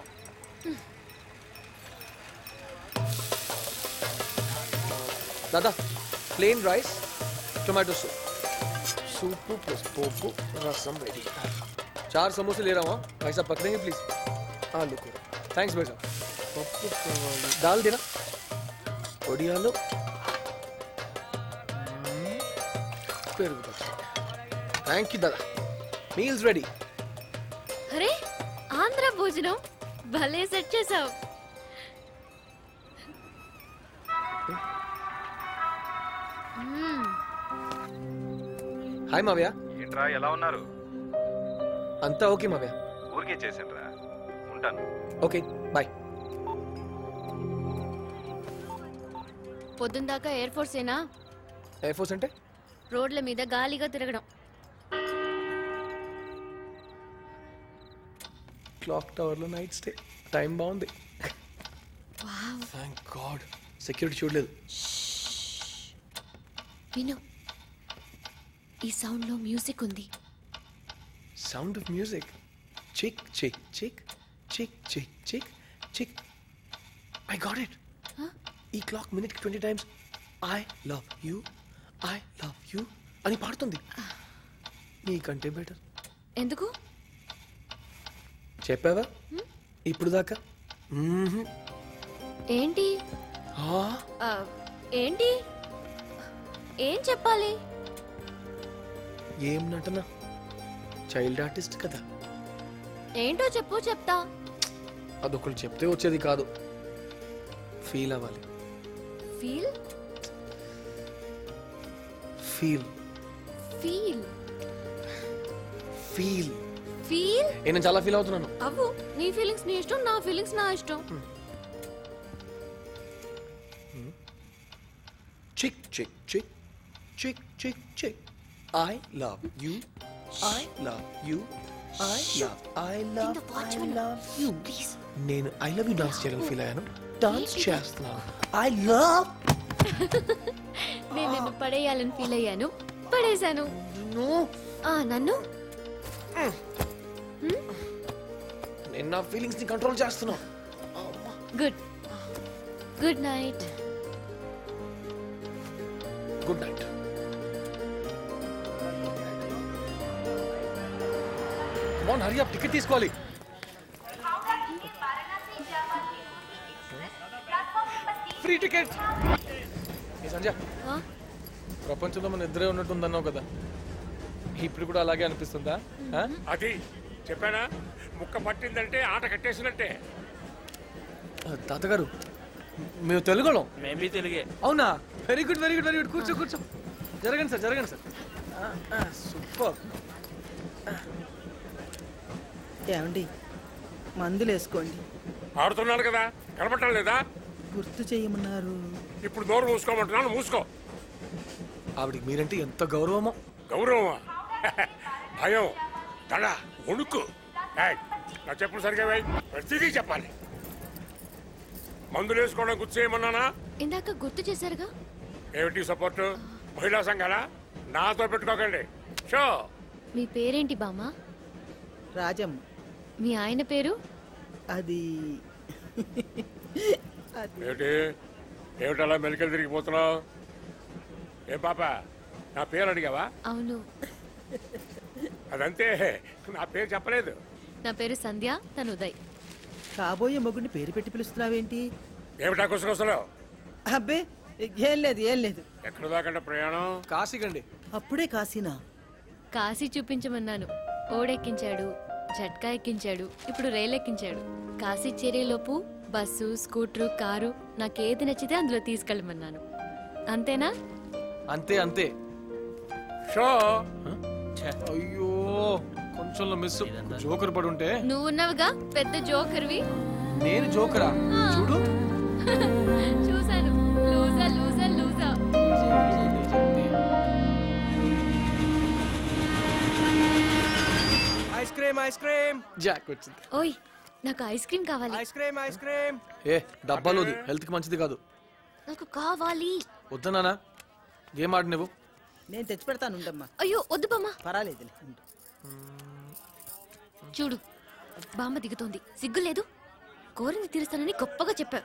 దాదా plain rice tomato soup soup plus पोपो रसम रेडी चार समोसे ले रहा हूँ भाई साहब पकड़ेंगे प्लीज आलू को थैंक्स भाई साहब पप्पू काవాలి. दाल देना ఒడియాలు మ్మ్. పెరుగు పచ్చడి థ్యాంక్ యూ దాదా మీల్స్ రెడీ అరే ఆంధ్ర భోజనం భలే సెట్ చేసావు హాయ్ మావయ్య ఏంట్రా ఎలా ఉన్నారు అంతా ఓకే మావయ్య ఊరికే చేశానురా ఉంటాను ఓకే బాయ్ పొద్దున్న దాకా ఎయిర్ ఫోర్స్ ఏనా ఎయిర్ ఫోర్స్ అంటే రోడ్ల మీద గాలిగా తిరగడం క్లాక్ టవర్లో నైట్ స్టే టైం బాగుంది థ్యాంక్ గాడ్ సెక్యూరిటీ చూడలేదు విను ఈ సౌండ్ లో మ్యూజిక్ ఉంది సౌండ్ ఆఫ్ మ్యూజిక్ చిక్ చిక్ చిక్ చిక్ చిక్ చిక్ చిక్ ఐ గాట్ ఇట్ ఈ clock minute twenty times I love you I love you అని పాడుతుంది నీకంటే బెటర్ ఎందుకు చెప్పావా ఇప్పుడు దాకా మ్మ్హ్. ఏంటి ఆ, ఏంటి ఏం చెప్పాలి ఏం నటన చైల్డ్ ఆర్టిస్ట్ కదా ఏంటో చెప్పు చెప్తా అదొకరు చెప్తే వచ్చేది కాదు ఫీల్ అవ్వాలి feel feel feel feel feel నేను చాలా ఫీల్ అవుతున్నాను అవ్వు నీ ఫీలింగ్స్ నీ ఇష్టం నా ఫీలింగ్స్ నా ఇష్టం చిక్ చిక్ చిక్ చిక్ చిక్ చిక్ I love you I love you I love I love I love you నేను ఐ లవ్ యూ డాన్స్ చేయాలని ఫీల్ అయ్యాను డాన్స్ చేస్తున్నాను ఐ లవ్ నేను నిన్ను పడేయాలని ఫీల్ అయ్యాను పడేశాను ఆ, నన్ను నేను నా ఫీలింగ్స్ ని కంట్రోల్ చేస్తున్నా good good night good night మోన్ హరి అప్ టికెట్ తీసుకోవాలి ఫ్రీ టికెట్ ఏ సంజయ్ ప్రపంచంలో మన ఇద్దరే ఉన్నట్టుందన్నావు కదా ఇప్పుడు కూడా అలాగే అనిపిస్తుందా ఆ? అది చెప్పానా ముక్క పట్టిందంటే ఆట కట్టేసినట్టే తాతగారు మేము తెలుగులో మేబీ తెలుగే అవునా very good very good very good కూర్చో కూర్చో జరగండి సార్ జరగండి సార్ సూపర్ ఏమండి మందులు వేసుకోండి ఆడుతున్నాను కదా కనపడటం లేదా గుర్తు చేయమన్నారు ఇప్పుడు నోరు మూసుకోమంటున్నాను మూసుకో ఆవిడికి మీరంటే ఎంత గౌరవమో గౌరవమా భయం దడ వణుకు ఏయ్, నా చెప్పులు సరిగా వేయి ప్రతిదీ చెప్పాలి మందులు వేసుకోవడం గుర్తు చేయమన్నానా ఇందాక గుర్తు చేశారుగా ఏమిటి సపోర్ట్ మహిళా సంఘాల నాతో పెట్టుకోకండి షో మీ పేరేంటి బామ్మ రాజమ్మ మీ ఆయన పేరు అది ఏమిటి ఏమిటి అలా మెలికలు తిరిగిపోతున్నావు ఏం పాప నా పేరు అడిగావా అవును అదంతే నా పేరు చెప్పలేదు నా పేరు సంధ్య తను ఉదయ్ కాబోయే మొగుడిని పేరు పెట్టి పిలుస్తున్నావేంటి ఏమిటా కుసకుసలో అబ్బే ఏం లేదు ఏం లేదు ఎక్కడ దాకంటే ప్రయాణం కాశీకండి అప్పుడే కాసినా కాశీ చూపించమన్నాను ఓడెక్కించాడు జట్కా ఎక్కించాడు ఇప్పుడు రైలు ఎక్కించాడు కాశీ చేరేలోపు బస్సు స్కూటరు కారు నాకేది నచ్చితే అందులో తీసుకెళ్ళమన్నాను అంతేనా అంతే అంతే షో అయ్యో కొంచెంలో మిస్ జోకర్ పడి ఉంటే నువ్వు ఉన్నావుగా పెద్ద జోకర్వి నేను జోకరా చూడు చూశాను లూజా లూజా లూజా ఐస్ క్రీమ్ ఐస్ క్రీమ్ జాక్ వచ్చింది ఓయ్ నాకు ఐస్ క్రీమ్ కావాలి ఐస్ క్రీమ్ ఐస్ క్రీమ్ ఏ డబ్బాలోది హెల్త్ కి మంచిది కాదు నాకు కావాలి వద్దనానా గేమ్ ఆడి నువ్వు నేను తెచ్చి పెడతాను ఉండమ్మా అయ్యో వద్దు బామ్మ పర్వాలేదు చూడు బామ్మ దిగుతోంది సిగ్గు లేదు కోరింది తీరుస్తానని గొప్పగా చెప్పా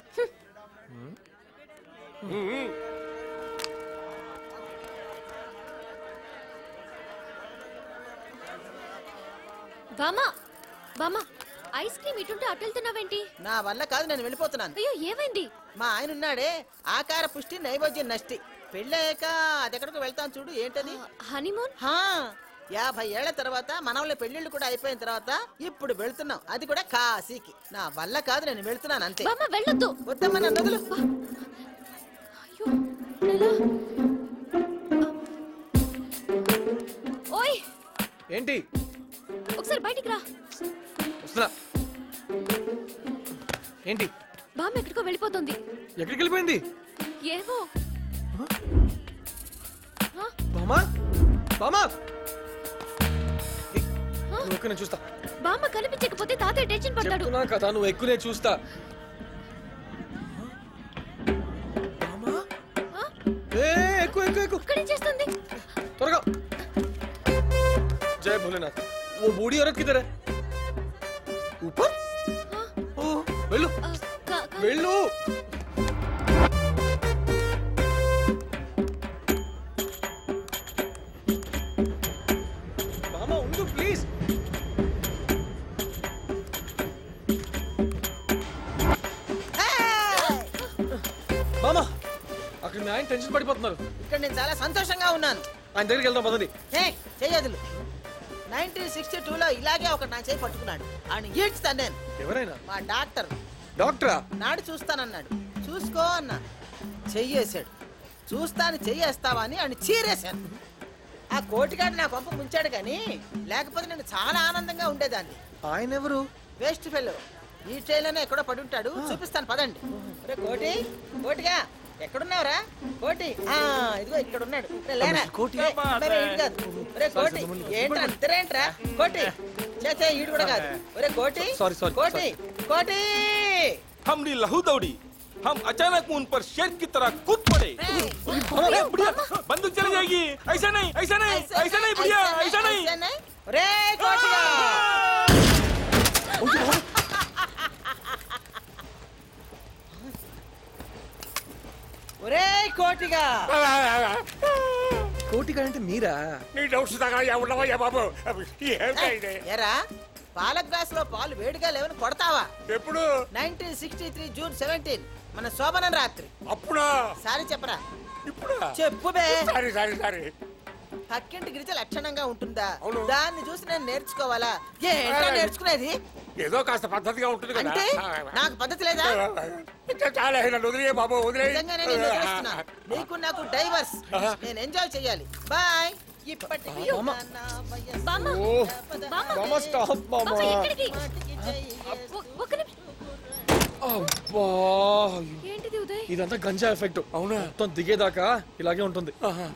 బామ్మ బామ్మ ఐస్ క్రీమ్ ఇటుంటే అటు వెళ్తున్నావేంటి నా వల్ల కాదు నేను వెళ్ళిపోతున్నాను అయ్యో ఏమైంది మా ఆయన ఉన్నాడే ఆకార పుష్టి నైవేద్యం నష్టి పెళ్ళాక అది ఎక్కడికి వెళ్తాను చూడు ఏంటది హనీమూన్ హా యాభై ఏళ్ల తర్వాత మనవళ్ళ పెళ్లిళ్ళు కూడా అయిపోయిన తర్వాత ఇప్పుడు వెళ్తున్నాం అది కూడా కాశీకి నా వల్ల కాదు నేను వెళ్తున్నాను అంతే బామ్మ వెళ్ళొద్దు వద్దమ్మా నన్ను వదులు ఓయ్ ఏంటి ఒకసారి బయటికి రా వస్తున్నా ఏంటి బామ్మ ఎక్కడికో వెళ్ళిపోతుంది ఎక్కడికి వెళ్ళిపోయింది ఏవో బామా బామా నువ్వు ఎక్కువ నేను చూస్తా బామ్మ కనిపించకపోతే తాతయ్య టెన్షన్ పడతాడు చెప్తున్నా కదా నువ్వు ఎక్కువ నేను చూస్తా ఏ ఎక్కువ ఎక్కువ ఎక్కువ ఇక్కడేం చేస్తుంది త్వరగా जय भोलेनाथ वो बूढ़ी औरत किधर है ऊपर ओ వెళ్ళు వెళ్ళు మామ ఉండు ప్లీజ్ ఇక్కడ మీ ఆయన టెన్షన్ పడిపోతున్నారు ఇక్కడ నేను చాలా సంతోషంగా ఉన్నాను ఆయన దగ్గరికి వెళ్దాం పదండి ఏ చెయ్యదులు నైన్టీన్ సిక్స్టీ టూలో ఇలాగే ఒక నా చేయి పట్టుకున్నాడు ఆయన ఈడ్చుతాను నేను ఎవరైనా మా డాక్టర్ డాక్టరా నాడు చూస్తానన్నాడు చూసుకో అన్నా చెయ్యేశాడు చూస్తాను చెయ్యేస్తావా అని ఆయన చీరేశాను ఆ కోటిగాడు నా పంప ముంచాడు కానీ లేకపోతే నేను చాలా ఆనందంగా ఉండేదాన్ని ఆయన ఎవరు వేస్ట్ ఫెలో ఈ ట్రైన్లోనే ఎక్కడో పడి ఉంటాడు చూపిస్తాను పదండి ఒరే కోటి కోటిగా ఎక్కడున్నావురా కోటి ఆ ఇదిగో ఇక్కడ ఉన్నాడు రే, లేరా కోటి. ఏ, అబ్బాయి, ఈడు కాదు. ఒరే కోటి ఏంట్రా ఇద్దరేంట్రా కోటి చేసే ఈడు కూడా కాదు ఒరే కోటి Sorry, sorry, కోటి కోటి हमने लहू दौड़ी हम अचानक उन पर शेर की तरह कूद पड़े अरे बुढ़िया बंदूक चली जाएगी ऐसा नहीं ऐसा नहीं ऐसा नहीं बुढ़िया ऐसा नहीं ఒరే కోటిగా ఒరే కోటిగా కోటిగా అంటే మీరా నీ డౌట్స్ దాకా ఉండవయ్యా బాబు ఏమిటా ఇది ఎరా పాల గ్లాస్ లో పాలు వేడిగా లేవని కొడతావా ఎప్పుడు nineteen sixty three June seventeen మన శోభనం రాత్రి అప్పుడా సారీ చెప్పరా ఇప్పుడు చెప్పు బే సారీ సారీ సారీ పక్కింటి గిరిజ లక్షణంగా ఉంటుందా దాన్ని చూసి నేను నేర్చుకోవాలా ఏంట్రా నేర్చుకునేది ఏదో కాస్త పద్ధతిగా ఉంటుంది కదా అంటే నాకు పద్ధతి లేదా చాలా నన్ను వదిలే బాబు వదిలే నిజంగానే నేను వదిలేస్తున్నా నీకు నాకు డైవర్స్ నేను ఎంజాయ్ చేయాలి బాయ్ ఇప్పటికి నా వయస్సు ఓ పద. మామ స్టాప్ మామ బామ్మ, ఎక్కడికి? ఒ- ఒక్క నిమిషం. అబ్బా ఏంటిది ఉదయ్ ఇదంతా గంజా ఎఫెక్ట్ అవునా మొత్తం దిగేదాకా ఇలాగే ఉంటుంది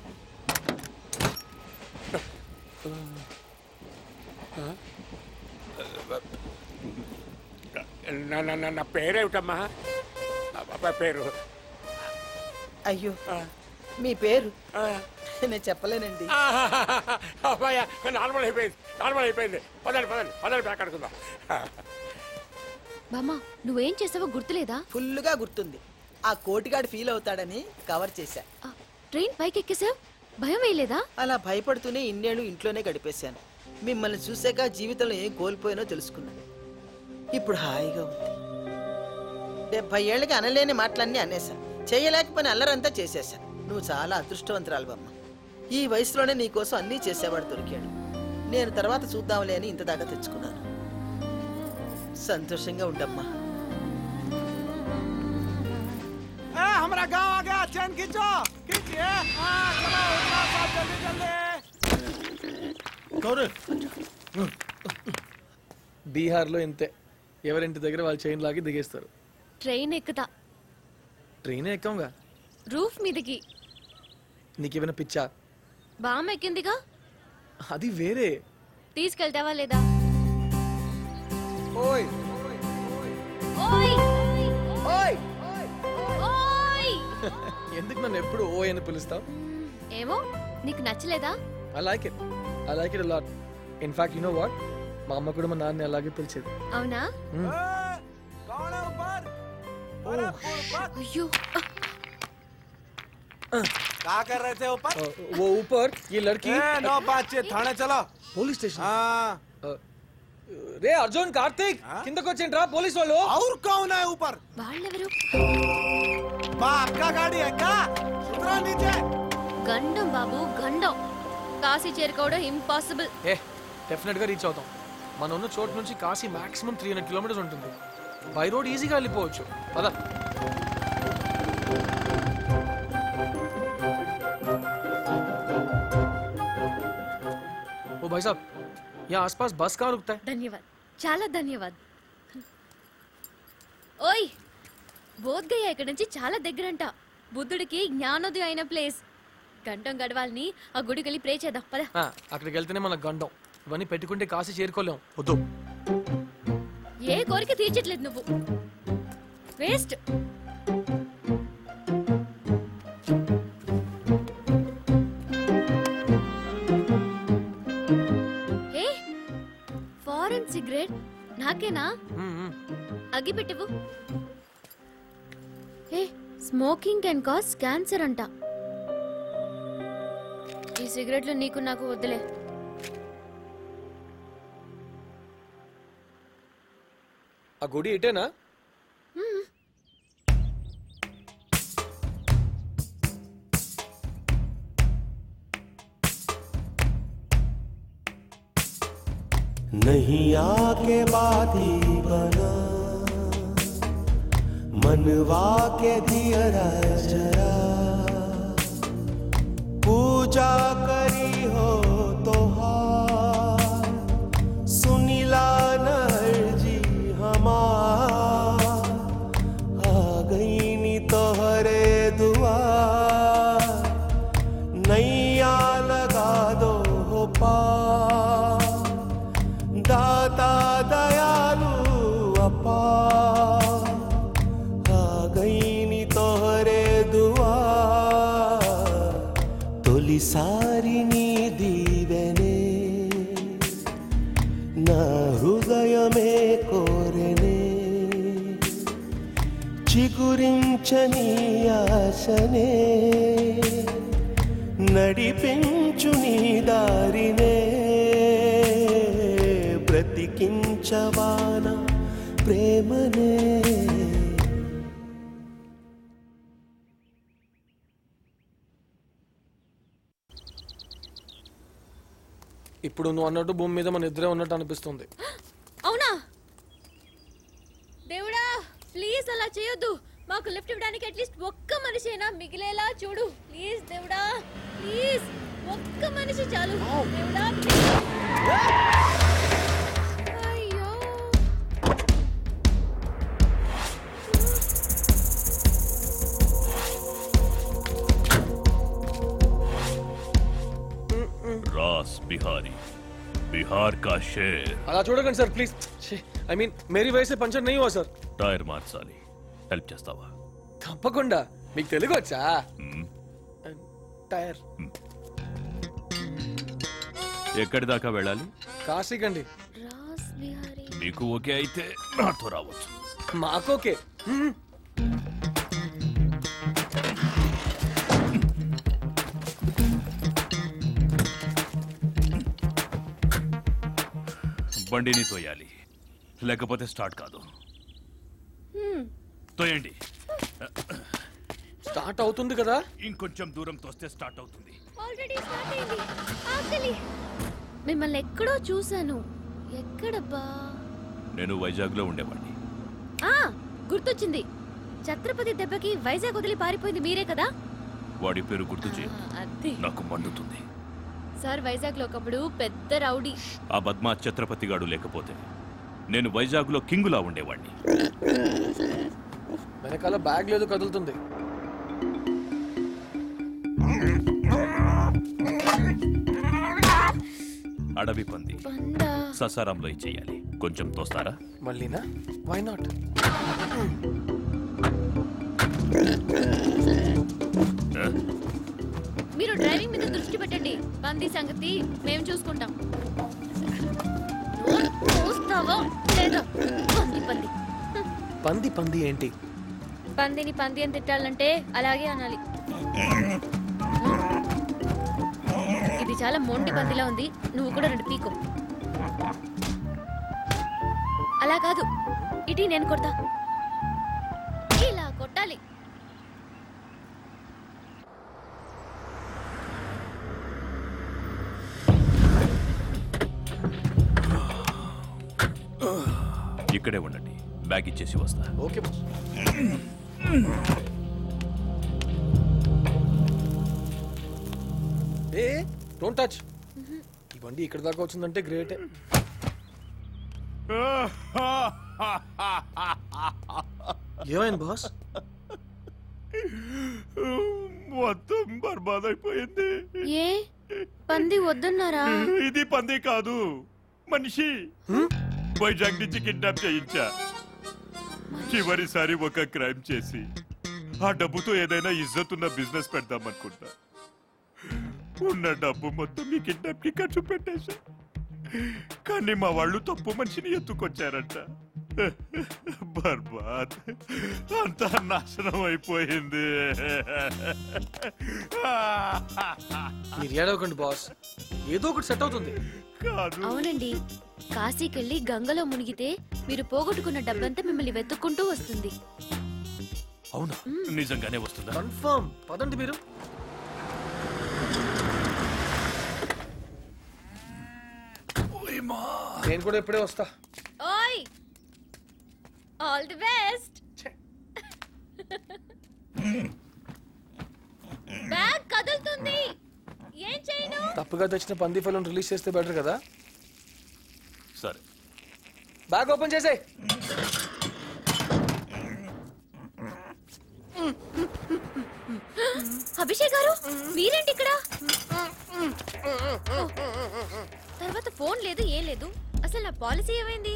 నా- నా- నా- నా పేరేమిటమ్మా అబ్బా, పేరు అయ్యో మీ పేరు నేను చెప్పలేనండి అబ్బాయ నార్మల్ అయిపోయింది నార్మల్ అయిపోయింది పదండి పదండి పదండి బ్యాక్ ఆడుకుందాం బామ్మ నువ్వేం చేసావో గుర్తులేదా ఫుల్గా గుర్తుంది ఆ కోటిగాడు ఫీల్ అవుతాడని కవర్ చేశా ట్రైన్ పైకి ఎక్కేసావు భయం వేయలేదా అలా భయపడుతూనే ఇన్నేళ్ళు ఇంట్లోనే గడిపేశాను మిమ్మల్ని చూసాక జీవితంలో ఏం కోల్పోయానో తెలుసుకున్నాను ఇప్పుడు హాయిగా ఉంది డెబ్బై ఏళ్ళకి అనలేని మాటలన్నీ అనేసా చేయలేకపోయిన అల్లరంతా చేసేసా నువ్వు చాలా అదృష్టవంతురాలు బామ్మ ఈ వయసులోనే నీకోసం అన్నీ చేసేవాడు దొరికాడు నేను తర్వాత చూద్దాంలే అని ఇంత దాకా తెచ్చుకున్నాను సంతోషంగా ఉండమ్మా ए, हमारा गांव आ गया चैन खींचो खींचिए हाँ चलो उठा सब जल्दी जल्दी బీహార్లో ఇంతే ఎవరింటి దగ్గర వాళ్ళు చైన్ లాగి దిగేస్తారు ట్రైన్ ఎక్కుతా ట్రైన్ ఎక్కంగా రూఫ్ మీదకి నీకేమైనా పిచ్చా బామ్మ ఎక్కిందిగా అది వేరే తీసుకెళ్తావా లేదా ఓయ్ ఓయ్ ఓయ్ ఓయ్ ఎందుకు నన్ను ఎప్పుడు ఓ అని పిలుస్తావు ఏమో నీకు నచ్చలేదా I like it I like it lot in fact you know what మా అమ్మ కూడా మా నాన్న అలాగే పిలిచేది అవునా Hmm. कौन है ऊपर అయ్యో क्या कर रहे थे ऊपर वो ऊपर ये लड़की ए, नो बातचीत थाने चलो పోలీస్ స్టేషన్ हाँ రే అర్జున్ కార్తీక్ కిందకు వచ్చేంట్రా పోలీస్ వాళ్ళు और कौन है ऊपर వాళ్ళెవరు बाप का गाड़ी है क्या उतरो नीचे గండం బాబు గండం కాశీ చేరుకోవడం ఇంపాసిబుల్ ఏ డెఫినెట్ గా రీచ్ అవుతాం మన ఉన్న చోటు నుంచి Kashi maximum three hundred kilometres ఉంటుంది బై రోడ్ ఈజీగా వెళ్ళిపోవచ్చు పద ओ भाई साहब यहाँ आसपास बस कहाँ रुकता है ధన్యవాద్ చాలా ధన్యవాద్ ఓయ్ బోధ్గయ ఇక్కడ నుంచి చాలా దగ్గరంట బుద్ధుడికి జ్ఞానోదయం అయిన ప్లేస్ గంటం గడవాలని ఆ గుడికి వెళ్ళి ప్రే చేద్దాం పద ఆ, అక్కడికి వెళ్తేనే మనకు గండం ఇవన్నీ పెట్టుకుంటే కాశీ చేరుకోలేం వద్దు ఏ కోరిక తీర్చట్లేదు నువ్వు వేస్ట్ ఏ ఫారెన్ సిగరెట్ నాకేనా అగ్గి పెట్టివు ఏ స్మోకింగ్ కెన్ కాస్ క్యాన్సర్ అంట ఈ సిగరెట్లు నీకు నాకు వద్దులే ఆ గుడి ఇటేనా नहीं आके बाती बना मनवा के दियरा जरा पूजा करी हो तो सुनीला नरजी हमार आ गई नी तोहरे दुआ नैया लगा दो हो पार दाता दयालु अपा आ गई नी तोहरे दुआ తొలిసారి నీ దీవెనే నా హృదయమే కోరెనే చిగురించని ఆశనే నడిపించు నీ దారినే బ్రతికించవాన ప్రేమనే ఇప్పుడు నువ్వు అన్నట్టు భూమి మీద మన ఇద్దరే ఉన్నట్టు అనిపిస్తుంది అవునా దేవుడా ప్లీజ్ అలా చేయొద్దు మాకు లిఫ్ట్ ఇవ్వడానికి అట్లీస్ట్ ఒక్క మనిషి అయినా మిగిలేలా చూడు ప్లీజ్ దేవుడా ప్లీజ్ ఒక్క మనిషి చాలు దేవుడా అయ్యో रास बिहारी बिहार का शेर అలా చూడకండి సార్ ప్లీజ్ ఐ మీన్ మేరీ వయసే పంచర్ నెయ్యి హువా సార్ టైర్ మార్చాలి హెల్ప్ చేస్తావా తప్పకుండా మీకు తెలుగు వచ్చా టైర్ ఎక్కడి దాకా వెళ్ళాలి కాశీకండి నీకు ఓకే అయితే నాతో రావచ్చు మాకోకే హ్మ్. బండిని తోయాలి లేకపోతే స్టార్ట్ కాదు తోయండి స్టార్ట్ అవుతుంది కదా ఇంకొంచెం దూరం తోస్తే స్టార్ట్ అవుతుంది ఆల్రెడీ స్టార్ట్ అయింది ఆకలి మిమ్మల్ని ఎక్కడో చూశాను ఎక్కడబ్బా నేను వైజాగ్లో ఉండేవాడిని ఆ గుర్తొచ్చింది ఛత్రపతి దెబ్బకి వైజాగ్ వదిలి పారిపోయింది మీరే కదా వాడి పేరు గుర్తు చేయ అదే నాకు మండుతుంది సార్ వైజాగ్ లో ఒకప్పుడు పెద్ద రౌడీ ఆ బద్మా ఛత్రపతి గాడు లేకపోతే నేను వైజాగ్లో కింగులా ఉండేవాడిని వెనకాల బ్యాగ్ లేదు కదులుతుంది అడవి పంది పందా ససారాంలో చేయాలి కొంచెం తోస్తారా మళ్ళీనా వై నాట్ ఆ? మీరు డ్రైవింగ్ మీద దృష్టి పెట్టండి పంది సంగతి మేము చూసుకుంటాం చూస్తావా లేదా పంది పంది పంది పంది ఏంటి పందిని పంది అని తిట్టాలంటే అలాగే అనాలి ఇది చాలా మొండి పందిలా ఉంది నువ్వు కూడా రెండు పీకో అలా కాదు ఇటీ నేను కొడతా ఇలా కొట్టాలి ఇక్కడే ఉండండి బ్యాగ్ ఇచ్చేసి వస్తా ఓకే ఏ డోంట్ టచ్ ఈ బండి ఇక్కడ దాకా వచ్చిందంటే గ్రేటే ఏమైంది బాస్ మొత్తం బర్బాద్ అయిపోయింది ఏ పంది వద్దన్నారా ఇది పంది కాదు మనిషి వైజాగ్ నుంచి కిడ్నాప్ చేయించా చివరిసారి ఒక క్రైమ్ చేసి ఆ డబ్బుతో ఏదైనా ఇజ్జతున్న బిజినెస్ పెడదాం అనుకుంటా ఉన్న డబ్బు మొత్తం ఈ కిడ్నాప్ కి ఖర్చు పెట్టేశా కానీ మా వాళ్ళు తప్పు మనిషిని ఎత్తుకొచ్చారంట బర్బాద్ అంతా నాశనం అయిపోయింది మీరు ఏడవకండి బాస్ ఏదో ఒకటి సెట్ అవుతుంది అవునండి కాశీకెళ్ళి గంగలో మునిగితే మీరు పోగొట్టుకున్న డబ్బంతా మిమ్మల్ని వెతుక్కుంటూ వస్తుంది అవునా నిజంగానే వస్తుందా కన్ఫర్మ్ పదండి మీరు నేను కూడా ఇప్పుడే వస్తా ఓయ్ ఆల్ ది బెస్ట్ బ్యాగ్ కదులుతుంది ఏం చేయను తప్పుగా తెచ్చిన పంది ఫలం రిలీజ్ చేస్తే బెటర్ కదా సరే బ్యాగ్ ఓపెన్ చేసేయ్ అభిషేక్ గారు మీరేంటి ఇక్కడ తర్వాత ఫోన్ లేదు ఏం లేదు అసలు నా పాలసీ ఏమైంది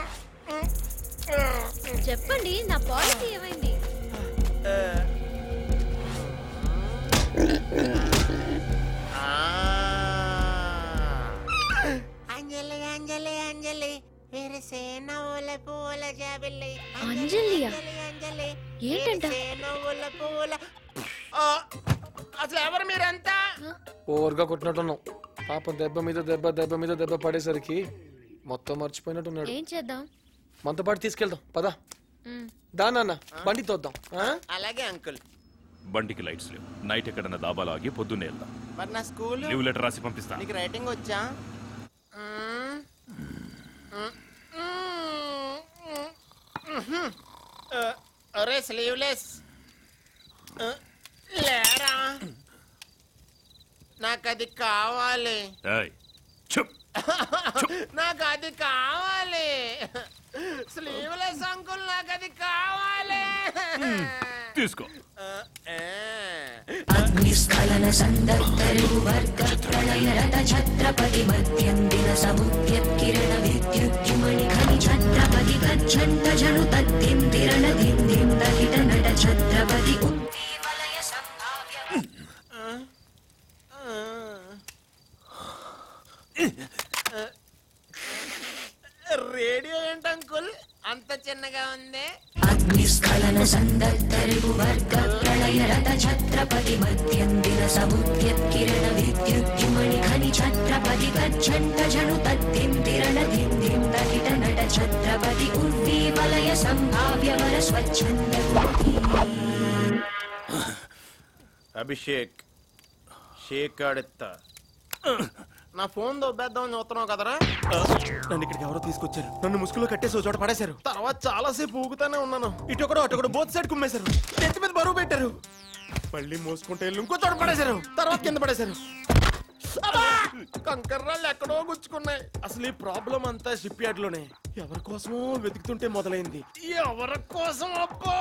చెప్పండి నా పాలసీ ఏమైంది అంజలి అంజలి అంజలి విరిసే నవ్వుల పూల జాబిల్లి అంజలియా? అంజలి ఏంటంట? విరిసే నవ్వుల పూల ఆ, అసలు ఎవరు మీరంతా ఓవర్గా కొట్టినట్టున్నావు పాపం దెబ్బ మీద దెబ్బ దెబ్బ మీద దెబ్బ పడేసరికి మొత్తం మర్చిపోయినట్టున్నాడు ఏం చేద్దాం మనతో పాటు తీసుకెళ్దాం పదా మ్. దా నాన్న బండి తోద్దాం ఆ? అలాగే అంకుల్ బండికి లైట్స్ లేవు నైట్ ఎక్కడన్నా దాబాలో ఆగి పొద్దున్నే వెళ్దాం మరి నా స్కూల్ లీవ్ లెటర్ రాసి పంపిస్తా నీకు రైటింగ్ వచ్చా అరే స్లీవ్లెస్ లేరా నాకు అది కావాలి ఏయ్, చుప్ నాకు అది కావాలి స్లీవ్లెస్ అంకుల్ నాకు అది కావాలి తీసుకో అగ్నిస్ఖలన సందర్తరు వర్గ ప్రళయ రథ ఛత్రపతి మధ్యందిన సముద్యత్కిరణ విద్యుద్యుమణి ఖని ఛత్రపతి గచ్చంత జను తద్దిందిరణ దిందిం దహిత నట ఛత్రపతి ఉద్దీవలయ సంభావ్య రేడియో ఏంటి అంకుల్ అంత చిన్నగా ఉంది అగ్నిస్ఖలన సందర్తరు వర్గ ప్రళయ రథ ఛత్రపతి మధ్యందిన సముద్యత్కిరణ విద్యుద్యుమణి ఖని ఛత్రపతి గచ్చంత జను తద్దిందిరణ దిందిం దహిత నట ఛత్రపతి ఉద్దీవలయ సంభావ్య వర స్వచ్ఛంద అభిషేక్ షేక్ ఆడెత్తా నా ఫోన్ దొబ్బేద్దామని చూస్తున్నావు కదరా నన్ను ఇక్కడికి ఎవరో తీసుకొచ్చారు నన్ను ముసుగులో కట్టేసి ఓ చోట పడేశారు తర్వాత చాలా సేపు ఊగుతానే ఉన్నాను ఇటొకడు అటొకడు బోత్ సైడ్ కుమ్మేశారు నెత్తి మీద బరువు పెట్టారు మళ్ళీ మోసుకుంటే వెళ్ళి ఇంకో చోట పడేశారు తర్వాత కింద పడేశారు అబ్బా! కంకర్రాళ్ళు ఎక్కడో గుచ్చుకున్నాయి అసలు ఈ ప్రాబ్లం అంతా షిప్ యార్డ్ లోనే ఎవరి కోసమో వెతుకుతుంటే మొదలైంది ఎవరి కోసం అబ్బా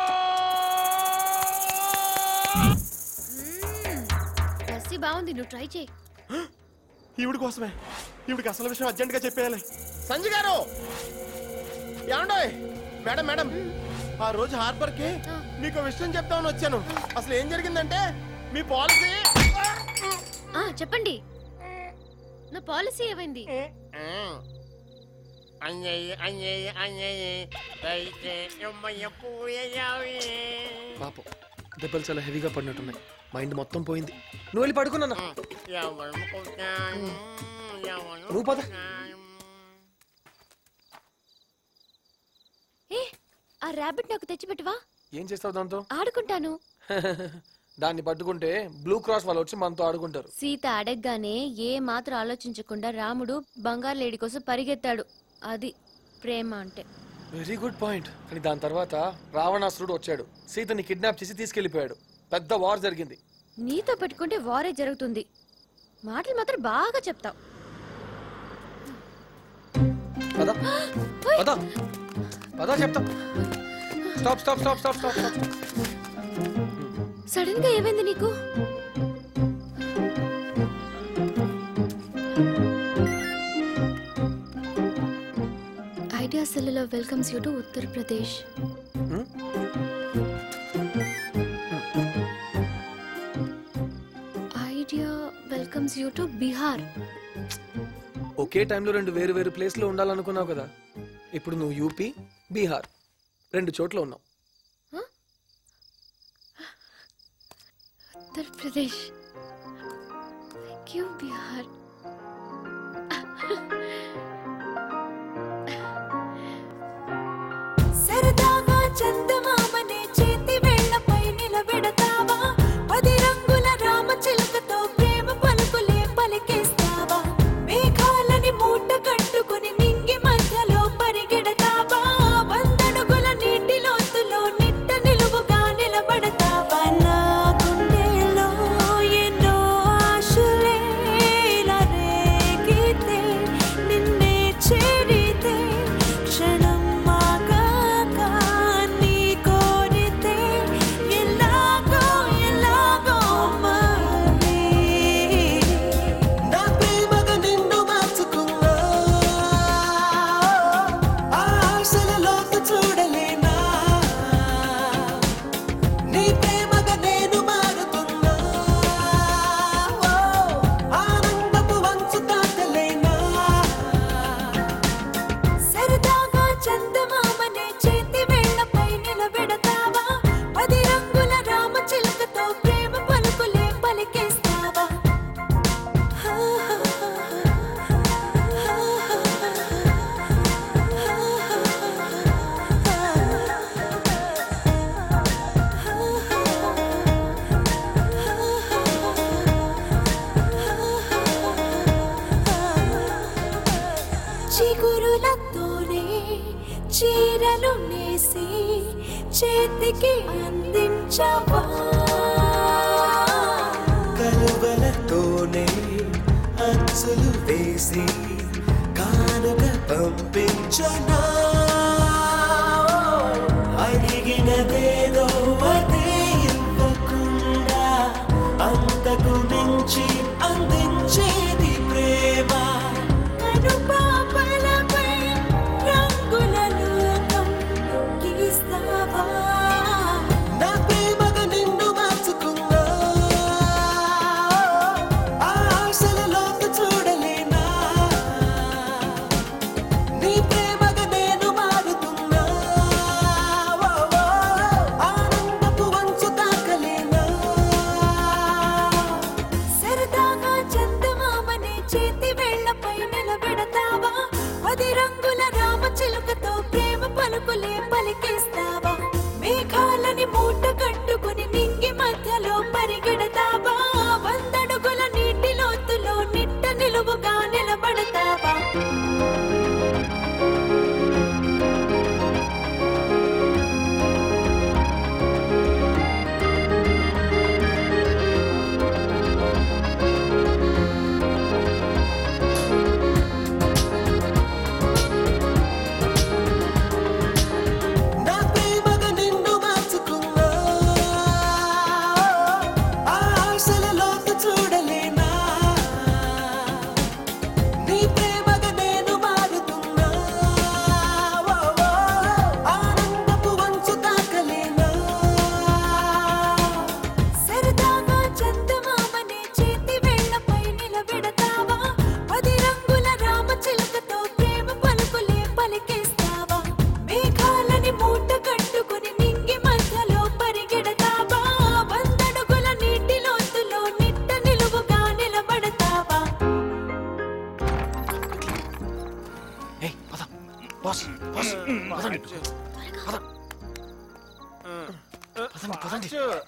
లస్సీ బాగుంది నువ్వు ట్రై చేయి ఈవిడ కోసమే ఈవిడికి అసలు విషయం అర్జెంట్ గా చెప్పేయాలి సంజయ్ గారు ఏమండోయ్ మేడం మేడం ఆ రోజు హార్బర్ కి మీకు ఓ విషయం చెప్తామని వచ్చాను అసలు ఏం జరిగిందంటే మీ పాలసీ ఆ చెప్పండి నా పాలసీ ఏమైంది అంజయ్య అంజయ్య అంజయ్య దయచే యమ్మయ్య పూయయావి పాపం దెబ్బలు చాలా హెవీగా పడినట్టున్నాయి మైండ్ మొత్తం పోయింది నువ్వు వెళ్ళి పడుకున్నా ఎవరు కొట్టాను ఎవరు నువ్వు పద ఏ ఆ ర్యాబిట్ నాకు తెచ్చిపెట్టవా ఏం చేస్తావు దాంతో ఆడుకుంటాను దాన్ని పట్టుకుంటే బ్లూ క్రాస్ వాళ్ళు వచ్చి మనతో ఆడుకుంటారు సీత అడగగానే ఏ మాత్రం ఆలోచించకుండా రాముడు బంగారు లేడి కోసం పరిగెత్తాడు అది ప్రేమ అంటే వెరీ గుడ్ పాయింట్ కానీ దాని తర్వాత రావణాసురుడు వచ్చాడు సీతని కిడ్నాప్ చేసి తీసుకెళ్లిపోయాడు పెద్ద వార్ జరిగింది నీతో పెట్టుకుంటే వారే జరుగుతుంది మాటలు మాత్రం బాగా చెప్తావు పదా పదా పదా చెప్తా stop stop stop stop stop stop sudden గా ఏమైంది నీకు ఐడియా సెల్లులో welcomes you to Uttar Pradesh Idea welcomes you to Bihar ఒకే టైంలో రెండు వేరు వేరు ప్లేస్లో ఉండాలనుకున్నావు కదా ఇప్పుడు నువ్వు యూపీ బీహార్ రెండు చోట్ల ఉన్నావు ఉత్తరప్రదేశ్ థ్యాంక్ యూ బీహార్ సరదాగా చందమామనే చేతి వేళ్లపై నిలబెడతావా పది రంగుల రామచిలుకతో ప్రేమ పలుకులే పలికేస్తావా మేఘాలని మూట కట్టి చేతికి అందించవా కలువలతోనే అంచులు వేసి కానుక పంపించనా అడిగినదేదో అదే ఇవ్వకుండా అంతకు మించి అందించేది ప్రేమ కనుపాపలపై రంగుల లోకం గీస్తావా నా ప్రేమగా నిన్ను మార్చుకున్నా ఆ ఆశలలోకి చూడలేనా నీ ప్రేమగా నేను మారుతున్నా ఓ, ఓ, ఆనందపు వంచు తాకలేనా సరదాగా చందమామని చేతి వేళ్లపై నిలబెడతావా పది రంగుల రామచిలుకతో ప్రేమ పలుకులే పలికేస్తావా మేఘాలని మూట కట్టుకుని నింగి మధ్యలో పరిగెడతావా వందడుగుల నీటి లోతులో నిట్ట నిలువుగా నిలబడతావా నా ప్రేమగా నిన్ను మార్చుకున్నా ఆ ఆశలలోకి చూడలేనా నీ ప్రేమగా నేను మారుతున్నా ఓ, ఓ, ఆనందపు వంచు తాకలేనా సరదాగా చందమామని చేతి వేళ్లపై నిలబెడతావా పది రంగుల రామచిలుకతో ప్రేమ పలుకులే పలికేస్తావా మేఘాలని మూట కట్టుకుని నింగి మధ్యలో పరిగెడతావా వందడుగుల నీటి లోతులో నిట్ట నిలువుగా నిలబడతావా బాస్ బాస్ పదండి పద. పదండి పదండి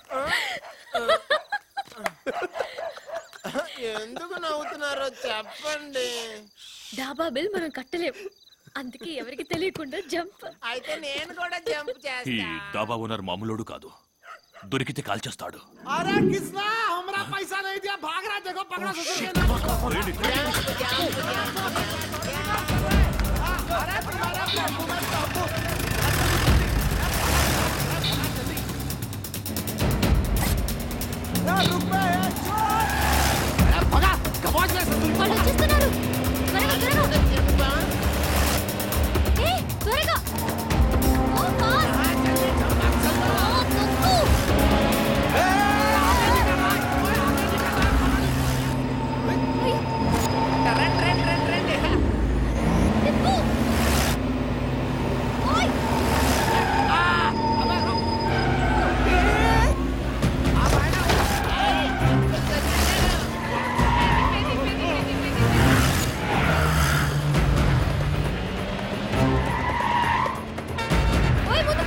ఎందుకు నవ్వుతున్నారో చెప్పండి డాబా బిల్ మనం కట్టలేం అందుకే ఎవరికి తెలియకుండా జంప్ అయితే నేను కూడా జంప్ ఈ చేస్తా డాబా ఓనర్ మామూలుడు కాదు దొరికితే కాల్చేస్తాడు अरे किसना हमारा पैसा नहीं दिया भाग रहा देखो पकड़ा ससुर के नाम अरे तुम्हारा प्रभु मत प्रभु ए, रुक बे, ए, चोर! अरे भगा कमाल से ससुर వాళ్ళు వచ్చేస్తున్నారు త్వరగా త్వరగా ఏ త్వరగా ఓ బాస్ ఓ, తప్పు. తిప్పు. ఓయ్. ఓయ్ ముందు.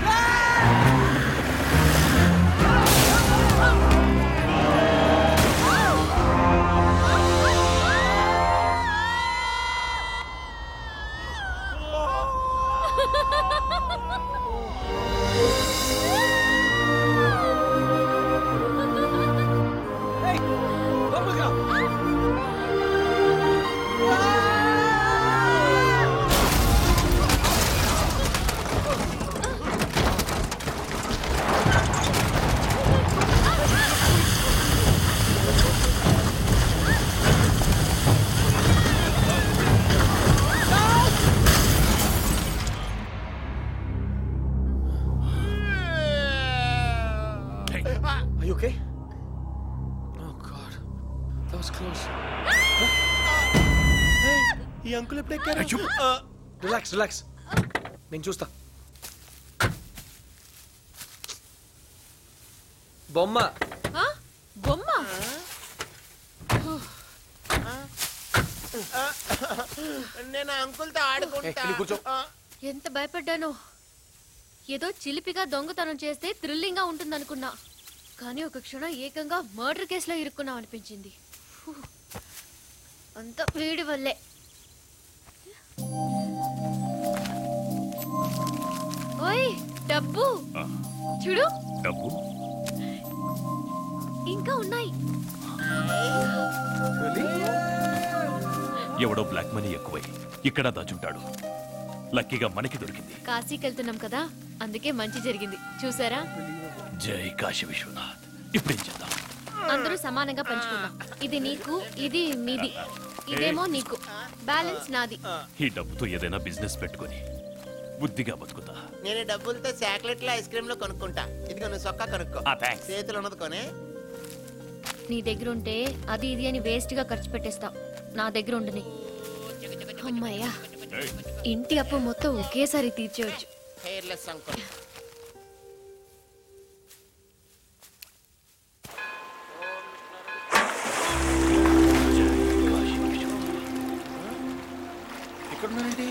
Are you okay? Oh God, that was close. ఈ అంకుల్ ఎప్పుడు ఎక్కారు రిలాక్స్ రిలాక్స్ నేను చూస్తా బొమ్మ ఆ? బొమ్మ నేను అంకుల్తో ఆడుకుంటా వెళ్ళి కూర్చో. ఆ, ఎంత భయపడ్డానో ఏదో చిలిపిగా దొంగతనం చేస్తే థ్రిల్లింగ్ గా ఉంటుందనుకున్నా కానీ ఒక క్షణం ఏకంగా మర్డర్ కేసులో ఇరుక్కున్నాం అనిపించింది ఫూ. అంతా వీడి వల్లే ఓయ్ డబ్బు చూడు డబ్బు ఇంకా ఉన్నాయి ఎవడో బ్లాక్ మనీ ఎక్కువై ఇక్కడ దాచుంటాడు లక్కీగా మనకి దొరికింది కాశీకి వెళ్తున్నాం కదా అందుకే మంచి జరిగింది చూసారా జై కాశీ విశ్వనాథ్ ఇప్పుడేం చేద్దాం అందరూ సమానంగా పంచుకుందాం ఇది నీకు ఇది నీది ఇదేమో నీకు బ్యాలెన్స్ నాది ఈ డబ్బుతో ఏదైనా బిజినెస్ పెట్టుకొని బుద్ధిగా బతుకుతా నేను ఈ డబ్బులతో చాక్లెట్లు ఐస్ క్రీమ్ లో కొనుక్కుంటా ఇదిగో నువ్వు సొక్కా కొనుక్కో ఆ, thanks. చేతులు ఉన్నది కొనే నీ దగ్గర ఉంటే అది ఇది అని వేస్ట్ గా ఖర్చు పెట్టేస్తావు నా దగ్గర ఉండని అమ్మయ్యా ఇంటి అప్పు మొత్తం ఒకేసారి తీర్చేయచ్చు హెయిర్లెస్ అంకుల్ ఇక్కడ ఉన్నానండి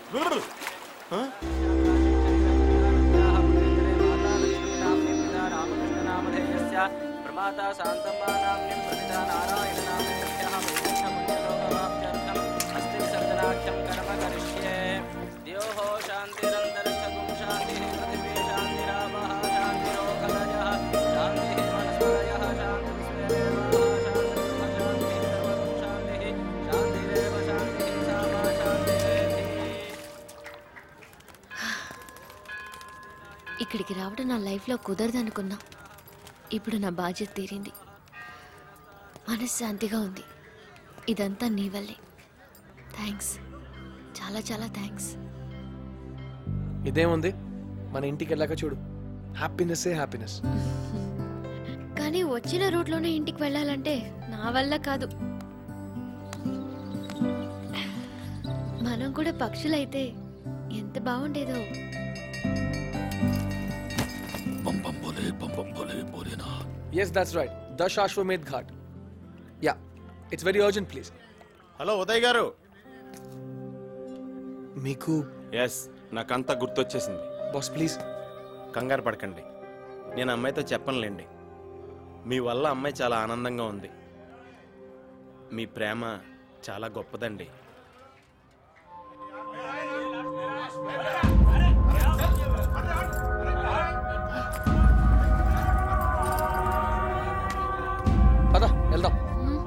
ప్రమాత శాంతమానామ్యం ప్రతిదా నారాయణ నామేభ్యః మోక్షముఖ్యలోకమాప్త్యర్థం అస్తి విసర్జనాఖ్యం కర్మ కరిష్యే ద్యోః శాంతిరంతరిక్షగుం శాంతిః పృథివీ శాంతిరాపః శాంతిరోకలయः శాంతిః వనస్పతయः శాంతిస్వేదేవాः శాంతిర్బ్రహ్మ శాంతిः సర్వగం శాంతిः శాంతిరేవ శాంతిः సామా శాంతిరేధి ఇక్కడికి రావడం నా లైఫ్లో కుదరదనుకున్నా ఇప్పుడు నా బాధ్యత తీరింది మనశ్శాంతిగా ఉంది ఇదంతా నీ వల్లే థ్యాంక్స్ చాలా చాలా థ్యాంక్స్ ఇదేముంది మన ఇంటికి వెళ్ళాక చూడు హ్యాపీనెస్ హ్యాపీనెస్ కానీ వచ్చిన రూట్లోనే ఇంటికి వెళ్ళాలంటే నా వల్ల కాదు మనం కూడా పక్షులైతే ఎంత బాగుండేదో yes that's right the Dashashwamedh Ghat yeah it's very urgent please hello Uday గారు మీకు ఎస్ నాకంతా గుర్తొచ్చేసింది బాస్ ప్లీజ్ కంగారు పడకండి నేను అమ్మాయితో చెప్పనులేండి మీ వల్ల అమ్మాయి చాలా ఆనందంగా ఉంది మీ ప్రేమ చాలా గొప్పదండి పద వెళ్దాం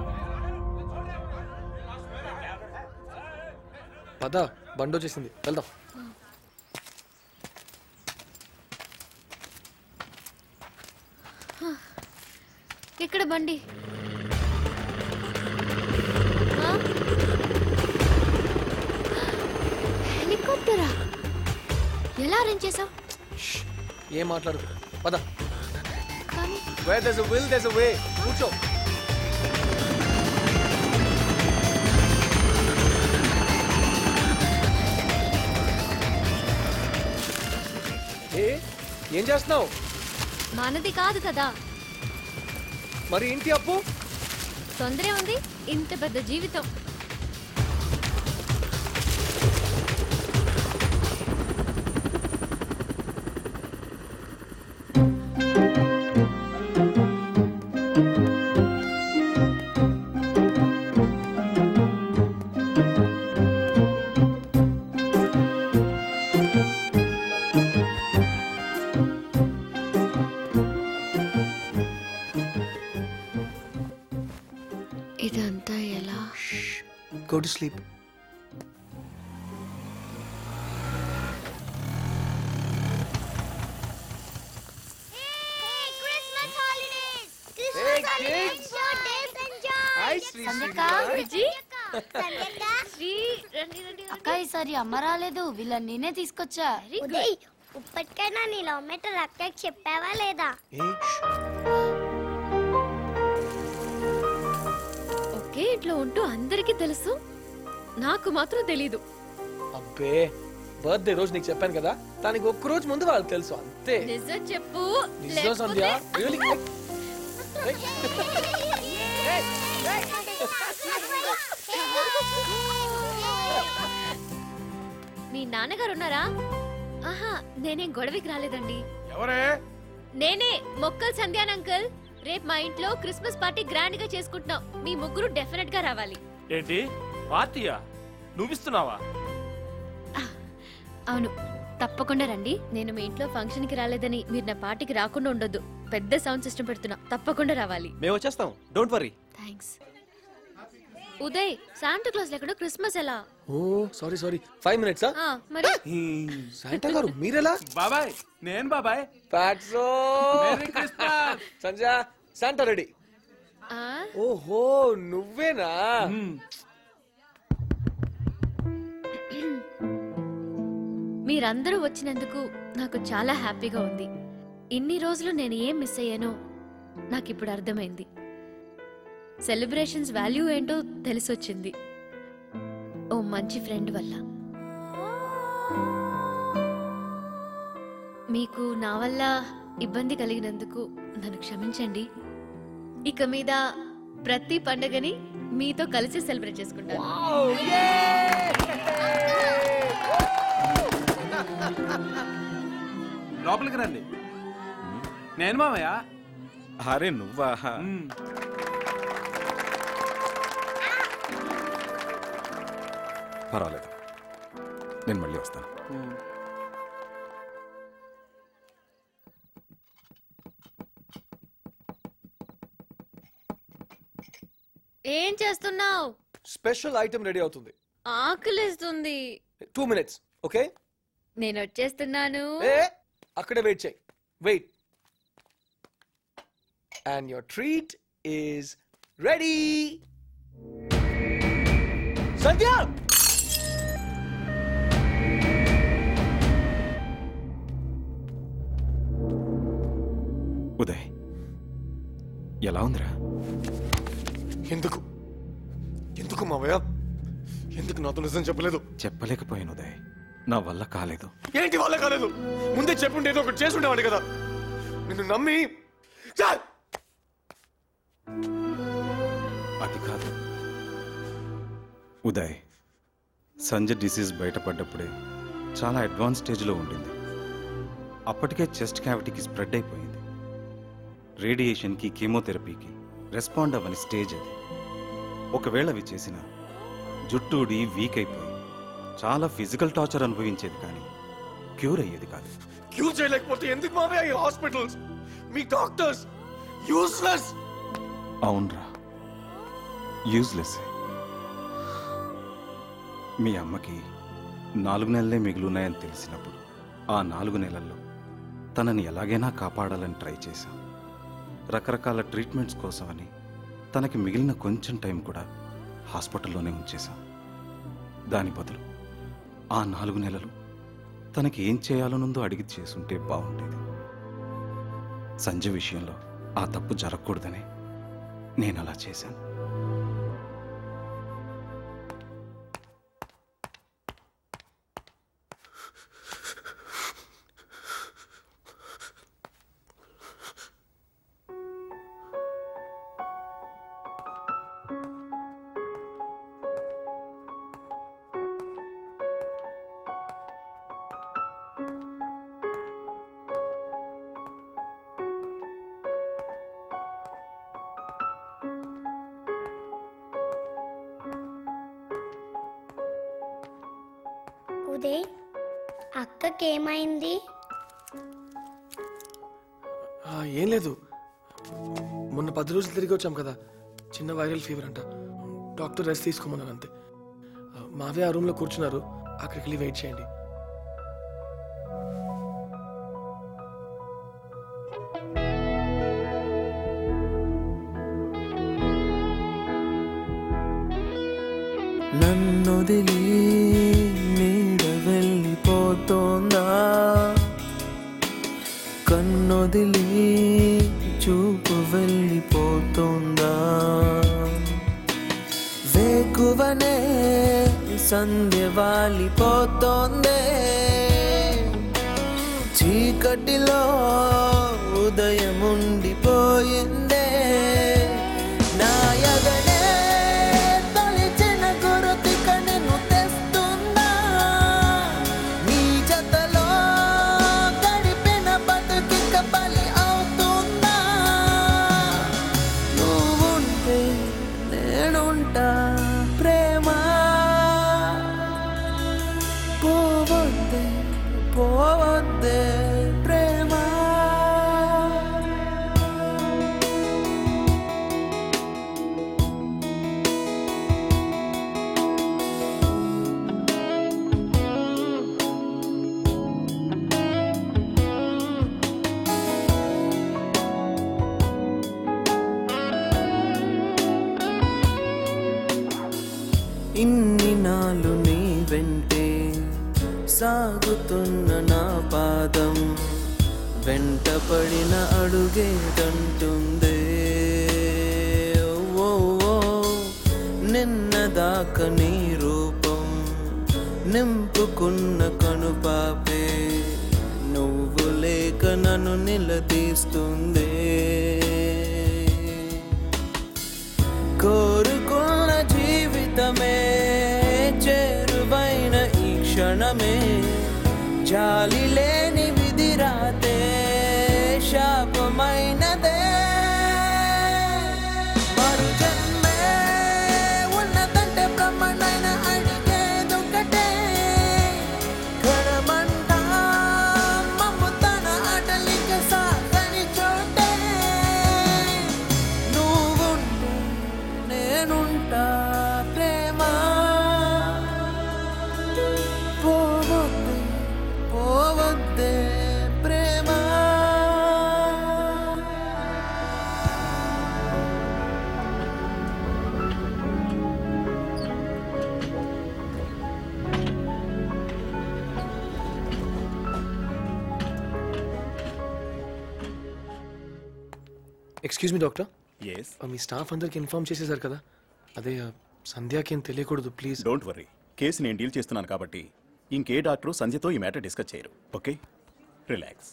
పద బండి వచ్చేసింది వెళ్దాం ఎక్కడ బండి ఆ? హెలికాప్టరా ఎలా అరేంజ్ చేసావు ఏం మాట్లాడు పద కానీ వేర్ దెస్ విల్ దెస్ వే కూర్చో ఏ ఏం చేస్తున్నావు మనది కాదు కదా మరి ఇంటి అప్పు తొందరే ఉంది ఇంత పెద్ద జీవితం ఇదంతా ఎలా గో టు స్లీప్ అక్క ఈసారి అమ్మ రాలేదు వీళ్ళని నేనే తీసుకొచ్చా ఉదయ్ ఇప్పటికైనా నీ లవ్ మెటర్ అక్కకి చెప్పావా లేదా ఒకే ఇంట్లో ఉంటూ అందరికీ తెలుసు నాకు మాత్రం తెలీదు అబ్బే బర్త్డే రోజు నీకు చెప్పాను కదా దానికి ఒక్క రోజు ముందు వాళ్ళకి తెలుసు అంతే నిజం చెప్పు నిజం సంధ్య Really? మీ నాన్నగారు ఉన్నారా ఆహా నేనేం గొడవకి రాలేదండి ఎవరే నేనే మొక్కల్ సంధ్యాన్ అంకుల్ రేపు మా ఇంట్లో క్రిస్మస్ పార్టీ గ్రాండ్ గా చేసుకుంటున్నాం మీ ముగ్గురు డెఫినెట్ గా రావాలి ఏంటి పార్టీయా నువ్విస్తున్నావా అవును తప్పకుండా రండి నేను మీ ఇంట్లో ఫంక్షన్ కి రాలేదని మీరు నా పార్టీకి రాకుండా ఉండొద్దు పెద్ద సౌండ్ సిస్టమ్ పెడుతున్నా తప్పకుండా రావాలి మేము వచ్చేస్తాం don't worry thanks Uday Santa Claus ఎక్కడో క్రిస్మస్ ఎలా ఓ సారీ సారీ ఫైవ్ మినిట్సా ఆ, మరి శాంటా గారు మీరెలా బాబాయ్ నేను బాబాయ్ fatso Merry Christmas. Sanjay Santa ready ఆ, ఓహో నువ్వేనా మీరందరూ వచ్చినందుకు నాకు చాలా హ్యాపీగా ఉంది ఇన్ని రోజులు నేను ఏం మిస్ అయ్యానో నాకు ఇప్పుడు అర్థమైంది సెలబ్రేషన్స్ వాల్యూ ఏంటో తెలిసొచ్చింది ఓ మంచి ఫ్రెండ్ వల్ల మీకు నా వల్ల ఇబ్బంది కలిగినందుకు నన్ను క్షమించండి ఇక మీద ప్రతి పండగని మీతో కలిసి సెలబ్రేట్ చేసుకుంటాను లోపలికి రండి నేను మామయ్య అరే నువ్వా పర్వాలేదు నేను మళ్ళీ వస్తాను ఏం చేస్తున్నావు స్పెషల్ ఐటమ్ రెడీ అవుతుంది ఆకలిస్తుంది టూ మినిట్స్ ఓకే నేను వచ్చేస్తున్నాను ఏ అక్కడే వెయిట్ చేయి wait and your treat is ready Sandhya Uday ఎలా ఉందిరా ఎందుకు ఎందుకు మావయ్య ఎందుకు నాతో నిజం చెప్పలేదు చెప్పలేకపోయాను ఉదయ్ నా వల్ల కాలేదు ఏంటి వాళ్ళ కాలేదు ముందే చెప్పుంటే ఏదో ఒకటి చేసి ఉండేవాడు కదా నిన్ను నమ్మి ఛా! అది కాదు ఉదయ్ సంజయ్ డిసీజ్ బయటపడ్డప్పుడే చాలా అడ్వాన్స్ స్టేజ్లో ఉండింది అప్పటికే చెస్ట్ క్యావిటీకి స్ప్రెడ్ అయిపోయింది రేడియేషన్కి కీమోథెరపీకి రెస్పాండ్ అవ్వని స్టేజ్ అది ఒకవేళ అవి చేసిన జుట్టుడి వీక్ అయిపోయి చాలా ఫిజికల్ టార్చర్ అనుభవించేది కానీ క్యూర్ అయ్యేది కాదు క్యూర్ చేయలేకపోతే ఎందుకు మావయ్య ఈ హాస్పిటల్స్ మీ డాక్టర్స్ యూస్లెస్ అవునరా యూజ్లెస్ మీ అమ్మకి నాలుగు నెలలే మిగులున్నాయని తెలిసినప్పుడు ఆ నాలుగు నెలల్లో తనని ఎలాగైనా కాపాడాలని ట్రై చేశాం రకరకాల ట్రీట్మెంట్స్ కోసమని తనకి మిగిలిన కొంచెం టైం కూడా హాస్పిటల్లోనే ఉంచేశాం దాని బదులు ఆ నాలుగు నెలలు తనకి ఏం చేయాలనుందో అడిగి చేసుంటే బాగుండేది సంజయ్ విషయంలో ఆ తప్పు జరగకూడదని నేను అలా చేశాను ఉదయ్ అక్కకి ఏమైంది ఆ, ఏం లేదు మొన్న పది రోజులు తిరిగి వచ్చాం కదా చిన్న వైరల్ ఫీవర్ అంట డాక్టర్ రెస్ట్ తీసుకోమన్నారు అంతే ఆ, మావే ఆ రూమ్లో కూర్చున్నారు అక్కడికి వెళ్ళి వెయిట్ చేయండి నన్నొదిలి నీడ వెళ్ళిపోతోందా కన్నొదిలి చూపు వెళ్ళిపోతోందా వేకువనే సంధ్య వాలిపోతోందే చీకటిలో ఉదయం ఉండిపోయిందే నాయగనే తొలిచిన గురుతిక నిన్ను తెస్తుందా నీ జతలో గడిపిన బతుకిక బలి అవుతుందా నువ్వుంటే నేనుంటా ప్రేమ పోవద్దే పో సాగుతున్న నా పాదం వెంటపడిన అడుగేదంటుందే ఓ ఓ, నిన్నదాకా నీ రూపం నింపుకున్న కనుపాపే నువ్వు లేక నన్ను నిలదీస్తుందే కోరుకున్న జీవితమే చేరువైన ఈ క్షణమే జాలి లేని విధి రాతే శాపమైనదే మరు జన్మే ఉన్నదంటే బ్రహ్మనైన అడిగేదొకటే కడమంట మమ్ము తన అటలిక సాగని చోటే నువ్వుంటే నేనుంటా ప్రేమ పోవద్దే పోవద్దే ప్రేమ ఎక్స్క్యూజ్ మీ డాక్టర్ ఎస్ మీ స్టాఫ్ అందరికి ఇన్ఫార్మ్ చేసేసారు కదా అదే ఆ, సంధ్యాకి ఏం తెలియకూడదు ప్లీజ్ డోంట్ వరీ కేసు నేను డీల్ చేస్తున్నాను కాబట్టి ఇంకే డాక్టరు సంధ్యతో ఈ మ్యాటర్ డిస్కస్ చేయరు ఓకే రిలాక్స్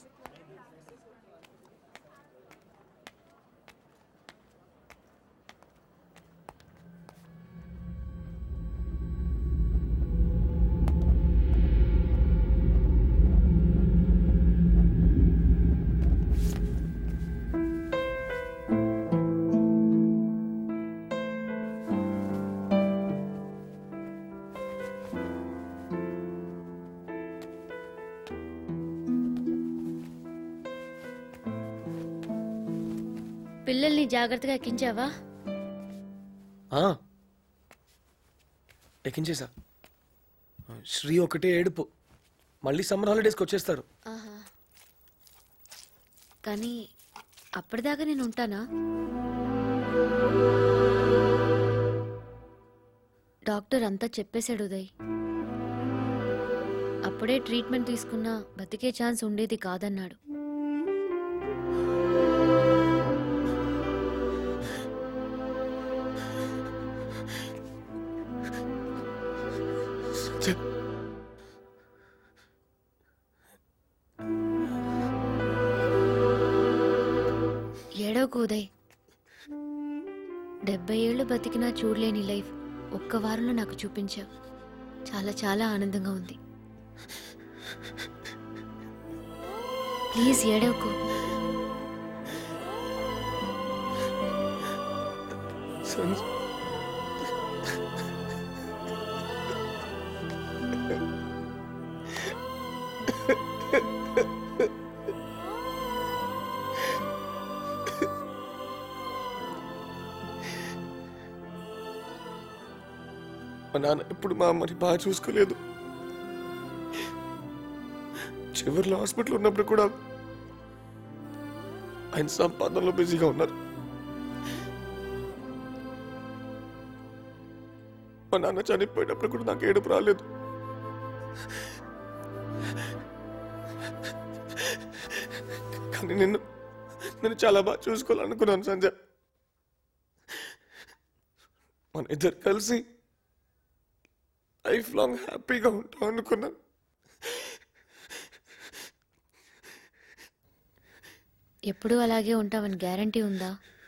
పిల్లల్ని జాగ్రత్తగా ఎక్కించావా ఆ. ఎక్కించేసా శ్రీ ఒకటే ఏడుపు మళ్ళీ సమ్మర్ హాలిడేస్కి వచ్చేస్తారు ఆహా. కానీ అప్పటిదాకా నేను ఉంటానా డాక్టర్ అంతా చెప్పేశాడు ఉదయ్ అప్పుడే ట్రీట్మెంట్ తీసుకున్నా బతికే ఛాన్స్ ఉండేది కాదన్నాడు ఏడవకు ఉదయ్ డెబ్బై ఏళ్ళు బతికినా చూడలేని లైఫ్ ఒక్క వారంలో నాకు చూపించావు చాలా చాలా ఆనందంగా ఉంది ప్లీజ్ ఏడవకు మా నాన్న ఎప్పుడు మా అమ్మని బాగా చూసుకోలేదు చివరిలో హాస్పిటల్ ఉన్నప్పుడు కూడా ఆయన సంపాదనలో బిజీగా ఉన్నారు మా నాన్న చనిపోయినప్పుడు కూడా నాకు ఏడుపు రాలేదు కానీ నిన్ను నేను చాలా బాగా చూసుకోవాలనుకున్నాను సంజయ్ మన ఇద్దరు కలిసి లైఫ్ లాంగ్ హ్యాపీగా ఉంటాం అనుకున్నాను ఎప్పుడూ అలాగే ఉంటావని గ్యారంటీ ఉందా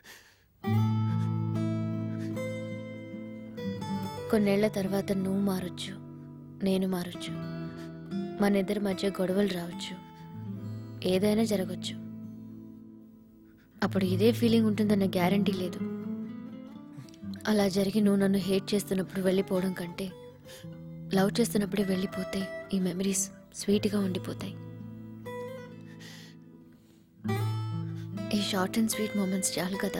కొన్నేళ్ల తర్వాత నువ్వు మారొచ్చు నేను మారొచ్చు మన ఇద్దరి మధ్య గొడవలు రావచ్చు ఏదైనా జరగచ్చు అప్పుడు ఇదే ఫీలింగ్ ఉంటుందన్న గ్యారంటీ లేదు అలా జరిగి నువ్వు నన్ను హేట్ చేస్తున్నప్పుడు వెళ్ళిపోవడం కంటే లవ్ చేస్తున్నప్పుడే వెళ్ళిపోతే ఈ మెమరీస్ స్వీట్గా ఉండిపోతాయి ఈ షార్ట్ అండ్ స్వీట్ మూమెంట్స్ చాలు కదా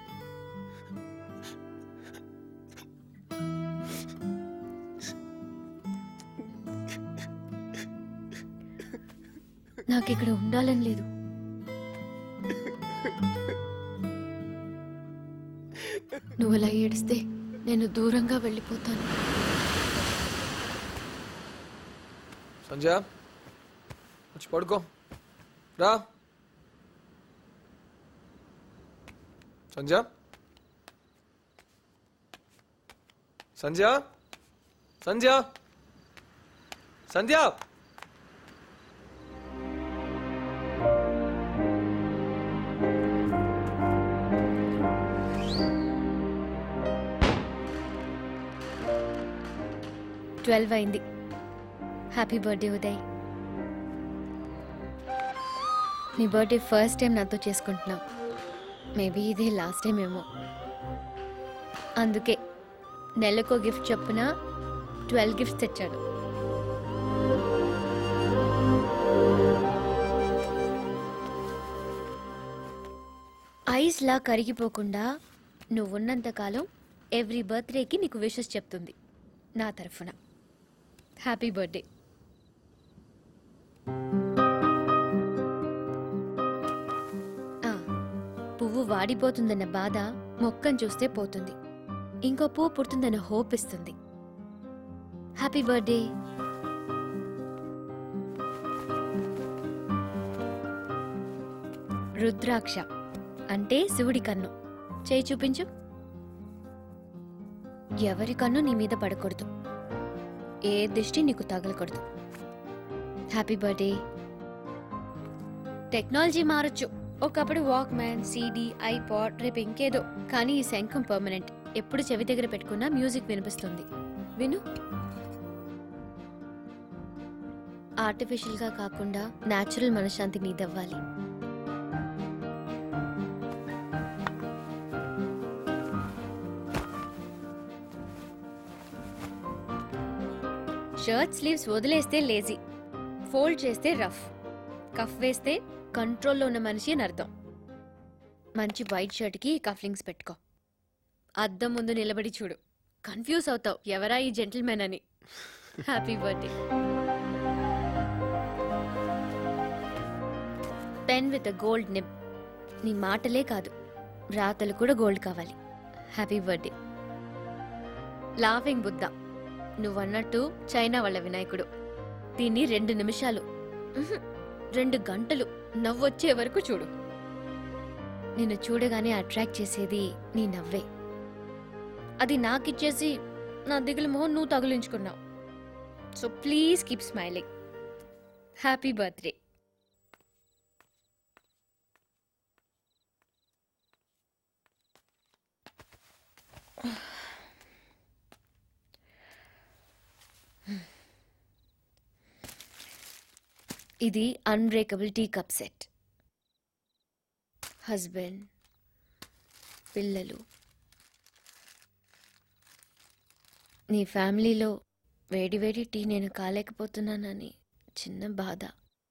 నాకు ఇక్కడ ఉండాలని లేదు నువ్వు అలా ఏడిస్తే నేను దూరంగా వెళ్ళిపోతాను సంజయ్ వచ్చి పడుకో రా సంజయ్ సంధ్య సంధ్య సంధ్య ట్వెల్వ్ అయింది హ్యాపీ బర్త్డే ఉదయ్ నీ బర్త్డే ఫస్ట్ టైం నాతో చేసుకుంటున్నావు మేబీ ఇదే లాస్ట్ టైం ఏమో అందుకే నెలకో గిఫ్ట్ చొప్పున ట్వెల్వ్ గిఫ్ట్స్ తెచ్చాడు ఐస్లా కరిగిపోకుండా నువ్వున్నంతకాలం ఎవ్రీ బర్త్డేకి నీకు విషెస్ చెప్తుంది నా తరఫున హ్యాపీ బర్త్డే ఆ, పువ్వు వాడిపోతుందన్న బాధ మొక్కను చూస్తే పోతుంది ఇంకో పువ్వు పుడుతుందన్న హోప్ ఇస్తుంది హ్యాపీ బర్త్డే రుద్రాక్ష అంటే శివుడి కన్ను చేయి చూపించు ఎవరి కన్ను నీ మీద పడకూడదు ఏ దిష్టి నీకు తగలకూడదు హ్యాపీ బర్త్డే టెక్నాలజీ మారచ్చు ఒకప్పుడు వాక్ మ్యాన్ సీడీ ఐపాడ్ రేపు ఇంకేదో కానీ ఈ శంఖం పర్మనెంట్ ఎప్పుడు చెవి దగ్గర పెట్టుకున్నా మ్యూజిక్ వినిపిస్తుంది విను ఆర్టిఫిషియల్గా కాకుండా న్యాచురల్ మనశ్శాంతి నీదవ్వాలి షర్ట్ స్లీవ్స్ వదిలేస్తే లేజీ ఫోల్డ్ చేస్తే రఫ్ కఫ్ వేస్తే కంట్రోల్లో ఉన్న మనిషి అని అర్థం మంచి వైట్ షర్ట్కి కఫ్లింగ్స్ పెట్టుకో అద్దం ముందు నిలబడి చూడు కన్ఫ్యూజ్ అవుతావు ఎవరా ఈ జెంటిల్మెన్ అని happy birthday pen with gold nib నీ మాటలే కాదు రాతలు కూడా గోల్డ్ కావాలి హ్యాపీ బర్త్డే లాఫింగ్ బుద్ధ నువ్వన్నట్టు చైనా వాళ్ళ వినాయకుడు దీన్ని రెండు నిమిషాలు ఉహుం, రెండు గంటలు నవ్వొచ్చే వరకు చూడు నిన్ను చూడగానే అట్రాక్ట్ చేసేది నీ నవ్వే అది నాకిచ్చేసి నా దిగులు మొహం నువ్వు తగిలించుకున్నావు so please keep smiling happy birthday ఇది unbreakable tea cup set husband పిల్లలు నీ ఫ్యామిలీలో వేడి వేడి టీ నేను కాలేకపోతున్నానని చిన్న బాధ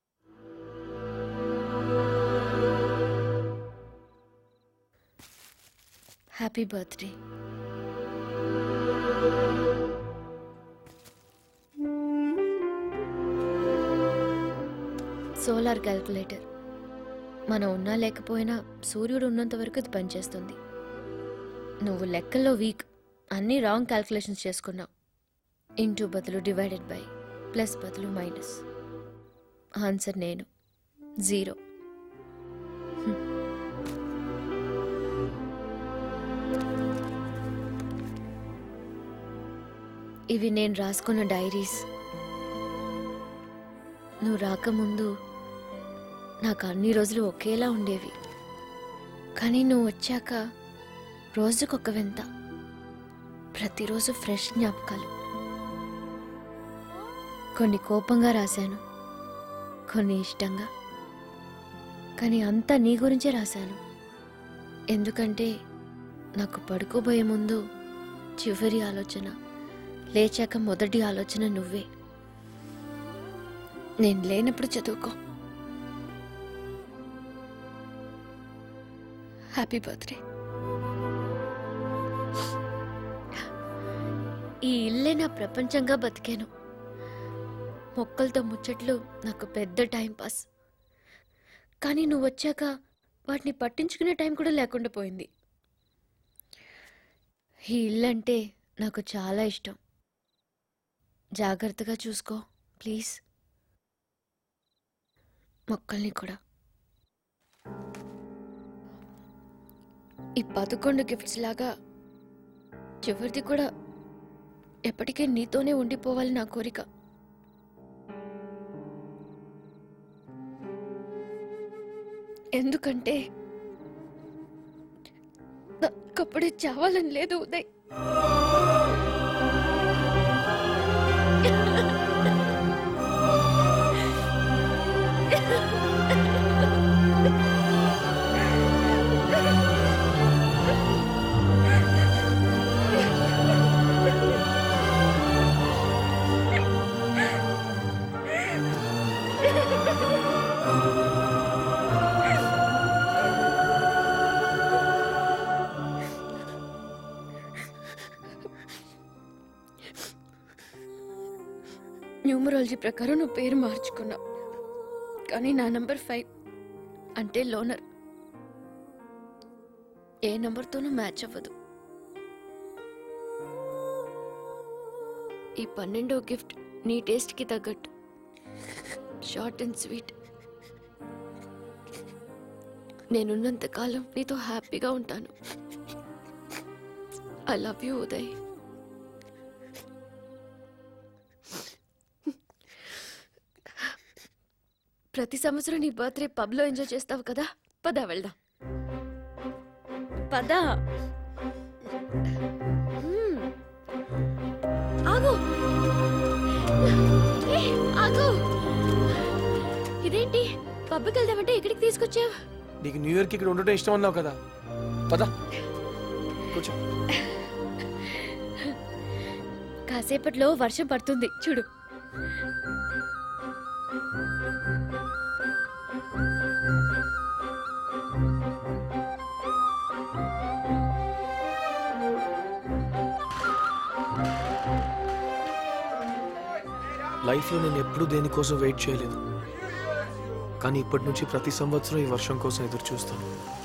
హ్యాపీ బర్త్డే సోలార్ క్యాల్కులేటర్ మనం ఉన్నా లేకపోయినా సూర్యుడు ఉన్నంత వరకు అది పనిచేస్తుంది నువ్వు లెక్కల్లో వీక్ అన్ని రాంగ్ క్యాల్కులేషన్స్ చేసుకున్నావు ఇంటూ బదులు డివైడెడ్ బై ప్లస్ బదులు మైనస్ ఆన్సర్ నేను జీరో ఇవి నేను రాసుకున్న డైరీస్ నువ్వు రాకముందు నాకు అన్ని రోజులు ఒకేలా ఉండేవి కానీ నువ్వు వచ్చాక రోజుకొక వింత ప్రతిరోజు ఫ్రెష్ జ్ఞాపకాలు కొన్ని కోపంగా రాశాను కొన్ని ఇష్టంగా కానీ అంతా నీ గురించే రాశాను ఎందుకంటే నాకు పడుకోబోయే ముందు చివరి ఆలోచన లేచాక మొదటి ఆలోచన నువ్వే నేను లేనప్పుడు చదువుకో హ్యాపీ బర్త్డే ఈ ఇల్లే నా ప్రపంచంగా బతికాను మొక్కలతో ముచ్చట్లు నాకు పెద్ద టైం పాస్ కానీ నువ్వు వచ్చాక వాటిని పట్టించుకునే టైం కూడా లేకుండా పోయింది ఈ ఇల్లు అంటే నాకు చాలా ఇష్టం జాగ్రత్తగా చూసుకో ప్లీజ్ మొక్కల్ని కూడా ఈ పదకొండు గిఫ్ట్స్ లాగా చివరిది కూడా ఎప్పటికీ నీతోనే ఉండిపోవాలి నా కోరిక ఎందుకంటే నాకప్పుడే చావాలని లేదు ఉదయ్ న్యూమరాలజీ ప్రకారం నువ్వు పేరు మార్చుకున్నావు కానీ నా నంబర్ ఫైవ్ అంటే లోనర్ ఏ నంబర్తోనూ మ్యాచ్ అవ్వదు ఈ పన్నెండో గిఫ్ట్ నీ టేస్ట్కి తగ్గట్టు షార్ట్ అండ్ స్వీట్ నేనున్నంత కాలం నీతో హ్యాపీగా ఉంటాను ఐ లవ్ యూ ఉదయ్ ప్రతి సంవత్సరం నీ బర్త్డే పబ్లో ఎంజాయ్ చేస్తావు కదా పద వెళ్దాం పద మ్మ్. ఆగు ఏ, ఆగు ఇదేంటి పబ్కి వెళ్దామంటే ఇక్కడికి తీసుకొచ్చావు నీకు న్యూ ఇయర్కి ఇక్కడ ఉండటం ఇష్టం అన్నావు కదా పద కూర్చో కాసేపట్లో వర్షం పడుతుంది చూడు లైఫ్లో నేను ఎప్పుడూ దేనికోసం వెయిట్ చేయలేదు కానీ ఇప్పటి నుంచి ప్రతి సంవత్సరం ఈ వర్షం కోసం ఎదురు చూస్తాను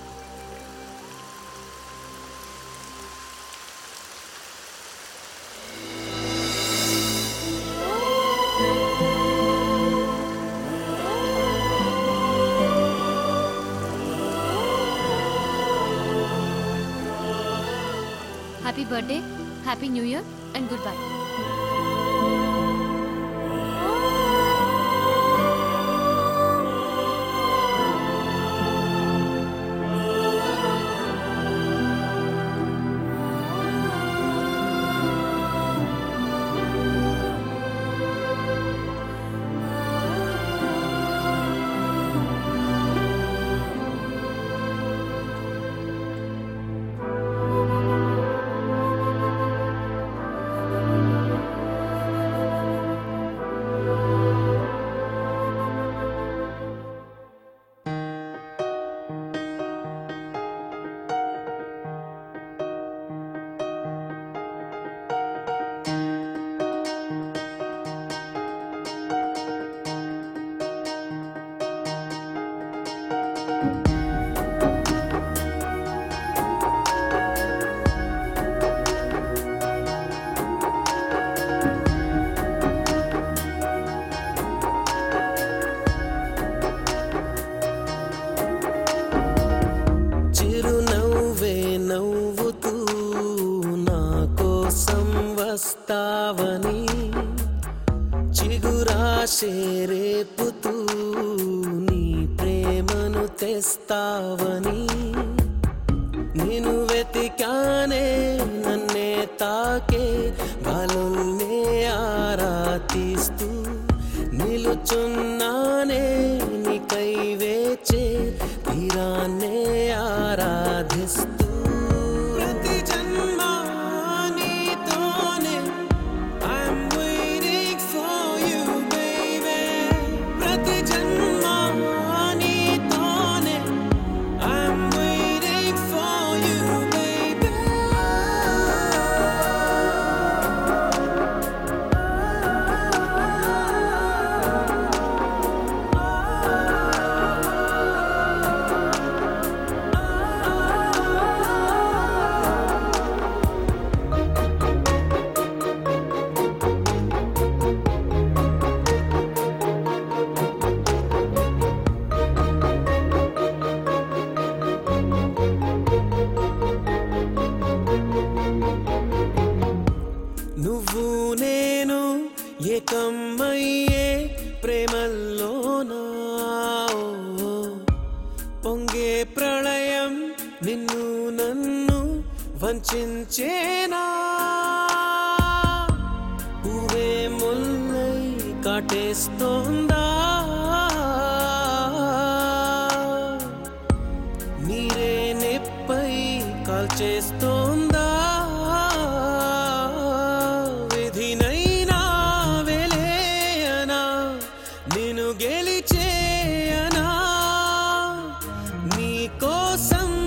happy birthday happy new year and good bye చిరునవ్వే నవ్వుతూ నా కోసం వస్తావని చిగురాశే రేపుతూ నీ ప్రేమను తెస్తావని నేను వెతికానే నన్నే తాకే గాలుల్నే ఆరా తీస్తూ నిలుచున్నానే నీకై వేచే తీరాన్నే ఆరాధిస్తూ ప్రతి జన్మ నీతోనే I'm waiting for you, baby. ప్రతి జన్మ నీతోనే I'm waiting for you, baby. ప్రళయం నిన్ను నన్ను వంచేనా పువ్వే ముల్లై కాటేస్తోందా నీరే నెప్పై కాల్చేస్తోందా విధినైనా వెలేయనా నేను గెలిచేయనా నీ కోసం